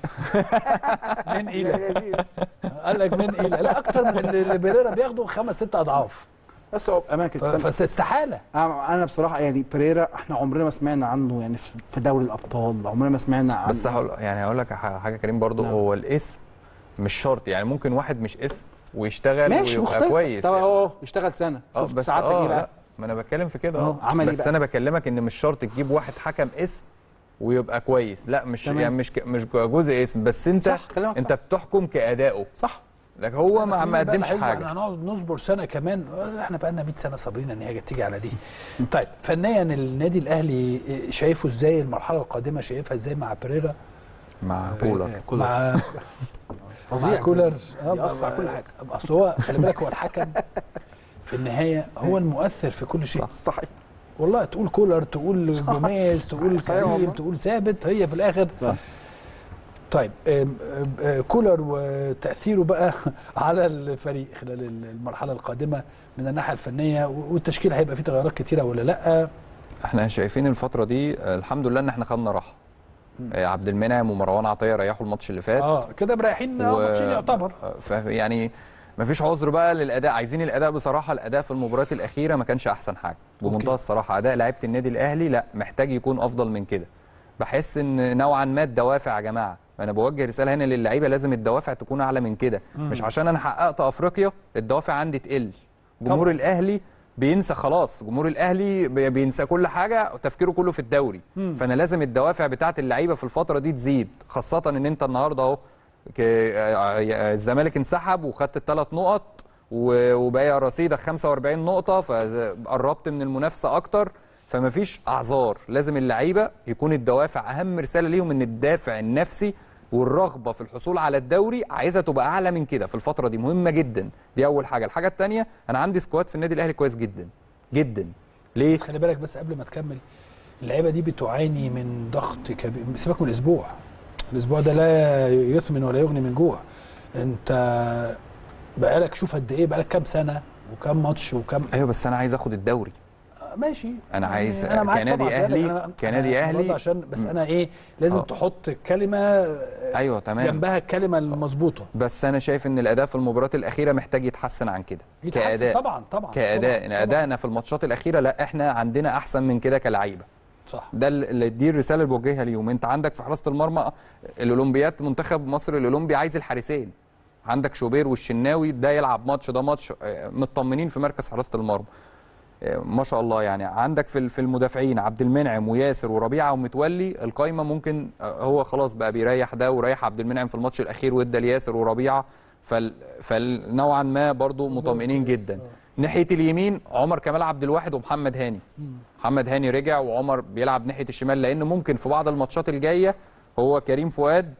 من قيله قال لك من قيله لا اكتر من اللي اللي بيريرا بياخده خمس ست اضعاف بس هو اماكن ف- فاستحاله انا أنا بصراحه يعني بيريرا احنا عمرنا ما سمعنا عنه يعني في في دوري الابطال عمرنا ما سمعنا عنه بس هقول يعني هقول لك ح- حاجه كريم برضو نعم. هو الاسم مش شرط يعني ممكن واحد مش اسم ويشتغل ماشي ويبقى مختلف كويس طب يعني. هو اشتغل سنه اه شفت بس سعادتك اه ايه لا بقى ما انا بتكلم في كده اه، اه عمل ايه بس بقى؟ انا بكلمك ان مش شرط تجيب واحد حكم اسم ويبقى كويس لا مش تمام. يعني مش ك- مش جزء اسم بس انت صح، كلامك انت صح. بتحكم كادائه صح لكن هو بس ما, مين ما بقى قدمش اللي هيصبر؟ حاجه احنا هنقعد نصبر سنه كمان احنا بقى لنا 100 سنه صابرين ان هي تيجي على دي طيب فنيا النادي الاهلي شايفه ازاي المرحله القادمه شايفها ازاي مع بريرا مع كولر مع فظيع مع كولر آه، بيأثر على ب- كل حاجه اصل هو خلي بالك هو الحكم في النهايه هو المؤثر في كل شيء صحيح والله تقول كولر تقول صح. جوميز تقول صحيح كريم والله. تقول ثابت هي في الاخر صح. طيب آم، آم، آه، كولر وتاثيره بقى على الفريق خلال المرحله القادمه من الناحيه الفنيه والتشكيل هيبقى فيه تغيرات كتيره ولا لا احنا شايفين الفتره دي آه، الحمد لله ان احنا خدنا راحه آه، عبد المنعم ومروان عطيه ريحوا الماتش اللي فات اه كده مريحين آه، ماتشين يعتبر ف- يعني ما فيش عذر بقى للاداء عايزين الاداء بصراحه الاداء في المباريات الاخيره ما كانش احسن حاجه بمنتهى الصراحه اداء لعيبه النادي الاهلي لا محتاج يكون افضل من كده بحس ان نوعا ما الدوافع يا جماعه انا بوجه رساله هنا للعيبه لازم الدوافع تكون اعلى من كده مش عشان انا حققت افريقيا الدوافع عندي تقل جمهور طبعا. الاهلي بينسى خلاص جمهور الاهلي بي- بينسى كل حاجه وتفكيره كله في الدوري فانا لازم الدوافع بتاعه اللعيبه في الفتره دي تزيد خاصه ان انت النهارده اهو ك- آه، الزمالك انسحب وخدت الثلاث نقط و- وبقى رصيدك 45 نقطه فقربت من المنافسه اكتر فما فيش اعذار لازم اللعيبه يكون الدوافع اهم رساله ليهم ان الدافع النفسي والرغبه في الحصول على الدوري عايزها تبقى اعلى من كده في الفتره دي مهمه جدا دي اول حاجه الحاجه الثانيه انا عندي سكواد في النادي الاهلي كويس جدا جدا ليه بس خلي بالك بس قبل ما تكمل اللعيبه دي بتعاني من ضغط كبير سيبك من الاسبوع الاسبوع ده لا يثمن ولا يغني من جوع انت بقالك شوف قد ايه بقالك كام سنه وكام ماتش وكام ايوه بس انا عايز اخد الدوري آه، ماشي أنا يعني عايز أنا معاك كنادي طبعاً، أهلي- أنا- كنادي أنا أهلي- برضه عشان بس م. انا ايه لازم آه. تحط كلمه آه، ايوه تمام جنبها الكلمه المظبوطه بس انا شايف ان الاداء في المباريات الاخيره محتاج يتحسن عن كده يتحسن كاداء طبعا طبعا كاداء طبعاً، إن ادائنا في الماتشات الاخيره لا احنا عندنا احسن من كده كلعيبه صح ده اللي دي الرساله اللي بوجهها ليهم انت عندك في حراسه المرمى الاولمبياد منتخب مصر الاولمبي عايز الحارسين عندك شوبير والشناوي ده يلعب ماتش ده ماتش آه، مطمنين في مركز حراسه المرمى آه، ما شاء الله يعني عندك في ال- في المدافعين عبد المنعم وياسر وربيعه ومتولي القايمه ممكن آه، هو خلاص بقى بيريح ده وريح عبد المنعم في الماتش الاخير وادى لياسر وربيعه فال فنوعا ما برضو مطمئنين جدا ناحيه اليمين عمر كمال عبد الواحد ومحمد هاني محمد هاني رجع وعمر بيلعب ناحيه الشمال لان ممكن في بعض الماتشات الجايه هو كريم فؤاد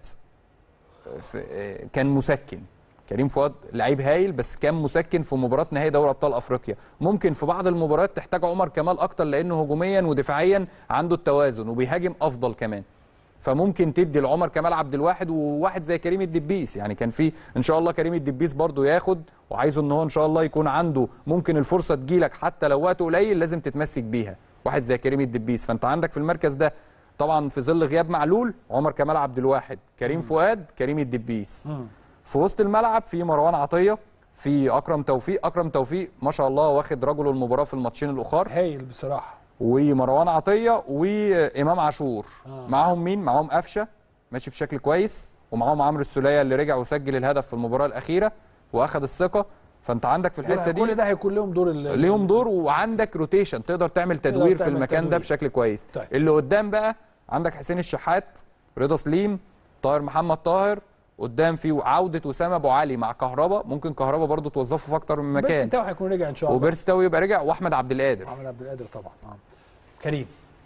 في- كان مسكن كريم فؤاد لعيب هايل بس كان مسكن في مباراه نهائي دوري ابطال افريقيا ممكن في بعض المباريات تحتاج عمر كمال اكتر لانه هجوميا ودفاعيا عنده التوازن وبيهاجم افضل كمان فممكن تدي لعمر كمال عبد الواحد وواحد زي كريم الدبيس يعني كان في ان شاء الله كريم الدبيس برضو ياخد وعايزه ان هو ان شاء الله يكون عنده ممكن الفرصه تجيلك حتى لو وقت قليل لازم تتمسك بيها واحد زي كريم الدبيس فانت عندك في المركز ده طبعا في ظل غياب معلول عمر كمال عبد الواحد كريم فؤاد كريم الدبيس في وسط الملعب في مروان عطيه في اكرم توفيق اكرم توفيق ما شاء الله واخد رجل المباراه في الماتشين الاخر هايل بصراحه ومروان عطيه وامام عاشور آه. معاهم مين معاهم قفشه ماشي بشكل كويس ومعاهم عمرو السوليه اللي رجع وسجل الهدف في المباراه الاخيره واخد الثقه فانت عندك في الحته كل دي ده هيكون لهم دور ال- ليهم دور وعندك روتيشن تقدر تعمل تدوير في تعمل المكان ده تدوير. بشكل كويس طيب. اللي قدام بقى عندك حسين الشحات رضا سليم طاهر محمد طاهر قدام في عوده اسامه ابو علي مع كهربا ممكن كهربا برضو توظفه في اكتر من بس مكان انت هيكون رجع ان شاء الله وبيرس تاوي يبقى رجع واحمد عبد القادر محمد عبد القادر طبعا آه. كريم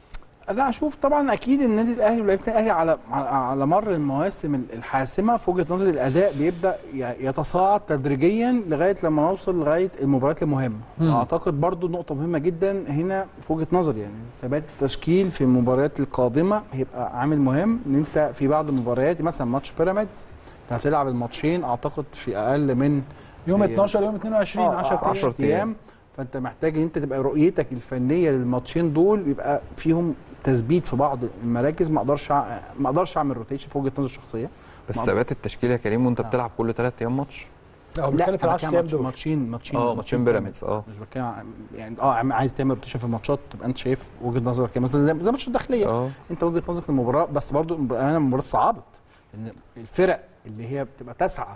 انا اشوف طبعا اكيد النادي الاهلي ولعيبه الاهلي على على- على مر المواسم الحاسمه في وجهه نظري الاداء بيبدا ي- يتصاعد تدريجيا لغايه لما نوصل لغايه المباريات المهمه مم. اعتقد برضو نقطه مهمه جدا هنا في وجهه نظري يعني ثبات التشكيل في المباريات القادمه هيبقى عامل مهم ان انت في بعض المباريات مثلا ماتش بيراميدز انت هتلعب الماتشين اعتقد في اقل من يوم آه، 12 يوم 22 آه، 10 10 ايام ايام فانت محتاج ان انت تبقى رؤيتك الفنيه للماتشين دول يبقى فيهم تثبيت في بعض المراكز ما اقدرش أع- ما اقدرش اعمل روتيشن في وجهه نظري الشخصيه بس ما- ثبات التشكيل يا كريم وانت آه. بتلعب كل ثلاث ايام ماتش لا هو لا بيتكلم في أنا 10 بتكلم ايام ماتش- دول ماتشين ماتشين آه، ماتشين بيراميدز، آه. مش بتكلم عن- يعني اه عم- عايز تعمل روتيشن في الماتشات تبقى انت شايف وجهه نظرك كده مثلا زي- زي ماتش الداخليه اه انت وجهه نظرك المباراه بس برضو انا المباراه صعبت ان الفرق اللي هي بتبقى تسعى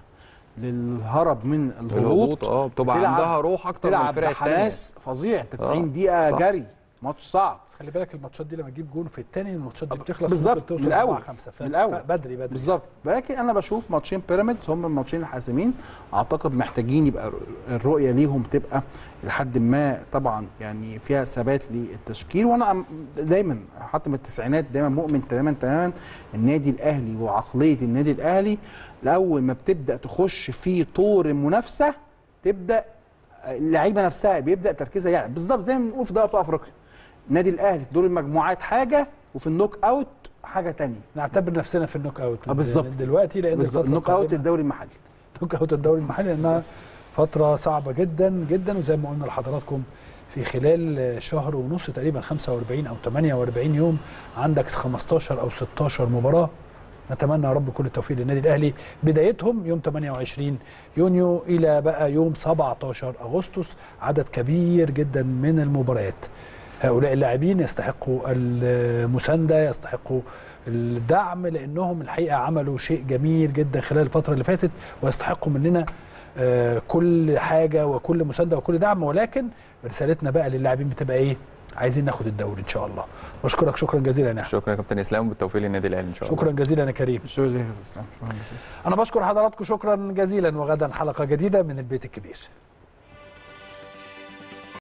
للهرب من الهبوط الهبوط اه بتبقى بتلعب- عندها روح اكتر من تلعب الفرق الثانيه بحماس فظيع انت 90 آه، دقيقه صح. جري ماتش صعب بس خلي بالك الماتشات دي لما تجيب جون في الثاني الماتشات دي بتخلص بالظبط، ممكن توصل من الأول، 4 5 من الأول. بدري بدري بالظبط ولكن انا بشوف ماتشين بيراميدز هم الماتشين الحاسمين اعتقد محتاجين يبقى الرؤيه ليهم تبقى لحد ما طبعا يعني فيها ثبات للتشكيل وانا أم- دايما حتى من التسعينات دايما مؤمن تماما تماما النادي الاهلي وعقليه النادي الاهلي الاول ما بتبدا تخش في طور المنافسه تبدا اللعيبه نفسها بيبدا تركيزها يعني بالظبط زي ما بنقول في دوري ابطال افريقيا النادي الاهلي في دور المجموعات حاجه وفي النوك اوت حاجه تانية نعتبر نفسنا في النوك اوت آه، بالظبط. دلوقتي لان بالظبط الفترة النوك اوت القادمة- الدوري المحلي نوك اوت الدوري المحلي لانها فتره صعبه جدا جدا وزي ما قلنا لحضراتكم في خلال شهر ونص تقريبا 45 او 48 يوم عندك 15 او 16 مباراه نتمنى يا رب كل التوفيق للنادي الاهلي بدايتهم يوم 28 يونيو الى بقى يوم 17 اغسطس عدد كبير جدا من المباريات هؤلاء اللاعبين يستحقوا المسانده يستحقوا الدعم لانهم الحقيقه عملوا شيء جميل جدا خلال الفتره اللي فاتت ويستحقوا مننا آه، كل حاجه وكل مسانده وكل دعم ولكن رسالتنا بقى للاعبين بتبقى ايه؟ عايزين ناخد الدوري ان شاء الله بشكرك شكرا جزيلا يا نعم شكرا يا كابتن اسلام وبالتوفيق للنادي الاهلي ان شاء الله شكرا جزيلا يا كريم شكرا زي كده. شكرا جزيلا انا بشكر حضراتكم شكرا جزيلا وغدا حلقه جديده من البيت الكبير